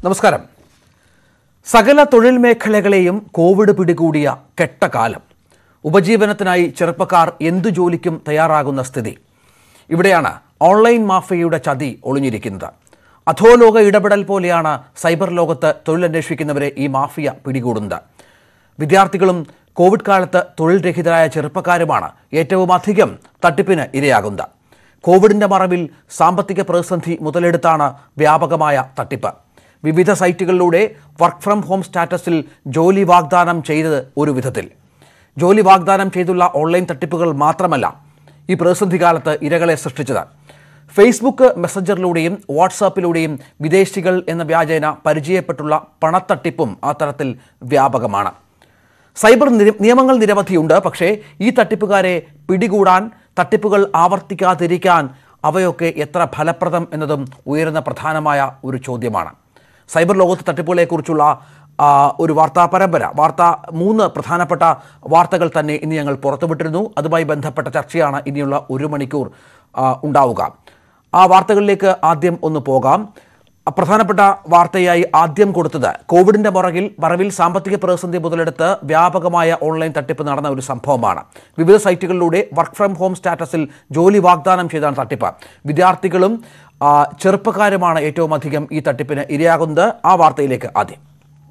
നമസ്കാരം സകല തൊഴിൽ മേഖലകളെയും കോവിഡ് പിടികൂടിയ കെട്ടകാലം ഉപജീവനത്തിനായി ചെറുപ്പക്കാർ എന്തു ജോലിക്കും തയ്യാറാകുന്ന സ്ഥിതി ഇവിടെയാണ് ഓൺലൈൻ മാഫിയയുടെ ചതി ഒളിഞ്ഞിരിക്കുന്നത് അധോലോക ഇടപെടൽ പോലെയാണ് സൈബർ ലോകത്ത് തൊഴിലന്വേഷിക്കുന്നവരെ ഈ മാഫിയ പിടികൂടുന്നത് വിദ്യാർത്ഥികളും കോവിഡ് കാലത്ത് തൊഴിൽ രഹിതരായ ചെറുപ്പക്കാരുമാണ് ഏറ്റവും അധികം തട്ടിപ്പിന് ഇരയാകുന്നത് കോവിഡിന്റെ മറവിൽ സാമ്പത്തിക പ്രതിസന്ധി മുതലെടുത്താണ് വ്യാപകമായ തട്ടിപ്പ് വിവിധ സൈറ്റുകളിലൂടെ വർക്ക് ഫ്രം ഹോം സ്റ്റാറ്റസിൽ ജോലി വാഗ്ദാനം ചെയ്തത് ഒരു വിധത്തിൽ ജോലി വാഗ്ദാനം ചെയ്തുള്ള ഓൺലൈൻ തട്ടിപ്പുകൾ മാത്രമല്ല ഈ പ്രതിസന്ധി കാലത്ത് ഇരകളെ സൃഷ്ടിച്ചത് ഫേസ്ബുക്ക് മെസ്സഞ്ചറിലൂടെയും വാട്സാപ്പിലൂടെയും വിദേശികൾ എന്ന വ്യാജേന പരിചയപ്പെട്ടുള്ള പണത്തട്ടിപ്പും അത്തരത്തിൽ വ്യാപകമാണ് സൈബർ നിര- നിയമങ്ങൾ നിരവധിയുണ്ട് പക്ഷേ ഈ തട്ടിപ്പുകാരെ പിടികൂടാൻ തട്ടിപ്പുകൾ ആവർത്തിക്കാതിരിക്കാൻ അവയൊക്കെ എത്ര ഫലപ്രദം എന്നതും ഉയരുന്ന പ്രധാനമായ ഒരു ചോദ്യമാണ് സൈബർ ലോകത്ത് തട്ടിപ്പുകളെക്കുറിച്ചുള്ള ആ, ഒരു വാർത്താ പരമ്പര വാർത്ത മൂന്ന് പ്രധാനപ്പെട്ട വാർത്തകൾ തന്നെ ഇന്ന് ഞങ്ങൾ പുറത്തുവിട്ടിരുന്നു അതുമായി ബന്ധപ്പെട്ട ചർച്ചയാണ് ഇനിയുള്ള ഒരു മണിക്കൂർ ആ, ഉണ്ടാവുക ആ വാർത്തകളിലേക്ക് ആദ്യം ഒന്ന് പോകാം പ്രധാനപ്പെട്ട വാർത്തയായി ആദ്യം കൊടുത്തത് കോവിഡിന്റെ പുറകിൽ മറവിൽ സാമ്പത്തിക പ്രതിസന്ധി മുതലെടുത്ത് വ്യാപകമായ ഓൺലൈൻ തട്ടിപ്പ് നടന്ന ഒരു സംഭവമാണ് വിവിധ സൈറ്റുകളിലൂടെ വർക്ക് ഫ്രം ഹോം സ്റ്റാറ്റസിൽ ജോലി വാഗ്ദാനം ചെയ്താണ് തട്ടിപ്പ് വിദ്യാർത്ഥികളും ആ, ചെറുപ്പക്കാരുമാണ് ഏറ്റവും അധികം ഈ തട്ടിപ്പിന് ഇരയാകുന്നത് ആ വാർത്തയിലേക്ക് ആദ്യം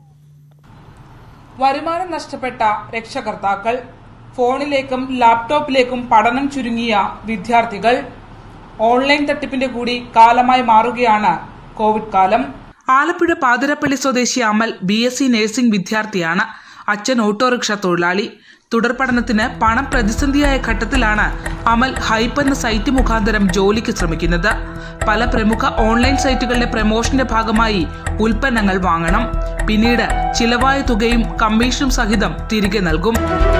വരുമാനം നഷ്ടപ്പെട്ട രക്ഷകർത്താക്കൾ ഫോണിലേക്കും ലാപ്ടോപ്പിലേക്കും പഠനം ചുരുങ്ങിയ വിദ്യാർത്ഥികൾ ഓൺലൈൻ തട്ടിപ്പിന്റെ കൂടി കാലമായി മാറുകയാണ് കോവിഡ് കാലം ആലപ്പുഴ പാതിരപ്പള്ളി സ്വദേശി Amal B S C nursing വിദ്യാർത്ഥിയാണ് അച്ഛൻ ഓട്ടോറിക്ഷ തൊഴിലാളി തുടർ പഠനത്തിന് പണം പ്രതിസന്ധിയായ ഘട്ടത്തിലാണ് അമൽ ഹൈപ്പ് എന്ന സൈറ്റ് മുഖാന്തരം ജോലിക്ക് ശ്രമിക്കുന്നത് പല പ്രമുഖ ഓൺലൈൻ സൈറ്റുകളുടെ പ്രമോഷന്റെ ഭാഗമായി ഉൽപ്പന്നങ്ങൾ വാങ്ങണം പിന്നീട് ചിലവായ തുകയും കമ്മീഷനും സഹിതം തിരികെ നൽകും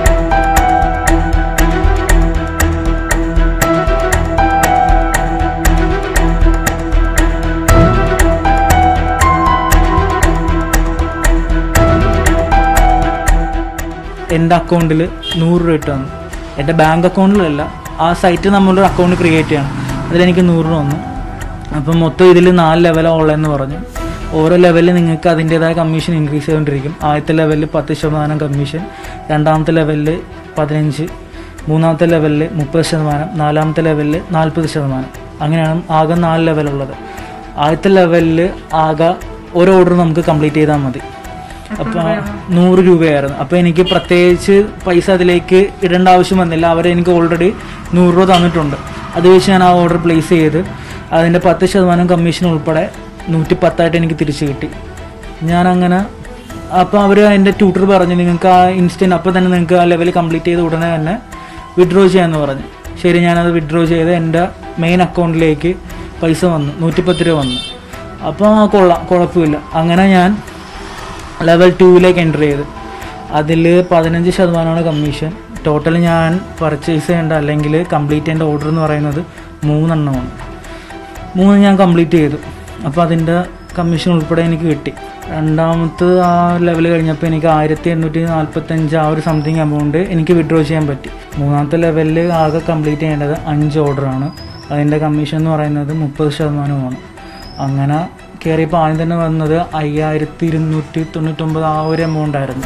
എൻ്റെ അക്കൗണ്ടിൽ നൂറ് രൂപ ഇട്ട് തന്നു എൻ്റെ ബാങ്ക് അക്കൗണ്ടിലല്ല ആ സൈറ്റ് നമ്മളൊരു അക്കൗണ്ട് ക്രിയേറ്റ് ചെയ്യണം അതിലെനിക്ക് നൂറ് രൂപ വന്നു അപ്പം മൊത്തം ഇതിൽ നാല് ലെവൽ ഓൺലൈൻ എന്ന് പറഞ്ഞു ഓരോ ലെവലിൽ നിങ്ങൾക്ക് അതിൻ്റേതായ കമ്മീഷൻ ഇൻക്രീസ് ചെയ്തുകൊണ്ടിരിക്കും ആദ്യത്തെ ലെവലിൽ പത്ത് ശതമാനം കമ്മീഷൻ രണ്ടാമത്തെ ലെവലിൽ പതിനഞ്ച് മൂന്നാമത്തെ ലെവലിൽ മുപ്പത് ശതമാനം നാലാമത്തെ ലെവലിൽ നാൽപ്പത് ശതമാനം അങ്ങനെയാണ് ആകെ നാല് ലെവലുള്ളത് ആദ്യത്തെ ലെവലിൽ ആകെ ഒരു ഓർഡർ നമുക്ക് കംപ്ലീറ്റ് ചെയ്താൽ മതി അപ്പോൾ നൂറ് രൂപയായിരുന്നു അപ്പോൾ എനിക്ക് പ്രത്യേകിച്ച് പൈസ അതിലേക്ക് ഇടേണ്ട ആവശ്യം വന്നില്ല അവർ എനിക്ക് ഓൾറെഡി നൂറ് രൂപ തന്നിട്ടുണ്ട് അത് വെച്ച് ഞാൻ ആ ഓർഡർ പ്ലേസ് ചെയ്ത് അതിൻ്റെ പത്ത് ശതമാനം കമ്മീഷൻ ഉൾപ്പെടെ നൂറ്റി പത്തായിട്ട് എനിക്ക് തിരിച്ചു കിട്ടി ഞാൻ അങ്ങനെ അപ്പോൾ അവർ എൻ്റെ ട്യൂട്ടർ പറഞ്ഞു നിങ്ങൾക്ക് ആ ഇൻസ്റ്റൻറ്റ് അപ്പോൾ തന്നെ നിങ്ങൾക്ക് ആ ലെവൽ കംപ്ലീറ്റ് ചെയ്ത് ഉടനെ തന്നെ വിഡ്രോ ചെയ്യാമെന്ന് പറഞ്ഞു ശരി ഞാനത് വിഡ്രോ ചെയ്ത് എൻ്റെ മെയിൻ അക്കൗണ്ടിലേക്ക് പൈസ വന്നു നൂറ്റിപ്പത്ത് രൂപ വന്നു അപ്പോൾ ആ കൊള്ളാം കുഴപ്പമില്ല അങ്ങനെ ഞാൻ ലെവൽ ടൂവിലേക്ക് എൻ്റർ ചെയ്ത് അതിൽ പതിനഞ്ച് ശതമാനമാണ് കമ്മീഷൻ ടോട്ടൽ ഞാൻ പർച്ചേസ് ചെയ്യേണ്ട അല്ലെങ്കിൽ കംപ്ലീറ്റ് ചെയ്യേണ്ട ഓർഡർ എന്ന് പറയുന്നത് മൂന്നെണ്ണമാണ് മൂന്ന് ഞാൻ കംപ്ലീറ്റ് ചെയ്തു അപ്പോൾ അതിൻ്റെ കമ്മീഷൻ ഉൾപ്പെടെ എനിക്ക് കിട്ടി രണ്ടാമത്തെ ആ ലെവൽ കഴിഞ്ഞപ്പോൾ എനിക്ക് ആയിരത്തി എണ്ണൂറ്റി നാൽപ്പത്തഞ്ച് ആ ഒരു സംതിങ് എമൗണ്ട് എനിക്ക് വിഡ്രോ ചെയ്യാൻ പറ്റി മൂന്നാമത്തെ ലെവലിൽ ആകെ കംപ്ലീറ്റ് ചെയ്യേണ്ടത് അഞ്ച് ഓർഡറാണ് അതിൻ്റെ കമ്മീഷൻ എന്ന് പറയുന്നത് മുപ്പത് ശതമാനമാണ് അങ്ങനെ കയറിയപ്പോൾ ആദ്യം തന്നെ വന്നത് അയ്യായിരത്തി ഇരുന്നൂറ്റി തൊണ്ണൂറ്റൊമ്പത് ആ ഒരു എമൗണ്ട് ആയിരുന്നു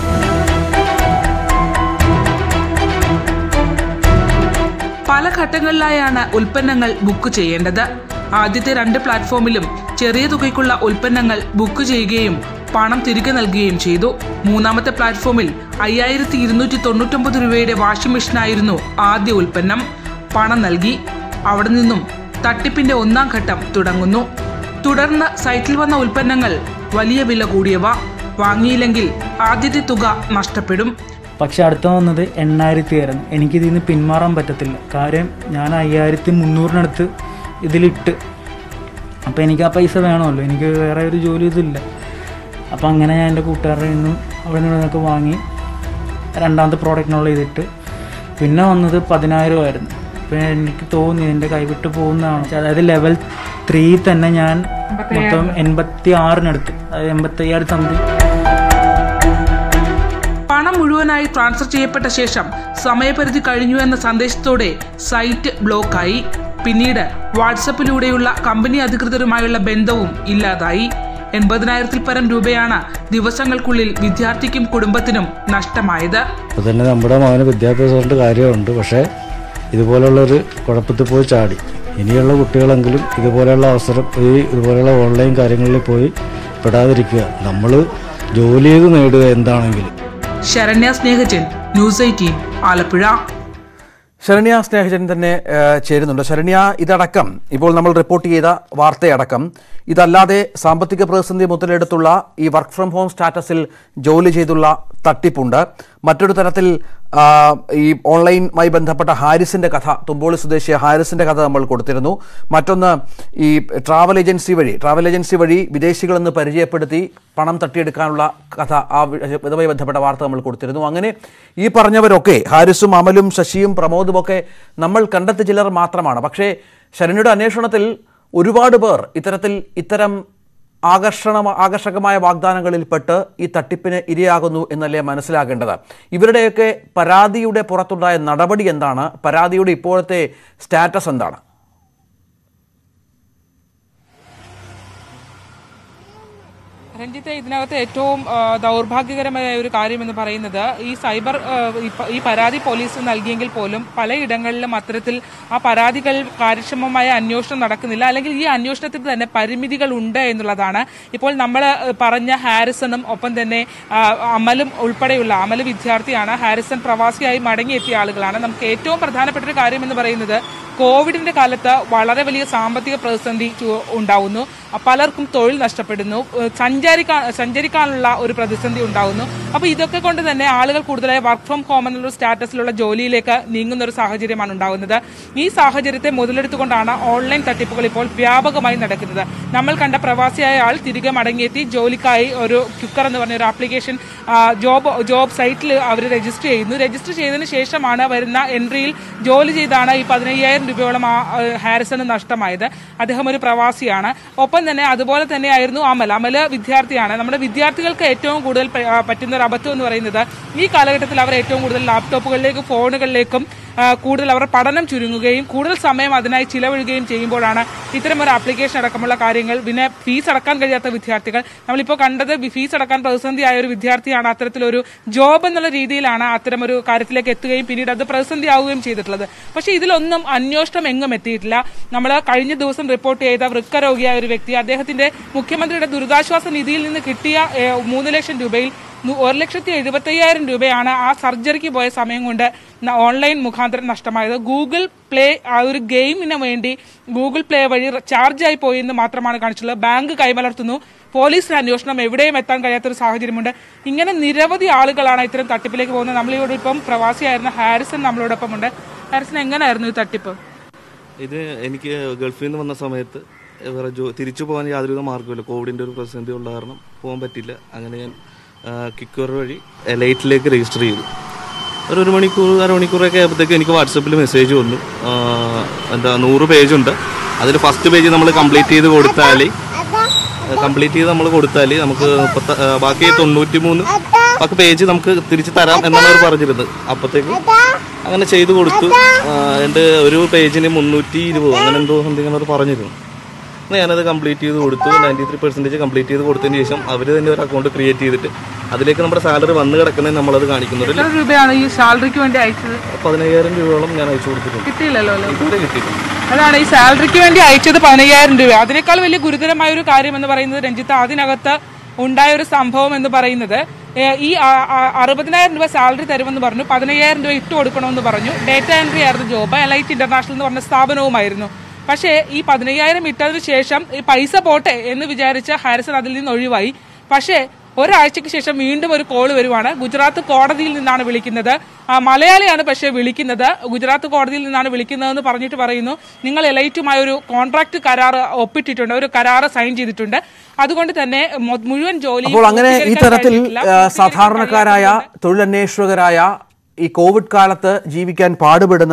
പല ഘട്ടങ്ങളിലായാണ് ഉൽപ്പന്നങ്ങൾ ബുക്ക് ചെയ്യേണ്ടത് ആദ്യത്തെ രണ്ട് പ്ലാറ്റ്ഫോമിലും ചെറിയ തുകയ്ക്കുള്ള ഉൽപ്പന്നങ്ങൾ ബുക്ക് ചെയ്യുകയും പണം തിരികെ നൽകുകയും ചെയ്തു മൂന്നാമത്തെ പ്ലാറ്റ്ഫോമിൽ അയ്യായിരത്തി ഇരുന്നൂറ്റി തൊണ്ണൂറ്റൊമ്പത് രൂപയുടെ വാഷിംഗ് മെഷീനായിരുന്നു ആദ്യ ഉൽപ്പന്നം പണം നൽകി അവിടെ നിന്നും തട്ടിപ്പിന്റെ ഒന്നാം ഘട്ടം തുടങ്ങുന്നു തുടർന്ന് സൈറ്റിൽ വന്ന ഉൽപ്പന്നങ്ങൾ വലിയ വില കൂടിയവ വാങ്ങിയില്ലെങ്കിൽ ആദ്യത്തെ തുക നഷ്ടപ്പെടും പക്ഷെ അടുത്ത വന്നത് എണ്ണായിരത്തി ആയിരുന്നു എനിക്കിതിൽ നിന്ന് പിന്മാറാൻ പറ്റത്തില്ല കാര്യം ഞാൻ അയ്യായിരത്തി മുന്നൂറിനടുത്ത് ഇതിലിട്ട് അപ്പോൾ എനിക്ക് ആ പൈസ വേണമല്ലോ എനിക്ക് വേറെ ഒരു ജോലി ഇതില്ല അപ്പോൾ അങ്ങനെ ഞാൻ എൻ്റെ കൂട്ടുകാരുടെ നിന്നും അവിടെ നിന്നൊക്കെ വാങ്ങി രണ്ടാമത്തെ പ്രോഡക്റ്റിനുള്ള ഇതിട്ട് പിന്നെ വന്നത് പതിനായിരം അപ്പോൾ എനിക്ക് തോന്നി എൻ്റെ കൈവിട്ട് പോകുന്നതാണ് അതായത് ലെവൽ ത്രീ തന്നെ ഞാൻ മൊത്തം എൺപത്തി ആറിനടുത്ത് അതായത് എൺപത്തയ്യായിരം സംതിങ് പണം മുഴുവനായി ട്രാൻസ്ഫർ ചെയ്യപ്പെട്ട ശേഷം സമയപരിധി കഴിഞ്ഞു എന്ന സന്ദേശത്തോടെ സൈറ്റ് ബ്ലോക്കായി പിന്നീട് വാട്സപ്പിലൂടെയുള്ള കമ്പനി അധികൃതരുമായുള്ള ബന്ധവും ഇല്ലാതായി എൺപതിനായിരത്തിൽ പരം രൂപയാണ് ദിവസങ്ങൾക്കുള്ളിൽ വിദ്യാർത്ഥിക്കും കുടുംബത്തിനും നഷ്ടമായത് അപ്പോൾ തന്നെ നമ്മുടെ മകന് വിദ്യാഭ്യാസം കൊണ്ട് കാര്യമുണ്ട് പക്ഷേ ഇതുപോലുള്ളൊരു കുഴപ്പത്തിൽ പോയി ചാടി ഇനിയുള്ള കുട്ടികളെങ്കിലും ഇതുപോലെയുള്ള അവസരം ഈ ഇതുപോലെയുള്ള ഓൺലൈൻ കാര്യങ്ങളിൽ പോയി പെടാതിരിക്കുക നമ്മൾ ജോലി ചെയ്ത് നേടുക എന്താണെങ്കിലും ശരണ്യ സ്നേഹജൻ ന്യൂസ് എയ്റ്റീൻ ആലപ്പുഴ ശരണ്യ സ്നേഹജൻ തന്നെ ഏഹ്, ചേരുന്നുണ്ട് ശരണ്യ ഇതടക്കം ഇപ്പോൾ നമ്മൾ റിപ്പോർട്ട് ചെയ്ത വാർത്തയടക്കം ഇതല്ലാതെ സാമ്പത്തിക പ്രതിസന്ധി മുതലെടുത്തുള്ള ഈ വർക്ക് ഫ്രം ഹോം സ്റ്റാറ്റസിൽ ജോലി ചെയ്തുള്ള തട്ടിപ്പുണ്ട് മറ്റൊരു തരത്തിൽ ആ, ഈ ഓൺലൈനുമായി ബന്ധപ്പെട്ട ഹാരിസിന്റെ കഥ തുമ്പോളി സ്വദേശി ഹാരിസിന്റെ കഥ നമ്മൾ കൊടുത്തിരുന്നു മറ്റൊന്ന് ഈ ട്രാവൽ ഏജൻസി വഴി ട്രാവൽ ഏജൻസി വഴി വിദേശികളെന്ന് പരിചയപ്പെടുത്തി പണം തട്ടിയെടുക്കാനുള്ള കഥ ആ വി- ഇതുമായി ബന്ധപ്പെട്ട വാർത്ത നമ്മൾ കൊടുത്തിരുന്നു അങ്ങനെ ഈ പറഞ്ഞവരൊക്കെ ഹാരിസും അമലും ശശിയും പ്രമോദും ഒക്കെ നമ്മൾ കണ്ടെത്തിയ ചിലർ മാത്രമാണ് പക്ഷേ ശരണ്യയുടെ അന്വേഷണത്തിൽ ഒരുപാട് പേർ ഇത്തരത്തിൽ ഇത്തരം ആകർഷണ ആകർഷകമായ വാഗ്ദാനങ്ങളിൽ പെട്ട് ഈ തട്ടിപ്പിന് ഇരയാകുന്നു എന്നല്ലേ മനസ്സിലാക്കേണ്ടത് ഇവരുടെയൊക്കെ പരാതിയുടെ പുറത്തുണ്ടായ നടപടി എന്താണ് പരാതിയുടെ ഇപ്പോഴത്തെ സ്റ്റാറ്റസ് എന്താണ് രഞ്ജിത്തെ ഇതിനകത്ത് ഏറ്റവും ആ, ദൗർഭാഗ്യകരമായ ഒരു കാര്യം എന്ന് പറയുന്നത് ഈ സൈബർ ആ, ഈ പ- ഈ പരാതി പോലീസ് നൽകിയെങ്കിൽ പോലും പലയിടങ്ങളിലും അത്തരത്തിൽ ആ പരാതികൾ കാര്യക്ഷമമായ അന്വേഷണം നടക്കുന്നില്ല അല്ലെങ്കിൽ ഈ അന്വേഷണത്തിൽ തന്നെ പരിമിതികൾ ഉണ്ട് എന്നുള്ളതാണ് ഇപ്പോൾ നമ്മൾ പറഞ്ഞ ഹാരിസണും ഒപ്പം തന്നെ ആ, അമലും ഉൾപ്പെടെയുള്ള അമൽ വിദ്യാർത്ഥിയാണ് ഹാരിസൺ പ്രവാസിയായി മടങ്ങിയെത്തിയ ആളുകളാണ് നമുക്ക് ഏറ്റവും പ്രധാനപ്പെട്ട ഒരു കാര്യം എന്ന് പറയുന്നത് കോവിഡിന്റെ കാലത്ത് വളരെ വലിയ സാമ്പത്തിക പ്രതിസന്ധി ചു- ഉണ്ടാവുന്നു പലർക്കും തൊഴിൽ നഷ്ടപ്പെടുന്നു ഏഹ് സഞ്ചരിക്കാൻ സഞ്ചരിക്കാനുള്ള ഒരു പ്രതിസന്ധി ഉണ്ടാവുന്നു അപ്പോൾ ഇതൊക്കെ കൊണ്ട് തന്നെ ആളുകൾ കൂടുതലായി വർക്ക് ഫ്രം ഹോം എന്നുള്ള സ്റ്റാറ്റസിലുള്ള ജോലിയിലേക്ക് നീങ്ങുന്ന ഒരു സാഹചര്യമാണ് ഉണ്ടാകുന്നത് ഈ സാഹചര്യത്തെ മുതലെടുത്തുകൊണ്ടാണ് ഓൺലൈൻ തട്ടിപ്പുകൾ ഇപ്പോൾ വ്യാപകമായി നടക്കുന്നത് നമ്മൾ കണ്ട പ്രവാസിയായ ആൾ തിരികെ മടങ്ങിയെത്തി ജോലിക്കായി ഒരു ക്യുക്കർ എന്ന് പറഞ്ഞ ഒരു ആപ്ലിക്കേഷൻ ജോബ് ജോബ് സൈറ്റിൽ അവർ രജിസ്റ്റർ ചെയ്യുന്നു രജിസ്റ്റർ ചെയ്തതിന് ശേഷമാണ് വരുന്ന എൻട്രിയിൽ ജോലി ചെയ്താണ് ഈ പതിനയ്യായിരം രൂപയോളം ആ ആ, ഹാരിസണ് നഷ്ടമായത് അദ്ദേഹം ഒരു പ്രവാസിയാണ് ഒപ്പം തന്നെ അതുപോലെ തന്നെയായിരുന്നു അമൽ അമൽ വിദ്യാർത്ഥിയാണ് നമ്മുടെ വിദ്യാർത്ഥികൾക്ക് ഏറ്റവും കൂടുതൽ പ- ആ, പറ്റുന്ന ഒരു അബദ്ധം എന്ന് പറയുന്നത് ഈ കാലഘട്ടത്തിൽ അവർ ഏറ്റവും കൂടുതൽ ലാപ്ടോപ്പുകളിലേക്കും ഫോണുകളിലേക്കും ആ, കൂടുതൽ അവർ പഠനം ചുരുങ്ങുകയും കൂടുതൽ സമയം അതിനായി ചിലവഴിക്കുകയും ചെയ്യുമ്പോഴാണ് ഇത്തരം ഒരു ആപ്ലിക്കേഷൻ അടക്കമുള്ള കാര്യങ്ങൾ പിന്നെ ഫീസ് അടക്കാൻ കഴിയാത്ത വിദ്യാർത്ഥികൾ നമ്മളിപ്പോൾ കണ്ടത് വി- ഫീസ് അടക്കാൻ പ്രതിസന്ധിയായ ഒരു വിദ്യാർത്ഥിയാണ് അത്തരത്തിലൊരു ജോബ് എന്നുള്ള രീതിയിലാണ് അത്തരം ഒരു കാര്യത്തിലേക്ക് എത്തുകയും പിന്നീട് അത് പ്രതിസന്ധിയാവുകയും ചെയ്തിട്ടുള്ളത് പക്ഷേ ഇതിലൊന്നും അന്വേഷണം എങ്ങും എത്തിയിട്ടില്ല നമ്മൾ കഴിഞ്ഞ ദിവസം റിപ്പോർട്ട് ചെയ്ത വൃക്കരോഗിയായ ഒരു വ്യക്തി അദ്ദേഹത്തിന്റെ മുഖ്യമന്ത്രിയുടെ ദുരിതാശ്വാസ നിധിയിൽ നിന്ന് കിട്ടിയ ഏഹ്, മൂന്ന് ലക്ഷം രൂപയിൽ നു- ഒരു ലക്ഷത്തി എഴുപത്തി അയ്യായിരം രൂപയാണ് ആ സർജറിക്ക് പോയ സമയം കൊണ്ട് ന- ഓൺലൈൻ മുഖാന്തരം നഷ്ടമായത് ഗൂഗിൾ പ്ലേ ആ ഒരു ഗെയിമിന് വേണ്ടി ഗൂഗിൾ പ്ലേ വഴി ചാർജായി പോയി എന്ന് മാത്രമാണ് കാണിച്ചുള്ളത് ബാങ്ക് കൈമലർത്തുന്നു പോലീസിന് അന്വേഷണം എവിടെയും എത്താൻ കഴിയാത്തൊരു സാഹചര്യമുണ്ട് ഇങ്ങനെ നിരവധി ആളുകളാണ് ഇത്തരം തട്ടിപ്പിലേക്ക് പോകുന്നത് നമ്മളിവിടെ ഇപ്പം പ്രവാസിയായിരുന്ന ഹാരിസൺ നമ്മളോടൊപ്പം ഉണ്ട് ഹാരിസൺ എങ്ങനെയായിരുന്നു ഈ തട്ടിപ്പ് ഇത് എനിക്ക് ഗൾഫിൽ നിന്ന് വന്ന സമയത്ത് വേറെ ജോ തിരിച്ചു പോകാൻ യാതൊരുവിധ മാർഗ്ഗമില്ല കോവിഡിൻ്റെ ഒരു പ്രതിസന്ധി ഉള്ള കാരണം പോകാൻ പറ്റില്ല അങ്ങനെ ഞാൻ കിക്കർ വഴി ലൈറ്റിലേക്ക് രജിസ്റ്റർ ചെയ്തു ഒരു ഒരു മണിക്കൂർ അരമണിക്കൂറൊക്കെ ആയപ്പോഴത്തേക്ക് എനിക്ക് വാട്സപ്പിൽ മെസ്സേജ് വന്നു ആ, എന്താ നൂറ് പേജുണ്ട് അതിൽ ഫസ്റ്റ് പേജ് നമ്മൾ കംപ്ലീറ്റ് ചെയ്ത് കൊടുത്താൽ കംപ്ലീറ്റ് ചെയ്ത് നമ്മൾ കൊടുത്താൽ നമുക്ക് മുപ്പത്ത ആ, ബാക്കി തൊണ്ണൂറ്റി മൂന്ന് ബാക്കി പേജ് നമുക്ക് തിരിച്ച് തരാം എന്നാണ് അവർ പറഞ്ഞിരുന്നത് അപ്പോഴത്തേക്ക് അങ്ങനെ ചെയ്തു കൊടുത്തു ആ, എൻ്റെ ഒരു പേജിന് മുന്നൂറ്റി ഇരുപത് അങ്ങനെ എന്തോ സംതിങ് അവർ പറഞ്ഞിരുന്നു അങ്ങനെ ഞാനത് കംപ്ലീറ്റ് ചെയ്ത് കൊടുത്തു നയൻറ്റി ത്രീ പെർസെൻറ്റേജ് കംപ്ലീറ്റ് ചെയ്ത് കൊടുത്തതിന് ശേഷം അവർ തന്നെ ഒരു അക്കൗണ്ട് ക്രിയേറ്റ് ചെയ്തിട്ട് അതിലേക്ക് നമ്മുടെ സാലറി വന്ന് കിടക്കുന്നത് നമ്മളത് കാണിക്കുന്നുണ്ട് എത്ര രൂപയാണ് ഈ സാലറിക്ക് വേണ്ടി അയച്ചത് പതിനയ്യായിരം രൂപയോളം ഞാൻ അയച്ചു കൊടുത്തിട്ടുണ്ട് കിട്ടിയില്ലല്ലോ അല്ലേ ഇതുവരെ കിട്ടിയില്ല അതാണ് ഈ സാലറിക്ക് വേണ്ടി അയച്ചത് പതിനയ്യായിരം രൂപ അതിനേക്കാൾ വലിയ ഗുരുതരമായ ഒരു കാര്യം എന്ന് പറയുന്നത് രഞ്ജിത്ത് അതിനകത്ത് ഉണ്ടായ ഒരു സംഭവം എന്ന് പറയുന്നത് ഏ, ഈ ആ- ആ- അറുപതിനായിരം രൂപ സാലറി തരുമെന്ന് പറഞ്ഞു പതിനയ്യായിരം രൂപ ഇട്ട് കൊടുക്കണമെന്ന് പറഞ്ഞു ഡേറ്റ എൻട്രി ആയിരുന്നു ജോബ് എലൈറ്റ് ഇന്റർനാഷണൽ എന്ന് പറഞ്ഞ സ്ഥാപനവുമായിരുന്നു പക്ഷേ ഈ പതിനയ്യായിരം ഇട്ടതിന് ശേഷം ഈ പൈസ പോട്ടെ എന്ന് വിചാരിച്ച ഹാരിസൺ അതിൽ നിന്ന് ഒഴിവായി പക്ഷേ ഒരാഴ്ചയ്ക്ക് ശേഷം വീണ്ടും ഒരു കോൾ വരുവാണ് ഗുജറാത്ത് കോടതിയിൽ നിന്നാണ് വിളിക്കുന്നത് ആ, മലയാളിയാണ് പക്ഷേ വിളിക്കുന്നത് ഗുജറാത്ത് കോടതിയിൽ നിന്നാണ് വിളിക്കുന്നതെന്ന് പറഞ്ഞിട്ട് പറയുന്നു നിങ്ങൾ എലൈറ്റുമായി ഒരു കോൺട്രാക്ട് കരാർ ഒപ്പിട്ടിട്ടുണ്ട് ഒരു കരാർ സൈൻ ചെയ്തിട്ടുണ്ട് അതുകൊണ്ട് തന്നെ മൊ- മുഴുവൻ ജോലി അപ്പോൾ അങ്ങനെ ഈ തരത്തിൽ ആ, സാധാരണക്കാരായ തൊഴിലന്വേഷകരായ ഈ കോവിഡ് കാലത്ത് ജീവിക്കാൻ പാടുപെടുന്നവർ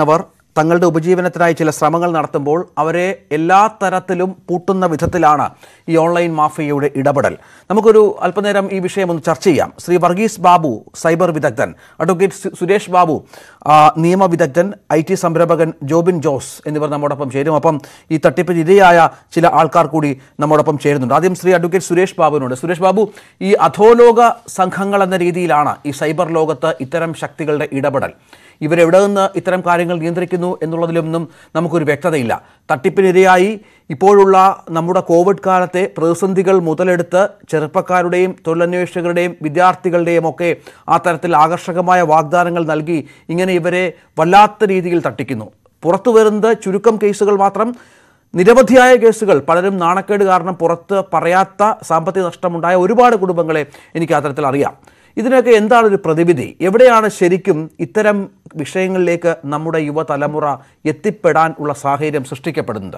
തങ്ങളുടെ ഉപജീവനത്തിനായി ചില ശ്രമങ്ങൾ നടത്തുമ്പോൾ അവരെ എല്ലാ തരത്തിലും പൂട്ടുന്ന വിധത്തിലാണ് ഈ ഓൺലൈൻ മാഫിയയുടെ ഇടപെടൽ നമുക്കൊരു അല്പനേരം ഈ വിഷയം ഒന്ന് ചർച്ച ചെയ്യാം ശ്രീ വർഗീസ് ബാബു സൈബർ വിദഗ്ധൻ അഡ്വക്കേറ്റ് സു- സുരേഷ് ബാബു ആ, നിയമ വിദഗ്ധൻ ഐ ടി സംരംഭകൻ ജോബിൻ ജോസ് എന്നിവർ നമ്മോടൊപ്പം ചേരും അപ്പം ഈ തട്ടിപ്പിന് ഇരയായ ചില ആൾക്കാർ കൂടി നമ്മോടൊപ്പം ചേരുന്നുണ്ട് ആദ്യം ശ്രീ അഡ്വക്കേറ്റ് സുരേഷ് ബാബുവിനോട് സുരേഷ് ബാബു ഈ അധോലോക സംഘങ്ങൾ എന്ന രീതിയിലാണ് ഈ സൈബർ ലോകത്ത് ഇത്തരം ശക്തികളുടെ ഇടപെടൽ ഇവരെവിടെ നിന്ന് ഇത്തരം കാര്യങ്ങൾ നിയന്ത്രിക്കുന്നു എന്നുള്ളതിലൊന്നും നമുക്കൊരു വ്യക്തതയില്ല തട്ടിപ്പിനിരയായി ഇപ്പോഴുള്ള നമ്മുടെ കോവിഡ് കാലത്തെ പ്രതിസന്ധികൾ മുതലെടുത്ത് ചെറുപ്പക്കാരുടെയും തൊഴിലന്വേഷകരുടെയും വിദ്യാർത്ഥികളുടെയും ഒക്കെ ആ തരത്തിൽ ആകർഷകമായ വാഗ്ദാനങ്ങൾ നൽകി ഇങ്ങനെ ഇവരെ വല്ലാത്ത രീതിയിൽ തട്ടിക്കുന്നു പുറത്തു വരുന്നത് ചുരുക്കം കേസുകൾ മാത്രം നിരവധിയായ കേസുകൾ പലരും നാണക്കേട് കാരണം പുറത്ത് പറയാത്ത സാമ്പത്തിക നഷ്ടമുണ്ടായ ഒരുപാട് കുടുംബങ്ങളെ എനിക്ക് ആ തരത്തിൽ അറിയാം ഇതിനൊക്കെ എന്താണ് ഒരു പ്രതിവിധി എവിടെയാണ് ശരിക്കും ഇത്തരം വിഷയങ്ങളിലേക്ക് നമ്മുടെ യുവതലമുറ എത്തിപ്പെടാൻ ഉള്ള സാഹചര്യം സൃഷ്ടിക്കപ്പെടുന്നത്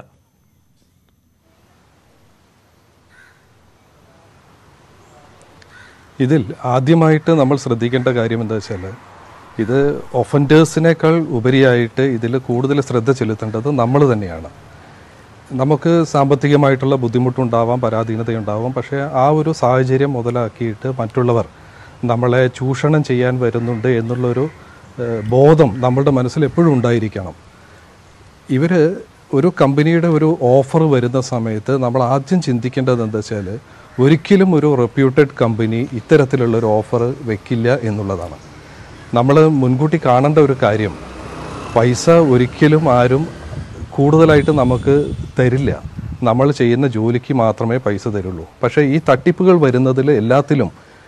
ഇതിൽ ആദ്യമായിട്ട് നമ്മൾ ശ്രദ്ധിക്കേണ്ട കാര്യം എന്താ വെച്ചാൽ ഇത് ഒഫൻഡേഴ്സിനേക്കാൾ ഉപരിയായിട്ട് ഇതിൽ കൂടുതൽ ശ്രദ്ധ ചെലുത്തേണ്ടത് നമ്മൾ തന്നെയാണ് നമുക്ക് സാമ്പത്തികമായിട്ടുള്ള ബുദ്ധിമുട്ടുണ്ടാവാം പരാധീനതയുണ്ടാവാം പക്ഷേ ആ ഒരു സാഹചര്യം മുതലാക്കിയിട്ട് മറ്റുള്ളവർ നമ്മളെ ചൂഷണം ചെയ്യാൻ വരുന്നുണ്ട് എന്നുള്ളൊരു ഏഹ്, ബോധം നമ്മളുടെ മനസ്സിൽ എപ്പോഴും ഉണ്ടായിരിക്കണം ഇവർ ഒരു കമ്പനിയുടെ ഒരു ഓഫർ വരുന്ന സമയത്ത് നമ്മൾ ആദ്യം ചിന്തിക്കേണ്ടത് എന്താ വെച്ചാൽ ഒരിക്കലും ഒരു റെപ്യൂട്ടഡ് കമ്പനി ഇത്തരത്തിലുള്ള ഒരു ഓഫർ വെക്കില്ല എന്നുള്ളതാണ് നമ്മൾ മുൻകൂട്ടി കാണേണ്ട ഒരു കാര്യം പൈസ ഒരിക്കലും ആരും കൂടുതലായിട്ട് നമുക്ക് തരില്ല നമ്മൾ ചെയ്യുന്ന ജോലിക്ക് മാത്രമേ പൈസ തരുള്ളൂ പക്ഷേ ഈ തട്ടിപ്പുകൾ വരുന്നതിൽ എല്ലാത്തിലും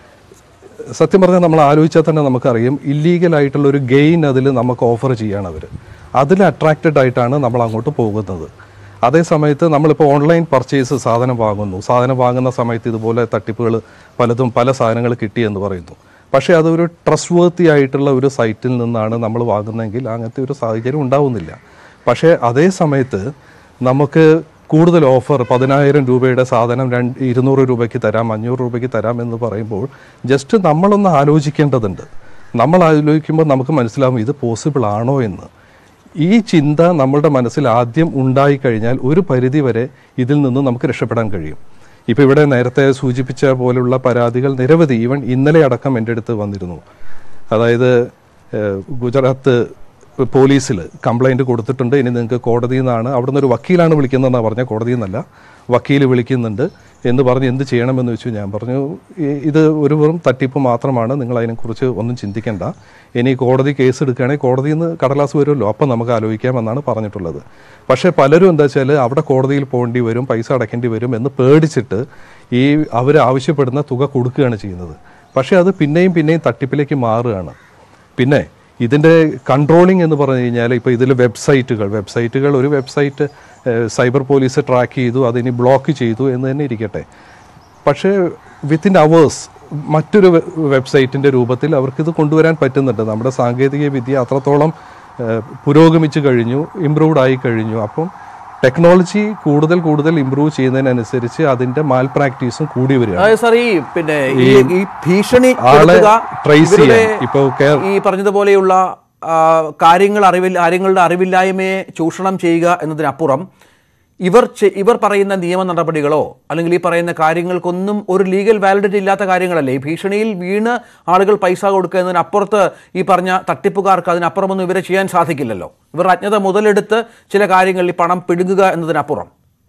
സത്യം പറഞ്ഞാൽ നമ്മൾ ആലോചിച്ചാൽ തന്നെ നമുക്കറിയാം ഇല്ലീഗൽ ആയിട്ടുള്ള ഒരു ഗെയിൻ അതിൽ നമുക്ക് ഓഫർ ചെയ്യാണ് അവർ അതിൽ അട്രാക്റ്റഡ് ആയിട്ടാണ് നമ്മൾ അങ്ങോട്ട് പോകുന്നത് അതേ സമയത്ത് നമ്മളിപ്പോൾ ഓൺലൈൻ പർച്ചേസ് സാധനം വാങ്ങുന്നു സാധനം വാങ്ങുന്ന സമയത്ത് ഇതുപോലെ തട്ടിപ്പുകൾ പലതും പല സാധനങ്ങൾ കിട്ടിയെന്ന് പറയുന്നു പക്ഷേ അതൊരു ട്രസ്റ്റ് വർത്തി ആയിട്ടുള്ള ഒരു സൈറ്റിൽ നിന്നാണ് നമ്മൾ വാങ്ങുന്നതെങ്കിൽ അങ്ങനത്തെ ഒരു സാഹചര്യം ഉണ്ടാവുന്നില്ല പക്ഷേ അതേ സമയത്ത് നമുക്ക് കൂടുതൽ ഓഫർ പതിനായിരം രൂപയുടെ സാധനം രണ്ട് ഇരുന്നൂറ് രൂപയ്ക്ക് തരാം അഞ്ഞൂറ് രൂപയ്ക്ക് തരാം എന്ന് പറയുമ്പോൾ ജസ്റ്റ് നമ്മളൊന്ന് ആലോചിക്കേണ്ടതുണ്ട് നമ്മൾ ആലോചിക്കുമ്പോൾ നമുക്ക് മനസ്സിലാവും ഇത് പോസിബിൾ ആണോ എന്ന് ഈ ചിന്ത നമ്മളുടെ മനസ്സിൽ ആദ്യം ഉണ്ടായി കഴിഞ്ഞാൽ ഒരു പരിധി വരെ ഇതിൽ നിന്ന് നമുക്ക് രക്ഷപ്പെടാൻ കഴിയും ഇപ്പോൾ ഇവിടെ നേരത്തെ സൂചിപ്പിച്ച പോലുള്ള പരാതികൾ നിരവധി ഈവൻ ഇന്നലെ അടക്കം എൻ്റെ അടുത്ത് വന്നിരുന്നു അതായത് ഏഹ്, ഗുജറാത്ത് പോലീസിൽ കംപ്ലൈൻറ്റ് കൊടുത്തിട്ടുണ്ട് ഇനി നിങ്ങൾക്ക് കോടതിയിൽ നിന്നാണ് അവിടുന്ന് ഒരു വക്കീലാണ് വിളിക്കുന്നതെന്നാണ് പറഞ്ഞാൽ കോടതിയിൽ നിന്നല്ല വക്കീൽ വിളിക്കുന്നുണ്ട് എന്ന് പറഞ്ഞ് എന്ത് ചെയ്യണമെന്ന് വെച്ചു ഞാൻ പറഞ്ഞു "ഈ- ഇത് ഒരു വെറും തട്ടിപ്പ് മാത്രമാണ് നിങ്ങൾ അതിനെക്കുറിച്ച് ഒന്നും ചിന്തിക്കേണ്ട ഇനി കോടതി കേസ് എടുക്കുകയാണെങ്കിൽ കോടതിയിൽ നിന്ന് കടലാസ് വരുമല്ലോ അപ്പം നമുക്ക് ആലോചിക്കാമെന്നാണ് പറഞ്ഞിട്ടുള്ളത് പക്ഷേ പലരും എന്താ വെച്ചാൽ അവിടെ കോടതിയിൽ പോകേണ്ടി വരും പൈസ അടയ്ക്കേണ്ടി വരും എന്ന് പേടിച്ചിട്ട് ഈ അവർ ആവശ്യപ്പെടുന്ന തുക കൊടുക്കുകയാണ് ചെയ്യുന്നത് പക്ഷേ അത് പിന്നെയും പിന്നെയും തട്ടിപ്പിലേക്ക് മാറുകയാണ് പിന്നെ ഇതിൻ്റെ കൺട്രോളിംഗ് എന്ന് പറഞ്ഞു കഴിഞ്ഞാൽ ഇപ്പോൾ ഇതിൽ വെബ്സൈറ്റുകൾ വെബ്സൈറ്റുകൾ ഒരു വെബ്സൈറ്റ് സൈബർ പോലീസ് ട്രാക്ക് ചെയ്തു അതിനി ബ്ലോക്ക് ചെയ്തു എന്ന് തന്നെ ഇരിക്കട്ടെ പക്ഷേ വിത്തിൻ അവേഴ്സ് മറ്റൊരു വെ- വെബ്സൈറ്റിൻ്റെ രൂപത്തിൽ അവർക്കിത് കൊണ്ടുവരാൻ പറ്റുന്നുണ്ട് നമ്മുടെ സാങ്കേതിക വിദ്യ അത്രത്തോളം ഏഹ്, പുരോഗമിച്ചു കഴിഞ്ഞു ഇമ്പ്രൂവ്ഡ് ആയി കഴിഞ്ഞു അപ്പം ടെക്നോളജി കൂടുതൽ കൂടുതൽ ഇമ്പ്രൂവ് ചെയ്യുന്നതിനനുസരിച്ച് അതിൻ്റെ മാൽ പ്രാക്ടീസും കൂടി വരികയാണ് അതായത് സാർ ഈ പിന്നെ ഈ ഈ ഭീഷണി ആളെ പെടുത്തുക, trace ഇവരുടെ ചെയ്യാൻ. ഇപ്പൊ കേ- ഈ പറഞ്ഞതുപോലെയുള്ള ആ, കാര്യങ്ങൾ അറിവിൽ കാര്യങ്ങളുടെ അറിവില്ലായ്മയെ ചൂഷണം ചെയ്യുക എന്നതിനപ്പുറം ഇവർ ചെ- ഇവർ പറയുന്ന നിയമ നടപടികളോ അല്ലെങ്കിൽ ഈ പറയുന്ന കാര്യങ്ങൾക്കൊന്നും ഒരു ലീഗൽ വാലിഡിറ്റി ഇല്ലാത്ത കാര്യങ്ങളല്ലേ ഈ ഭീഷണിയിൽ വീണ് ആളുകൾ പൈസ കൊടുക്കുക എന്നതിനപ്പുറത്ത് ഈ പറഞ്ഞ തട്ടിപ്പുകാർക്ക് അതിനപ്പുറമൊന്നും ഇവരെ ചെയ്യാൻ സാധിക്കില്ലല്ലോ ഇവർ അജ്ഞത മുതലെടുത്ത് ചില കാര്യങ്ങളിൽ ഈ പണം പിടുങ്ങുക എന്നതിനപ്പുറം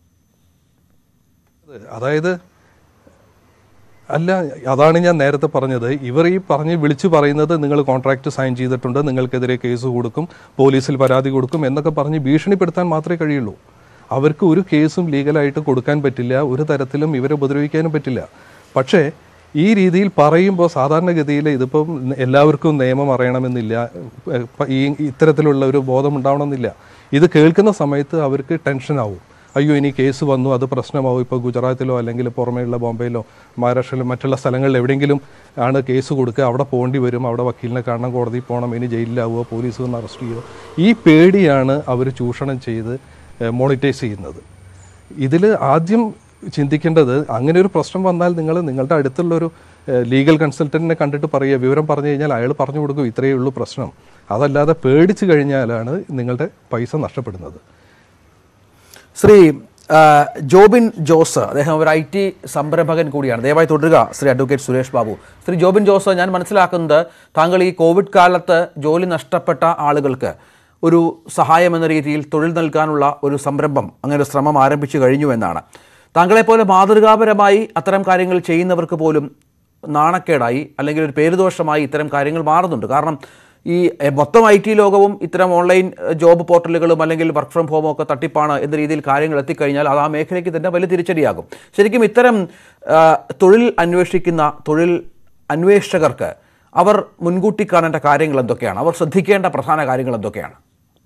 അതായത് അല്ല അതാണ് ഞാൻ നേരത്തെ പറഞ്ഞത് ഇവർ ഈ പറഞ്ഞ് വിളിച്ചു പറയുന്നത് നിങ്ങൾ കോൺട്രാക്ട് സൈൻ ചെയ്തിട്ടുണ്ട് നിങ്ങൾക്കെതിരെ കേസ് കൊടുക്കും പോലീസിൽ പരാതി കൊടുക്കും എന്നൊക്കെ പറഞ്ഞ് ഭീഷണിപ്പെടുത്താൻ മാത്രമേ കഴിയുള്ളൂ അവർക്ക് ഒരു കേസും ലീഗലായിട്ട് കൊടുക്കാൻ പറ്റില്ല ഒരു തരത്തിലും ഇവരെ ഉപദ്രവിക്കാനും പറ്റില്ല പക്ഷേ ഈ രീതിയിൽ പറയുമ്പോൾ സാധാരണഗതിയിൽ ഇതിപ്പം എല്ലാവർക്കും നിയമം അറിയണമെന്നില്ല ഏഹ് പ- ഈ ഇത്തരത്തിലുള്ള ഒരു ബോധം ഉണ്ടാവണമെന്നില്ല ഇത് കേൾക്കുന്ന സമയത്ത് അവർക്ക് ടെൻഷനാവും അയ്യോ ഇനി കേസ് വന്നു അത് പ്രശ്നമാവും ഇപ്പോൾ ഗുജറാത്തിലോ അല്ലെങ്കിൽ പുറമേയുള്ള ബോംബെയിലോ മഹാരാഷ്ട്രയിലോ മറ്റുള്ള സ്ഥലങ്ങളിൽ എവിടെയെങ്കിലും ആണ് കേസ് കൊടുക്കുക അവിടെ പോകേണ്ടി വരും അവിടെ വക്കീലിനെ കാണാൻ കോടതിയിൽ പോകണം ഇനി ജയിലിലാവുമോ പോലീസ് വന്ന് അറസ്റ്റ് ചെയ്യുമോ ഈ പേടിയാണ് അവർ ചൂഷണം ചെയ്ത് മോണിറ്റൈസ് ചെയ്യുന്നത് ഇതിൽ ആദ്യം ചിന്തിക്കേണ്ടത് അങ്ങനെ ഒരു പ്രശ്നം വന്നാൽ നിങ്ങൾ നിങ്ങളുടെ അടുത്തുള്ളൊരു ലീഗൽ കൺസൾട്ടൻറ്റിനെ കണ്ടിട്ട് പറയുക വിവരം പറഞ്ഞു കഴിഞ്ഞാൽ അയാൾ പറഞ്ഞു കൊടുക്കും ഇത്രയേ ഉള്ളൂ പ്രശ്നം അതല്ലാതെ പേടിച്ചു കഴിഞ്ഞാലാണ് നിങ്ങളുടെ പൈസ നഷ്ടപ്പെടുന്നത് ശ്രീ ആ, ജോബിൻ ജോസ് അദ്ദേഹം ഒരു ഐ ടി സംരംഭകൻ കൂടിയാണ് ദയവായി തുടരുക ശ്രീ അഡ്വക്കേറ്റ് സുരേഷ് ബാബു ശ്രീ ജോബിൻ ജോസ് ഞാൻ മനസ്സിലാക്കുന്നത് താങ്കൾ ഈ കോവിഡ് കാലത്ത് ജോലി നഷ്ടപ്പെട്ട ആളുകൾക്ക് ഒരു സഹായം എന്ന രീതിയിൽ തൊഴിൽ നൽകാനുള്ള ഒരു സംരംഭം അങ്ങനെ ഒരു ശ്രമം ആരംഭിച്ചു കഴിഞ്ഞു എന്നാണ് താങ്കളെപ്പോലെ മാതൃകാപരമായി അത്തരം കാര്യങ്ങൾ ചെയ്യുന്നവർക്ക് പോലും നാണക്കേടായി അല്ലെങ്കിൽ ഒരു പേരുദോഷമായി ഇത്തരം കാര്യങ്ങൾ മാറുന്നുണ്ട് കാരണം ഈ എ, മൊത്തം ഐ ടി ലോകവും ഇത്തരം ഓൺലൈൻ എ, ജോബ് പോർട്ടലുകളും അല്ലെങ്കിൽ വർക്ക് ഫ്രം ഹോമോ ഒക്കെ തട്ടിപ്പാണ് എന്ന രീതിയിൽ കാര്യങ്ങൾ എത്തിക്കഴിഞ്ഞാൽ അത് ആ മേഖലയ്ക്ക് തന്നെ വലിയ തിരിച്ചടിയാകും ശരിക്കും ഇത്തരം ആ, തൊഴിൽ അന്വേഷിക്കുന്ന തൊഴിൽ അന്വേഷകർക്ക് അവർ മുൻകൂട്ടി കാണേണ്ട കാര്യങ്ങൾ എന്തൊക്കെയാണ് അവർ ശ്രദ്ധിക്കേണ്ട പ്രധാന കാര്യങ്ങൾ എന്തൊക്കെയാണ്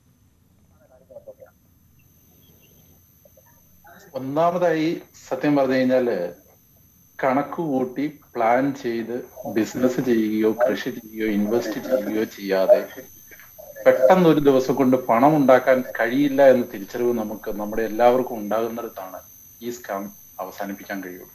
ഒന്നാമതായി സത്യം പറഞ്ഞു കഴിഞ്ഞാല് കണക്ക് കൂട്ടി പ്ലാൻ ചെയ്ത് ബിസിനസ് ചെയ്യുകയോ കൃഷി ചെയ്യുകയോ ഇൻവെസ്റ്റ് ചെയ്യുകയോ ചെയ്യാതെ പെട്ടെന്ന് ഒരു ദിവസം കൊണ്ട് പണം ഉണ്ടാക്കാൻ കഴിയില്ല എന്ന തിരിച്ചറിവ് നമുക്ക് നമ്മുടെ എല്ലാവർക്കും ഉണ്ടാകുന്നിടത്താണ് ഈ സ്കാം അവസാനിപ്പിക്കാൻ കഴിയുള്ളൂ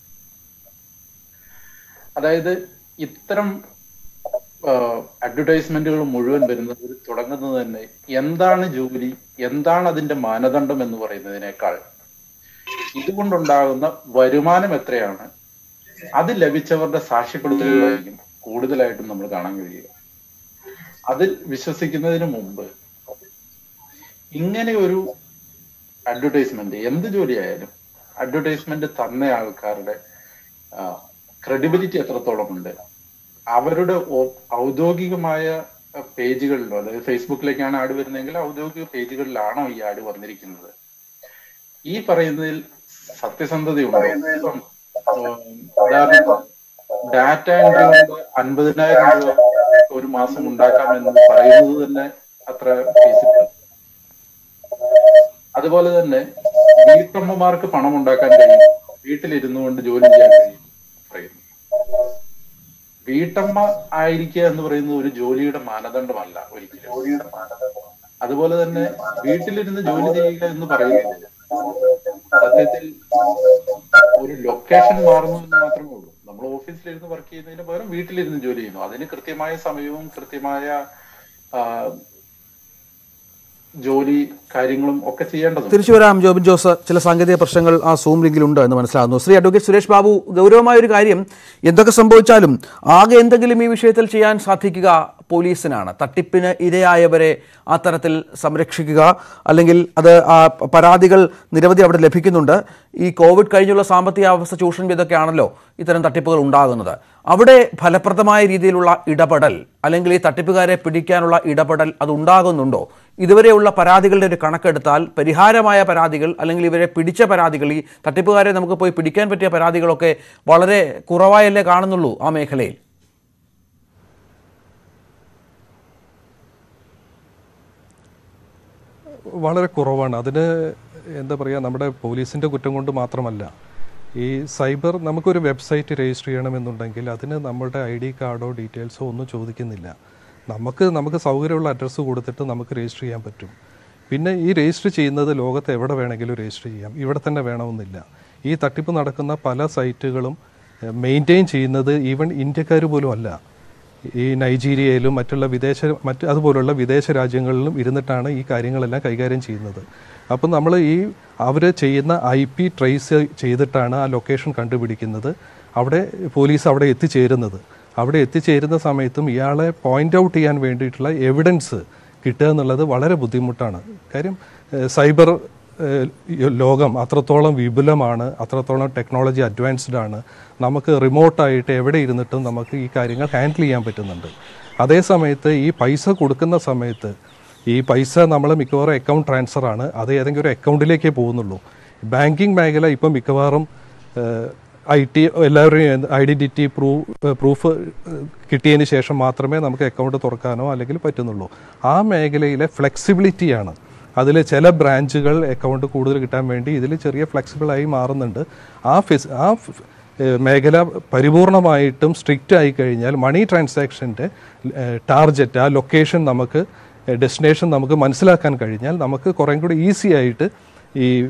അതായത് ഇത്തരം അഡ്വർടൈസ്മെന്റുകൾ മുഴുവൻ വരുന്നത് തുടങ്ങുന്നത് തന്നെ എന്താണ് ജോലി എന്താണ് അതിന്റെ മാനദണ്ഡം എന്ന് പറയുന്നതിനേക്കാൾ ഇതുകൊണ്ടുണ്ടാകുന്ന വരുമാനം എത്രയാണ് അത് ലഭിച്ചവരുടെ സാക്ഷ്യപ്പെടുത്തലുകളായിരിക്കും കൂടുതലായിട്ടും നമ്മൾ കാണാൻ കഴിയുക അതിൽ വിശ്വസിക്കുന്നതിന് മുമ്പ് ഇങ്ങനെ ഒരു അഡ്വർടൈസ്മെന്റ് എന്ത് ജോലിയായാലും അഡ്വർടൈസ്മെന്റ് തന്ന ആൾക്കാരുടെ ക്രെഡിബിലിറ്റി എത്രത്തോളം ഉണ്ട് അവരുടെ ഓ- ഔദ്യോഗികമായ പേജുകളിലോ അതായത് ഫേസ്ബുക്കിലേക്കാണ് ആഡ് വരുന്നതെങ്കിൽ ഔദ്യോഗിക പേജുകളിലാണോ ഈ ആഡ് വന്നിരിക്കുന്നത് ഈ പറയുന്നതിൽ സത്യസന്ധതയുണ്ടോ ഇപ്പം ഉം, ഉദാഹരണത്തിന് ഡാറ്റ എൻട്രി കൊണ്ട് അൻപതിനായിരം രൂപ ഒരു മാസം ഉണ്ടാക്കാമെന്ന് പറയുന്നത് തന്നെ അത്ര feasible അല്ല. അതുപോലെ തന്നെ വീട്ടമ്മമാർക്ക് പണം ഉണ്ടാക്കാൻ കഴിയും വീട്ടിലിരുന്നു കൊണ്ട് ജോലി ചെയ്യാൻ കഴിയും പറയുന്നു വീട്ടമ്മ ആയിരിക്കുക എന്ന് പറയുന്നത് ഒരു ജോലിയുടെ മാനദണ്ഡമല്ല ഒരിക്കലും അതുപോലെ തന്നെ വീട്ടിലിരുന്ന് ജോലി ചെയ്യുക എന്ന് പറയുന്നത് സത്യത്തിൽ ഒരു ലൊക്കേഷൻ മാറുന്നു എന്ന് മാത്രമേ ഉള്ളൂ നമ്മൾ ഓഫീസിലിരുന്ന് വർക്ക് ചെയ്യുന്നതിന് പകരം വീട്ടിലിരുന്ന് ജോലി ചെയ്യുന്നു അതിന് കൃത്യമായ സമയവും കൃത്യമായ ആ, ജോലി കാര്യങ്ങളും ഒക്കെ ചെയ്യേണ്ടതുണ്ട് തിരിച്ചു വരാം ജോബിൻ ജോസ് ചില സാങ്കേതിക പ്രശ്നങ്ങൾ ആ സൂം ലിങ്കിലുണ്ട് എന്ന് മനസ്സിലാകുന്നു ശ്രീ അഡ്വക്കേറ്റ് സുരേഷ് ബാബു ഗൗരവമായ ഒരു കാര്യം എന്തൊക്കെ സംഭവിച്ചാലും ആകെ എന്തെങ്കിലും ഈ വിഷയത്തിൽ ചെയ്യാൻ സാധിക്കുക പോലീസിനാണ് തട്ടിപ്പിന് ഇരയായവരെ ആ തരത്തിൽ സംരക്ഷിക്കുക അല്ലെങ്കിൽ അത് ആ പരാതികൾ നിരവധി അവിടെ ലഭിക്കുന്നുണ്ട് ഈ കോവിഡ് കഴിഞ്ഞുള്ള സാമ്പത്തിക അവസ്ഥ ചൂഷണം ചെയ്തൊക്കെയാണല്ലോ ഇത്തരം തട്ടിപ്പുകൾ ഉണ്ടാകുന്നത് അവിടെ ഫലപ്രദമായ രീതിയിലുള്ള ഇടപെടൽ അല്ലെങ്കിൽ ഈ തട്ടിപ്പുകാരെ പിടിക്കാനുള്ള ഇടപെടൽ അത് ഉണ്ടാകുന്നുണ്ടോ ഇതുവരെയുള്ള പരാതികളുടെ ഒരു കണക്കെടുത്താൽ പരിഹാരമായ പരാതികൾ അല്ലെങ്കിൽ ഇവരെ പിടിച്ച പരാതികൾ ഈ തട്ടിപ്പുകാരെ നമുക്ക് പോയി പിടിക്കാൻ പറ്റിയ പരാതികളൊക്കെ വളരെ കുറവായല്ലേ കാണുന്നുള്ളൂ ആ മേഖലയിൽ വളരെ കുറവാണ് അതിന് എന്താ പറയുക നമ്മുടെ പോലീസിൻ്റെ കുറ്റം കൊണ്ട് മാത്രമല്ല ഈ സൈബർ നമുക്കൊരു വെബ്സൈറ്റ് രജിസ്റ്റർ ചെയ്യണമെന്നുണ്ടെങ്കിൽ അതിന് നമ്മുടെ ഐ ഡി കാർഡോ ഡീറ്റെയിൽസോ ഒന്നും ചോദിക്കുന്നില്ല നമുക്ക് നമുക്ക് സൗകര്യമുള്ള അഡ്രസ്സ് കൊടുത്തിട്ട് നമുക്ക് രജിസ്റ്റർ ചെയ്യാൻ പറ്റും പിന്നെ ഈ രജിസ്റ്റർ ചെയ്യുന്നത് ലോകത്ത് എവിടെ വേണമെങ്കിലും രജിസ്റ്റർ ചെയ്യാം ഇവിടെ തന്നെ വേണമെന്നില്ല ഈ തട്ടിപ്പ് നടക്കുന്ന പല സൈറ്റുകളും മെയിൻറ്റെയിൻ ചെയ്യുന്നത് ഈവൻ ഇന്ത്യക്കാർ പോലും അല്ല ഈ നൈജീരിയയിലും മറ്റുള്ള വിദേശ മറ്റ് അതുപോലുള്ള വിദേശ രാജ്യങ്ങളിലും ഇരുന്നിട്ടാണ് ഈ കാര്യങ്ങളെല്ലാം കൈകാര്യം ചെയ്യുന്നത് അപ്പം നമ്മൾ ഈ അവർ ചെയ്യുന്ന ഐ പി ട്രേസ് ചെയ്തിട്ടാണ് ആ ലൊക്കേഷൻ കണ്ടുപിടിക്കുന്നത് അവിടെ പോലീസ് അവിടെ എത്തിച്ചേരുന്നത് അവിടെ എത്തിച്ചേരുന്ന സമയത്തും ഇയാളെ പോയിന്റ് ഔട്ട് ചെയ്യാൻ വേണ്ടിയിട്ടുള്ള എവിഡൻസ് കിട്ടുക എന്നുള്ളത് വളരെ ബുദ്ധിമുട്ടാണ് കാര്യം ഏഹ്, സൈബർ ഏഹ്, ഈ ലോകം അത്രത്തോളം വിപുലമാണ് അത്രത്തോളം ടെക്നോളജി അഡ്വാൻസ്ഡ് ആണ് നമുക്ക് റിമോട്ടായിട്ട് എവിടെ ഇരുന്നിട്ടും നമുക്ക് ഈ കാര്യങ്ങൾ ഹാൻഡിൽ ചെയ്യാൻ പറ്റുന്നുണ്ട് അതേ സമയത്ത് ഈ പൈസ കൊടുക്കുന്ന സമയത്ത് ഈ പൈസ നമ്മൾ മിക്കവാറും അക്കൗണ്ട് ട്രാൻസ്ഫർ ആണ് അത് ഏതെങ്കിലും ഒരു അക്കൗണ്ടിലേക്കേ പോകുന്നുള്ളൂ ബാങ്കിങ് മേഖല ഇപ്പം മിക്കവാറും ഐ ടി എല്ലാവരുടെയും ഐഡൻറ്റിറ്റി പ്രൂ പ്രൂഫ് കിട്ടിയതിന് ശേഷം മാത്രമേ നമുക്ക് അക്കൗണ്ട് തുറക്കാനോ അല്ലെങ്കിൽ പറ്റുന്നുള്ളൂ ആ മേഖലയിലെ ഫ്ലെക്സിബിലിറ്റിയാണ് അതിൽ ചില ബ്രാഞ്ചുകൾ അക്കൗണ്ട് കൂടുതൽ കിട്ടാൻ വേണ്ടി ഇതിൽ ചെറിയ ഫ്ലെക്സിബിളായി മാറുന്നുണ്ട് ആ ഫെസ് ആ ഫ്- ഏഹ് മേഖല പരിപൂർണമായിട്ടും സ്ട്രിക്റ്റ് ആയി കഴിഞ്ഞാൽ മണി ട്രാൻസാക്ഷൻ്റെ ടാർജറ്റ് ആ ലൊക്കേഷൻ നമുക്ക് ഡെസ്റ്റിനേഷൻ നമുക്ക് മനസ്സിലാക്കാൻ കഴിഞ്ഞാൽ നമുക്ക് കുറേ കൂടി ഈസി ആയിട്ട് ഈ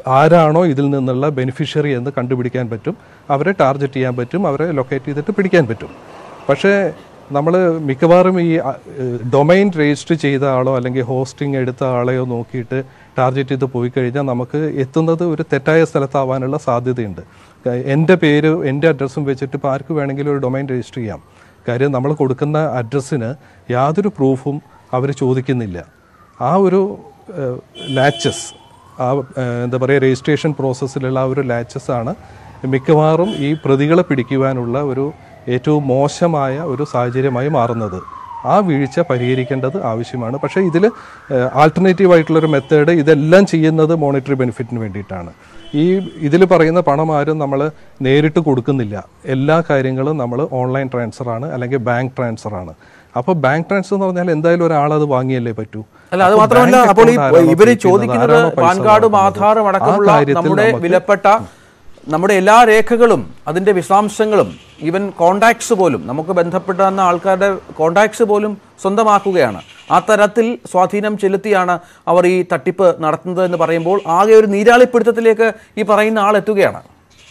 ആരാണോ ഇതിൽ നിന്നുള്ള ബെനിഫിഷ്യറി എന്ന് കണ്ടുപിടിക്കാൻ പറ്റും അവരെ ടാർഗറ്റ് ചെയ്യാൻ പറ്റും അവരെ ലൊക്കേറ്റ് ചെയ്തിട്ട് പിടിക്കാൻ പറ്റും പക്ഷേ നമ്മൾ മിക്കവാറും ഈ ഡൊമൈൻ രജിസ്റ്റർ ചെയ്ത ആളോ അല്ലെങ്കിൽ ഹോസ്റ്റിംഗ് എടുത്ത ആളെയോ നോക്കിയിട്ട് ടാർഗറ്റ് ചെയ്ത് പോയി കഴിഞ്ഞാൽ നമുക്ക് എത്തുന്നത് ഒരു തെറ്റായ സ്ഥലത്താവാനുള്ള സാധ്യതയുണ്ട് ക- എൻ്റെ പേര് എൻ്റെ അഡ്രസ്സും വെച്ചിട്ട് ഇപ്പോൾ ആർക്ക് വേണമെങ്കിലും ഒരു ഡൊമൈൻ രജിസ്റ്റർ ചെയ്യാം കാര്യം നമ്മൾ കൊടുക്കുന്ന അഡ്രസ്സിന് യാതൊരു പ്രൂഫും അവർ ചോദിക്കുന്നില്ല ആ ഒരു ലാച്ചസ് ആ ഏഹ്, എന്താ പറയുക രജിസ്ട്രേഷൻ പ്രോസസ്സിലുള്ള ആ ഒരു ലാച്ചസ് ആണ് മിക്കവാറും ഈ പ്രതികളെ പിടിക്കുവാനുള്ള ഒരു ഏറ്റവും മോശമായ ഒരു സാഹചര്യമായി മാറുന്നത് ആ വീഴ്ച പരിഹരിക്കേണ്ടത് ആവശ്യമാണ് പക്ഷേ ഇതിൽ ആൾട്ടർനേറ്റീവ് ആയിട്ടുള്ളൊരു മെത്തേഡ് ഇതെല്ലാം ചെയ്യുന്നത് മോണിറ്ററി ബെനിഫിറ്റിന് വേണ്ടിയിട്ടാണ് ഈ ഇതിൽ പറയുന്ന പണം ആരും നമ്മൾ നേരിട്ട് കൊടുക്കുന്നില്ല എല്ലാ കാര്യങ്ങളും നമ്മൾ ഓൺലൈൻ ട്രാൻസ്ഫർ ആണ് അല്ലെങ്കിൽ ബാങ്ക് ട്രാൻസ്ഫർ ആണ് അപ്പോൾ ബാങ്ക് ട്രാൻസ്ഫർ എന്ന് പറഞ്ഞാൽ എന്തായാലും ഒരാൾ അത് വാങ്ങിയല്ലേ പറ്റൂ അല്ല അത് അപ്പോൾ മാത്രമല്ല ബാങ്ക് അപ്പോൾ ഈ account ആരാണോ ഇവര് create ചെയ്യുന്നത്, ചോദിക്കുന്നത് ആരാണോ പൈസ പാൻ കാർഡും വാങ്ങുന്നത്, ആധാറും ആ അടക്കമുള്ള കാര്യത്തിൽ നമ്മുടെ നമുക്ക് വിലപ്പെട്ട നമ്മുടെ എല്ലാ രേഖകളും അതിന്റെ വിശദാംശങ്ങളും ഈവൻ കോണ്ടാക്ട്സ് പോലും നമുക്ക് ബന്ധപ്പെടുന്ന ആൾക്കാരുടെ കോണ്ടാക്ട്സ് പോലും സ്വന്തമാക്കുകയാണ് ആ തരത്തിൽ സ്വാധീനം ചെലുത്തിയാണ് അവർ ഈ തട്ടിപ്പ് നടത്തുന്നത് എന്ന് പറയുമ്പോൾ ആകെ ഒരു നീരാളിപ്പിടുത്തത്തിലേക്ക് ഈ പറയുന്ന ആൾ എത്തുകയാണ്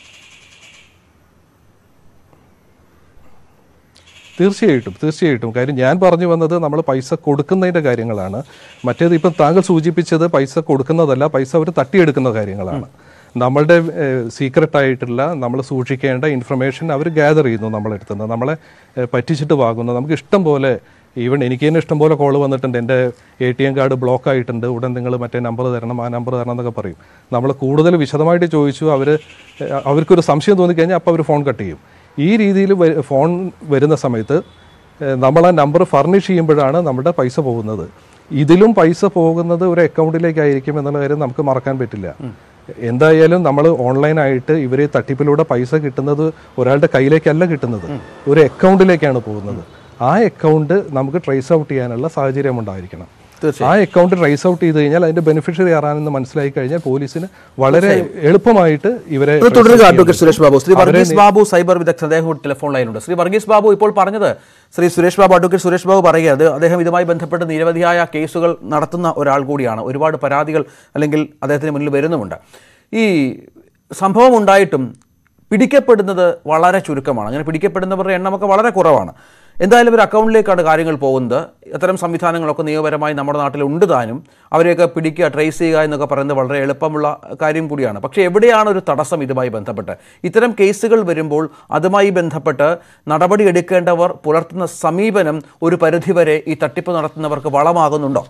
തീർച്ചയായിട്ടും തീർച്ചയായിട്ടും കാര്യം ഞാൻ പറഞ്ഞു വന്നത് നമ്മൾ പൈസ കൊടുക്കുന്നതിൻ്റെ കാര്യങ്ങളാണ് മറ്റേത് ഇപ്പം താങ്കൾ സൂചിപ്പിച്ചത് പൈസ കൊടുക്കുന്നതല്ല പൈസ അവർ തട്ടിയെടുക്കുന്ന കാര്യങ്ങളാണ് നമ്മളുടെ സീക്രട്ട് ആയിട്ടുള്ള നമ്മൾ സൂക്ഷിക്കേണ്ട ഇൻഫർമേഷൻ അവർ ഗ്യാദർ ചെയ്യുന്നു നമ്മളെ അടുത്ത് നിന്ന് നമ്മളെ ഏഹ്, പറ്റിച്ചിട്ട് വാങ്ങുന്നു നമുക്ക് ഇഷ്ടം പോലെ ഈവൻ എനിക്ക് തന്നെ ഇഷ്ടം പോലെ കോൾ വന്നിട്ടുണ്ട് എൻ്റെ A T M card block ആയിട്ടുണ്ട് ഉടൻ നിങ്ങൾ മറ്റേ നമ്പർ തരണം ആ നമ്പർ തരണം എന്നൊക്കെ പറയും നമ്മൾ കൂടുതൽ വിശദമായിട്ട് ചോദിച്ചു അവർ അവർക്കൊരു സംശയം തോന്നിക്കഴിഞ്ഞാൽ അപ്പോൾ അവർ ഫോൺ കട്ട് ചെയ്യും ഈ രീതിയിൽ ഫോൺ വരുന്ന സമയത്ത് ഏഹ്, നമ്മൾ ആ നമ്പർ ഫർണിഷ് ചെയ്യുമ്പോഴാണ് നമ്മുടെ പൈസ പോകുന്നത് ഇതിലും പൈസ പോകുന്നത് ഒരു അക്കൗണ്ടിലേക്കായിരിക്കും എന്നുള്ള കാര്യം നമുക്ക് മറക്കാൻ പറ്റില്ല എന്തായാലും നമ്മൾ ഓൺലൈനായിട്ട് ഇവരെ തട്ടിപ്പിലൂടെ പൈസ കിട്ടുന്നത് ഒരാളുടെ കയ്യിലേക്കല്ല കിട്ടുന്നത് ഒരു അക്കൗണ്ടിലേക്കാണ് പോകുന്നത് ആ അക്കൗണ്ട് നമുക്ക് ട്രേസ് ഔട്ട് ചെയ്യാനുള്ള സാഹചര്യം ഉണ്ടായിരിക്കണം ആ അക്കൗണ്ട് ട്രേസ് ഔട്ട് ചെയ്ത് കഴിഞ്ഞാൽ അതിന്റെ ബെനിഫിഷ്യറി ആരാണെന്ന് മനസ്സിലായി കഴിഞ്ഞാൽ പോലീസിന് വളരെ എളുപ്പമായിട്ട് ഇവരെ ഇത് trace തുടരുക ചെയ്യാൻ അഡ്വക്കേറ്റ് പറ്റും. സുരേഷ് ബാബു ശ്രീ അവരെ വർഗീസ് ബാബു സൈബർ വിദഗ്ധ അദ്ദേഹം കൂടി ടെലിഫോൺ ലൈനുണ്ട് ശ്രീ വർഗീസ് ബാബു ഇപ്പോൾ പറഞ്ഞത് ശ്രീ സുരേഷ് ബാബു അഡ്വക്കേറ്റ് സുരേഷ് ബാബു പറയുക അത് അദ്ദേഹം ഇതുമായി ബന്ധപ്പെട്ട് നിരവധിയായ കേസുകൾ നടത്തുന്ന ഒരാൾ കൂടിയാണ് ഒരുപാട് പരാതികൾ അല്ലെങ്കിൽ അദ്ദേഹത്തിന് മുന്നിൽ വരുന്നുമുണ്ട് ഈ സംഭവം ഉണ്ടായിട്ടും പിടിക്കപ്പെടുന്നത് വളരെ ചുരുക്കമാണ് അങ്ങനെ പിടിക്കപ്പെടുന്നവരുടെ എണ്ണമൊക്കെ വളരെ കുറവാണ് എന്തായാലും ഒരു അക്കൗണ്ടിലേക്കാണ് കാര്യങ്ങൾ പോകുന്നത് അത്തരം സംവിധാനങ്ങളൊക്കെ നിയമപരമായി നമ്മുടെ നാട്ടിൽ ഉണ്ട് താനും അവരെയൊക്കെ പിടിക്കുക ട്രേസ് ചെയ്യുക എന്നൊക്കെ പറയുന്നത് വളരെ എളുപ്പമുള്ള കാര്യം കൂടിയാണ് പക്ഷേ എവിടെയാണ് ഒരു തടസ്സം ഇതുമായി ബന്ധപ്പെട്ട് ഇത്തരം കേസുകൾ വരുമ്പോൾ അതുമായി ബന്ധപ്പെട്ട് നടപടി എടുക്കേണ്ടവർ പുലർത്തുന്ന സമീപനം ഒരു പരിധിവരെ ഈ തട്ടിപ്പ് നടത്തുന്നവർക്ക് വളമാകുന്നുണ്ടോ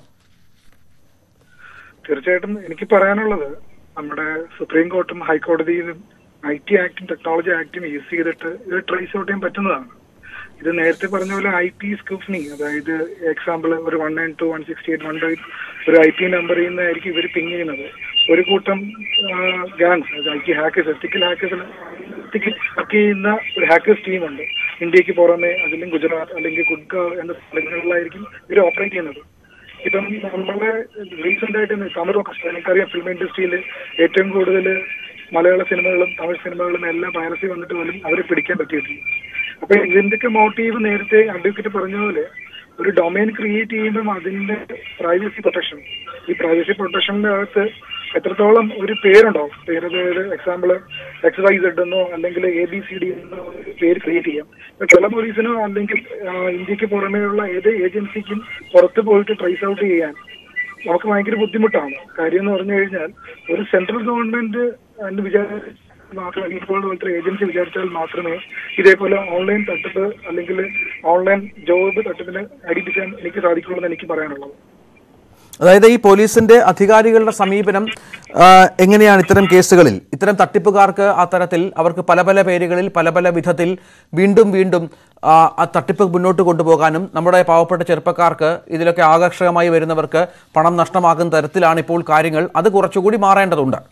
തീർച്ചയായിട്ടും എനിക്ക് പറയാനുള്ളത് നമ്മുടെ സുപ്രീം കോർട്ടും ഹൈക്കോടതിയിലും ഐ ടി ആക്ടും ടെക്നോളജി ആക്ടും യൂസ് ചെയ്തിട്ട് ഇത് ട്രേസ് ഔട്ട് ചെയ്യാൻ പറ്റുന്നതാണ് ഇത് നേരത്തെ പറഞ്ഞ പോലെ ഐ പി സ്കൂഫ്നി അതായത് എക്സാമ്പിൾ ഒരു one nine two one sixty eight one ഒരു ഐ പി നമ്പർ ചെയ്യുന്നതായിരിക്കും ഇവർ പിങ് ചെയ്യുന്നത് ഒരു കൂട്ടം gangs I T hackers ethical hackers work ചെയ്യുന്ന ഒരു ഹാക്കേഴ്സ് ടീമുണ്ട് ഇന്ത്യക്ക് പുറമെ അതിലും ഗുജറാത്ത് അല്ലെങ്കിൽ ഗുഡ്ഗാവ് എന്ന സ്ഥലങ്ങളിലായിരിക്കും ഇവർ ഓപ്പറേറ്റ് ചെയ്യുന്നത് ഇപ്പം നമ്മളെ റീസെന്റ് ആയിട്ട് തമിഴൊക്കെ എനിക്കറിയാം ഫിലിം ഇൻഡസ്ട്രിയിൽ ഏറ്റവും കൂടുതൽ മലയാള സിനിമകളും തമിഴ് സിനിമകളും എല്ലാം പൈറസി വന്നിട്ട് പോലും അവരെ പിടിക്കാൻ പറ്റിയിട്ടില്ല അപ്പൊ ഇതിന്റെയൊക്കെ മോട്ടീവ് നേരത്തെ അഡ്വക്കേറ്റ് പറഞ്ഞ പോലെ ഒരു ഡൊമൈൻ ക്രിയേറ്റ് ചെയ്യുമ്പം അതിന്റെ പ്രൈവസി പ്രൊട്ടക്ഷൻ ഈ പ്രൈവസി പ്രൊട്ടക്ഷന്റെ അകത്ത് എത്രത്തോളം ഒരു പേരുണ്ടാവും പേര് അതായത് എക്സാമ്പിൾ എക്സ് വൈ സെഡ് എന്നോ അല്ലെങ്കിൽ എ ബി സി ഡി എന്നോ ഒരു പേര് ക്രിയേറ്റ് ചെയ്യാം ഇപ്പൊ ചില പോലീസിനോ അല്ലെങ്കിൽ ആ, ഇന്ത്യക്ക് പുറമേയുള്ള ഏത് ഏജൻസിക്കും പുറത്ത് പോയിട്ട് ട്രേസ് ഔട്ട് ചെയ്യാൻ നമുക്ക് ഭയങ്കര ബുദ്ധിമുട്ടാണ് കാര്യം എന്ന് പറഞ്ഞു കഴിഞ്ഞാൽ ഒരു സെൻട്രൽ ഗവൺമെന്റ് എന്ന് വിചാരിച്ച മാത്രമേ ഇപ്പോൾ പോലത്തെ ഏജൻസി വിചാരിച്ചാൽ മാത്രമേ ഇതേപോലെ ഓൺലൈൻ തട്ടിപ്പ് അല്ലെങ്കിൽ ഓൺലൈൻ ജോബ് തട്ടിപ്പിന് ഐഡന്റിഫിക്കാൻ എനിക്ക് സാധിക്കുള്ളൂ എന്ന് എനിക്ക് പറയാനുള്ളത് അതായത് ഈ പോലീസിന്റെ അധികാരികളുടെ സമീപനം ആ, എങ്ങനെയാണ് ഇത്തരം കേസുകളിൽ ഇത്തരം തട്ടിപ്പുകാർക്ക് ആ തരത്തിൽ അവർക്ക് പല പല പേരുകളിൽ പല പല വിധത്തിൽ വീണ്ടും വീണ്ടും ആ, ആ തട്ടിപ്പ് മുന്നോട്ട് കൊണ്ടുപോകാനും നമ്മുടെ പാവപ്പെട്ട ചെറുപ്പക്കാർക്ക് ഇതിലൊക്കെ ആകർഷകമായി വരുന്നവർക്ക് പണം നഷ്ടമാകുന്ന തരത്തിലാണ് ഇപ്പോൾ കാര്യങ്ങൾ അത് കുറച്ചുകൂടി മാറേണ്ടതുണ്ട്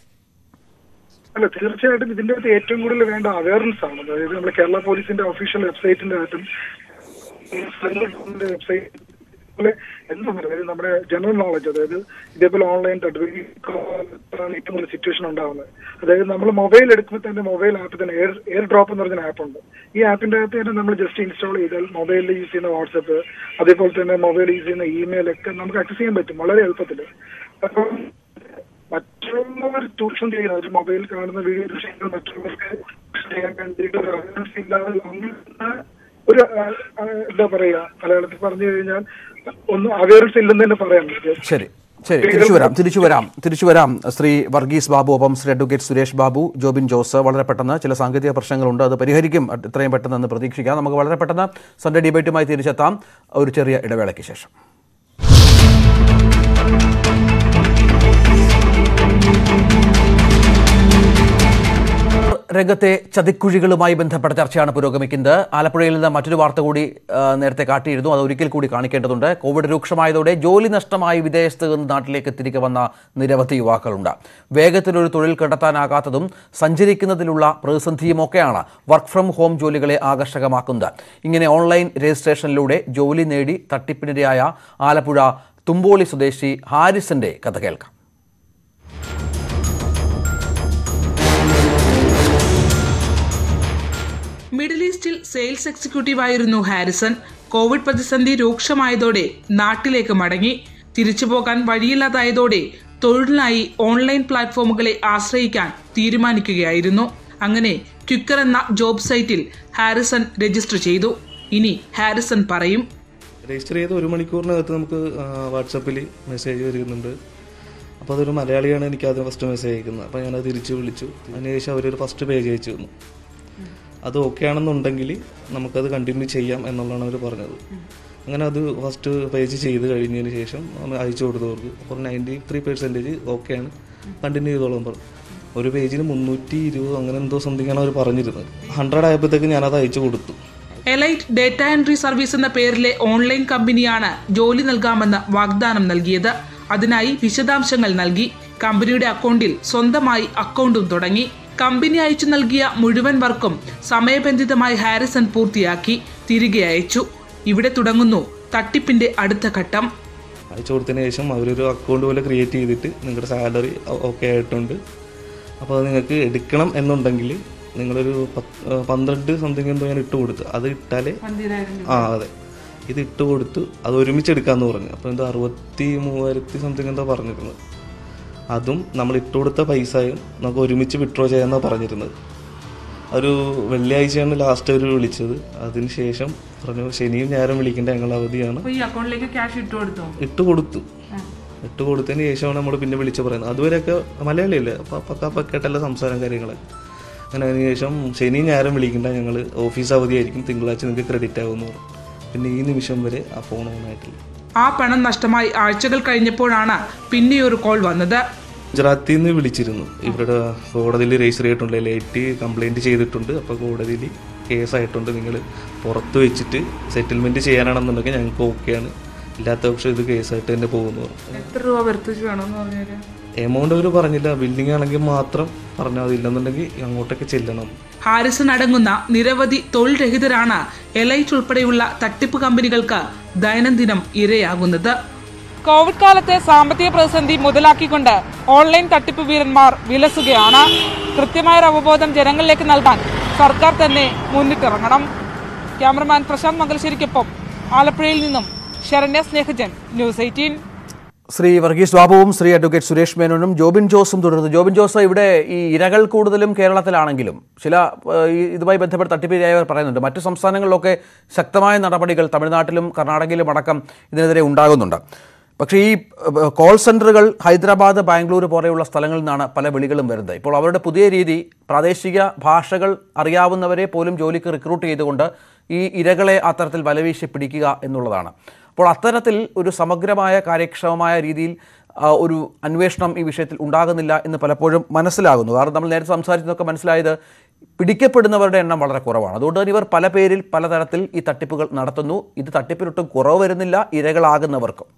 അല്ല തീർച്ചയായിട്ടും ഇതിന്റെ അകത്ത് ഏറ്റവും കൂടുതൽ വേണ്ട അവയർനെസ് ആണ് അതായത് നമ്മുടെ കേരള പോലീസിന്റെ ഒഫീഷ്യൽ വെബ്സൈറ്റിന്റെ അകത്തും വെബ്സൈറ്റ് പോലെ എന്താ പറയുക അതായത് നമ്മുടെ ജനറൽ നോളജ് അതായത് ഇതേപോലെ ഓൺലൈൻ തട്ടിപ്പ് ഏറ്റവും കൂടുതൽ സിറ്റുവേഷൻ ഉണ്ടാവുന്നത് അതായത് നമ്മൾ മൊബൈൽ എടുക്കുമ്പോൾ തന്നെ മൊബൈൽ ആപ്പ് തന്നെ എയർ എയർ ഡ്രോപ്പ് എന്ന് പറഞ്ഞ ആപ്പ് ഉണ്ട് ഈ ആപ്പിന്റെ അകത്ത് തന്നെ നമ്മൾ ജസ്റ്റ് ഇൻസ്റ്റാൾ ചെയ്താൽ മൊബൈലിൽ യൂസ് ചെയ്യുന്ന വാട്സപ്പ് അതേപോലെ തന്നെ മൊബൈൽ യൂസ് ചെയ്യുന്ന ഇമെയിൽ ഒക്കെ നമുക്ക് ആക്സസ് ചെയ്യാൻ പറ്റും വളരെ എളുപ്പത്തിൽ അപ്പം മറ്റുള്ളവർ ചൂഷണം ചെയ്യുന്ന ഒരു മൊബൈൽ കാണുന്ന വീഡിയോ ദൃശ്യങ്ങൾ മറ്റുള്ളവർക്ക് ചെയ്യാൻ വേണ്ടിയിട്ട് ഒരു അവയർനെസ് ഇല്ലാതെ വന്നിരുന്ന ഒരു ആ, ആ, എന്താ പറയാ മലയാളത്തിൽ പറഞ്ഞു കഴിഞ്ഞാൽ ഒന്നും അവയർനെസ് ഇല്ലെന്ന് തന്നെ പറയാൻ പറ്റും ശരി ശരി തിരിച്ചു വരാം തിരിച്ചു വരാം തിരിച്ചു വരാം ശ്രീ വർഗീസ് ബാബു ഒപ്പം ശ്രീ അഡ്വക്കേറ്റ് സുരേഷ് ബാബു ജോബിൻ ജോസ് വളരെ പെട്ടെന്ന് ചില സാങ്കേതിക പ്രശ്നങ്ങളുണ്ട് അത് പരിഹരിക്കും എത്രയും പെട്ടെന്ന് എന്ന് പ്രതീക്ഷിക്കാം നമുക്ക് വളരെ പെട്ടെന്ന് സൺഡേ ഡിബേറ്റുമായി തിരിച്ചെത്താം ഒരു ചെറിയ ഇടവേളയ്ക്ക് ശേഷം രംഗത്തെ ചതിക്കുഴികളുമായി ബന്ധപ്പെട്ട ചർച്ചയാണ് പുരോഗമിക്കുന്നത് ആലപ്പുഴയിൽ നിന്ന് മറ്റൊരു വാർത്ത കൂടി ആ, നേരത്തെ കാട്ടിയിരുന്നു അത് ഒരിക്കൽ കൂടി കാണിക്കേണ്ടതുണ്ട് കോവിഡ് രൂക്ഷമായതോടെ ജോലി നഷ്ടമായി വിദേശത്ത് നിന്ന് നാട്ടിലേക്ക് തിരികെ വന്ന നിരവധി യുവാക്കളുണ്ട് വേഗത്തിലൊരു തൊഴിൽ കണ്ടെത്താനാകാത്തതും സഞ്ചരിക്കുന്നതിലുള്ള പ്രതിസന്ധിയുമൊക്കെയാണ് വർക്ക് ഫ്രം ഹോം ജോലികളെ ആകർഷകമാക്കുന്നത് ഇങ്ങനെ ഓൺലൈൻ രജിസ്ട്രേഷനിലൂടെ ജോലി നേടി തട്ടിപ്പിനിരയായ ആലപ്പുഴ തുമ്പോളി സ്വദേശി ഹാരിസിന്റെ കഥ കേൾക്കാം മിഡിൽ ഈസ്റ്റിൽ സെയിൽസ് എക്സിക്യൂട്ടീവ് ആയിരുന്നു ഹാരിസൺ കോവിഡ് പ്രതിസന്ധി രൂക്ഷമായതോടെ നാട്ടിലേക്ക് മടങ്ങി തിരിച്ചു പോകാൻ വഴിയില്ലാതായതോടെ തൊഴിലിനായി ഓൺലൈൻ പ്ലാറ്റ്ഫോമുകളെ ആശ്രയിക്കാൻ തീരുമാനിക്കുകയായിരുന്നു അങ്ങനെ ക്വിക്കർ എന്ന ജോബ് സൈറ്റിൽ ഹാരിസൺ രജിസ്റ്റർ ചെയ്തു ഇനി ഹാരിസൺ പറയും രജിസ്റ്റർ ചെയ്ത് ഒരു മണിക്കൂറിനകത്ത് നമുക്ക് വാട്സപ്പിൽ മെസ്സേജ് വരുന്നുണ്ട് അപ്പോൾ അതൊരു മലയാളിയാണ് എനിക്ക് ആദ്യം ഫസ്റ്റ് മെസ്സേജ് അയക്കുന്നത് അപ്പോൾ ഞാനത് തിരിച്ച് വിളിച്ചു അതിനുശേഷം അവരൊരു ഫസ്റ്റ് പേജ് അയച്ചു തന്നു അത് ഓക്കെ ആണെന്നുണ്ടെങ്കിൽ നമുക്കത് കണ്ടിന്യൂ ചെയ്യാം എന്നുള്ളതാണ് അവർ പറഞ്ഞത് അങ്ങനെ അത് ഫസ്റ്റ് പേജ് ചെയ്ത് കഴിഞ്ഞതിന് ശേഷം നമ്മൾ അയച്ചു കൊടുത്തവർക്ക് അപ്പോൾ നയൻറ്റി ത്രീ പെർസെൻറ്റേജ് ഓക്കെയാണ് കണ്ടിന്യൂ ചെയ്തോളാം പറഞ്ഞു ഒരു പേജിന് മുന്നൂറ്റി ഇരുപത് അങ്ങനെ എന്തോ സംതിങ് ആണ് അവർ പറഞ്ഞിരുന്നത് ഹൺഡ്രഡ് ആയപ്പോഴത്തേക്ക് ഞാനത് അയച്ചു കൊടുത്തു എലൈറ്റ് ഡേറ്റ എൻട്രി സർവീസ് എന്ന പേരിലെ ഓൺലൈൻ കമ്പനിയാണ് ജോലി നൽകാമെന്ന് വാഗ്ദാനം നൽകിയത് അതിനായി വിശദാംശങ്ങൾ നൽകി കമ്പനിയുടെ അക്കൗണ്ടിൽ സ്വന്തമായി അക്കൗണ്ടും തുടങ്ങി കമ്പനി അയച്ചു നൽകിയ മുഴുവൻ വർക്കും സമയബന്ധിതമായി ഹാരിസൺ പൂർത്തിയാക്കി തിരികെ അയച്ചു ഇവിടെ തുടങ്ങുന്നു തട്ടിപ്പിന്റെ അടുത്ത ഘട്ടം അയച്ചു കൊടുത്തതിന് ശേഷം അവരൊരു അക്കൗണ്ട് പോലെ ക്രിയേറ്റ് ചെയ്തിട്ട് നിങ്ങളുടെ സാലറി ഓക്കെ ആയിട്ടുണ്ട് അപ്പോൾ അത് നിങ്ങൾക്ക് എടുക്കണം എന്നുണ്ടെങ്കിൽ നിങ്ങളൊരു പത്ത് ആ, പന്ത്രണ്ട് സംതിങ് എന്തോ ഞാൻ ഇട്ട് കൊടുത്തു അത് ഇട്ടാലേ ആ അതെ ഇത് ഇട്ട് കൊടുത്തു അത് ഒരുമിച്ച് എടുക്കാമെന്ന് പറഞ്ഞു അപ്പോൾ എന്തോ അറുപത്തി മൂവായിരത്തി സംതിങ് എന്തോ പറഞ്ഞിരുന്നത് അതും നമ്മൾ ഇട്ട് കൊടുത്ത പൈസയും നമുക്ക് ഒരുമിച്ച് വിഡ്രോ ചെയ്യാമെന്നാണ് പറഞ്ഞിരുന്നത് ഒരു വെള്ളിയാഴ്ചയാണ് ലാസ്റ്റ് അവർ വിളിച്ചത് അതിന് ശേഷം പറഞ്ഞു ശനിയും ഞായറും വിളിക്കേണ്ട ഞങ്ങൾ അവധിയാണ് ഈ അക്കൗണ്ടിലേക്ക് ക്യാഷ് ഇട്ടു കൊടുത്തു ഇട്ട് കൊടുത്തു ഇട്ട് കൊടുത്തതിന് ശേഷമാണ് നമ്മൾ പിന്നെ വിളിച്ച് പറയുന്നത് അതുവരെയൊക്കെ മലയാളിയല്ലേ അപ്പോൾ പക്ക പക്കായിട്ടല്ല സംസാരം കാര്യങ്ങളൊക്കെ അങ്ങനെ അതിന് ശേഷം ശനി ഞായറും വിളിക്കണ്ട ഞങ്ങൾ ഓഫീസ് അവധിയായിരിക്കും തിങ്കളാഴ്ച നിങ്ങൾക്ക് ക്രെഡിറ്റ് ആകുമെന്ന് പറഞ്ഞു പിന്നെ ഈ നിമിഷം വരെ ആ ഫോൺ ഓൺ ആയിട്ടില്ല ആ പണം നഷ്ടമായി ആഴ്ചകൾ കഴിഞ്ഞപ്പോഴാണ് പിന്നെയൊരു കോൾ വന്നത് ഗുജറാത്തിൽ നിന്ന് വിളിച്ചിരുന്നു ഇവരുടെ കോടതിയിൽ രജിസ്റ്റർ ചെയ്തിട്ടുണ്ട് ലേറ്റ് കംപ്ലൈൻറ്റ് ചെയ്തിട്ടുണ്ട് അപ്പോൾ കോടതിയിൽ കേസായിട്ടുണ്ട് നിങ്ങൾ പുറത്ത് വെച്ചിട്ട് സെറ്റിൽമെൻറ്റ് ചെയ്യാനാണെന്നുണ്ടെങ്കിൽ ഞങ്ങൾക്ക് ഓക്കെയാണ് ഇല്ലാത്ത പക്ഷേ ഇത് കേസായിട്ട് തന്നെ പോകുന്നു പറഞ്ഞു എത്ര രൂപ വരുത്തിച്ച് വേണമെന്ന് പറഞ്ഞാല് എമൗണ്ട് അവർ പറഞ്ഞില്ല ബിൽഡിംഗ് ആണെങ്കിൽ മാത്രം പറഞ്ഞാൽ മതി ഇല്ലെന്നുണ്ടെങ്കിൽ അങ്ങോട്ടൊക്കെ ചെല്ലണം ഹാരിസൺ അടങ്ങുന്ന നിരവധി തൊഴിൽ രഹിതരാണ് എലൈറ്റ് ഉൾപ്പെടെയുള്ള തട്ടിപ്പ് കമ്പനികൾക്ക് ദൈനംദിനം ഇരയാകുന്നത് കോവിഡ് കാലത്തെ സാമ്പത്തിക പ്രതിസന്ധി മുതലാക്കിക്കൊണ്ട് ഓൺലൈൻ തട്ടിപ്പ് വീരന്മാർ വിലസുകയാണ് കൃത്യമായ അവബോധം ജനങ്ങളിലേക്ക് നൽകാൻ സർക്കാർ തന്നെ മുന്നിട്ടിറങ്ങണം ക്യാമറമാൻ പ്രശാന്ത് മംഗലശ്ശേരിക്കൊപ്പം ആലപ്പുഴയിൽ നിന്നും ശരണ്യ സ്നേഹജൻ ന്യൂസ് എയ്റ്റീൻ ശ്രീ വർഗീസ് ബാബുവും ശ്രീ അഡ്വക്കേറ്റ് സുരേഷ് മേനോനും ജോബിൻ ജോസും തുടരുന്നു ജോബിൻ ജോസ് ഇവിടെ ഈ ഇരകൾ കൂടുതലും കേരളത്തിലാണെങ്കിലും ചില ഏഹ്, ഈ ഇതുമായി ബന്ധപ്പെട്ട് തട്ടിപ്പിരിയായവർ പറയുന്നുണ്ട് മറ്റു സംസ്ഥാനങ്ങളിലൊക്കെ ശക്തമായ നടപടികൾ തമിഴ്നാട്ടിലും കർണാടകയിലും അടക്കം ഇതിനെതിരെ ഉണ്ടാകുന്നുണ്ട് പക്ഷേ ഈ ഏഹ്, കോൾ സെൻ്ററുകൾ ഹൈദരാബാദ് ബാംഗ്ലൂർ പോലെയുള്ള സ്ഥലങ്ങളിൽ നിന്നാണ് പല വിളികളും വരുന്നത് ഇപ്പോൾ അവരുടെ പുതിയ രീതി പ്രാദേശിക ഭാഷകൾ അറിയാവുന്നവരെ പോലും ജോലിക്ക് റിക്രൂട്ട് ചെയ്തുകൊണ്ട് ഈ ഇരകളെ അത്തരത്തിൽ വലവീശി പിടിക്കുക എന്നുള്ളതാണ് അപ്പോൾ അത്തരത്തിൽ ഒരു സമഗ്രമായ കാര്യക്ഷമമായ രീതിയിൽ ആ, ഒരു അന്വേഷണം ഈ വിഷയത്തിൽ ഉണ്ടാകുന്നില്ല എന്ന് പലപ്പോഴും മനസ്സിലാകുന്നു കാരണം നമ്മൾ നേരത്തെ സംസാരിച്ചതൊക്കെ മനസ്സിലായത് പിടിക്കപ്പെടുന്നവരുടെ എണ്ണം വളരെ കുറവാണ് അതുകൊണ്ട് തന്നെ ഇവർ പല പേരിൽ പലതരത്തിൽ ഈ തട്ടിപ്പുകൾ നടത്തുന്നു ഇത് തട്ടിപ്പിനൊട്ടും കുറവ് വരുന്നില്ല ഇരകളാകുന്നവർക്കും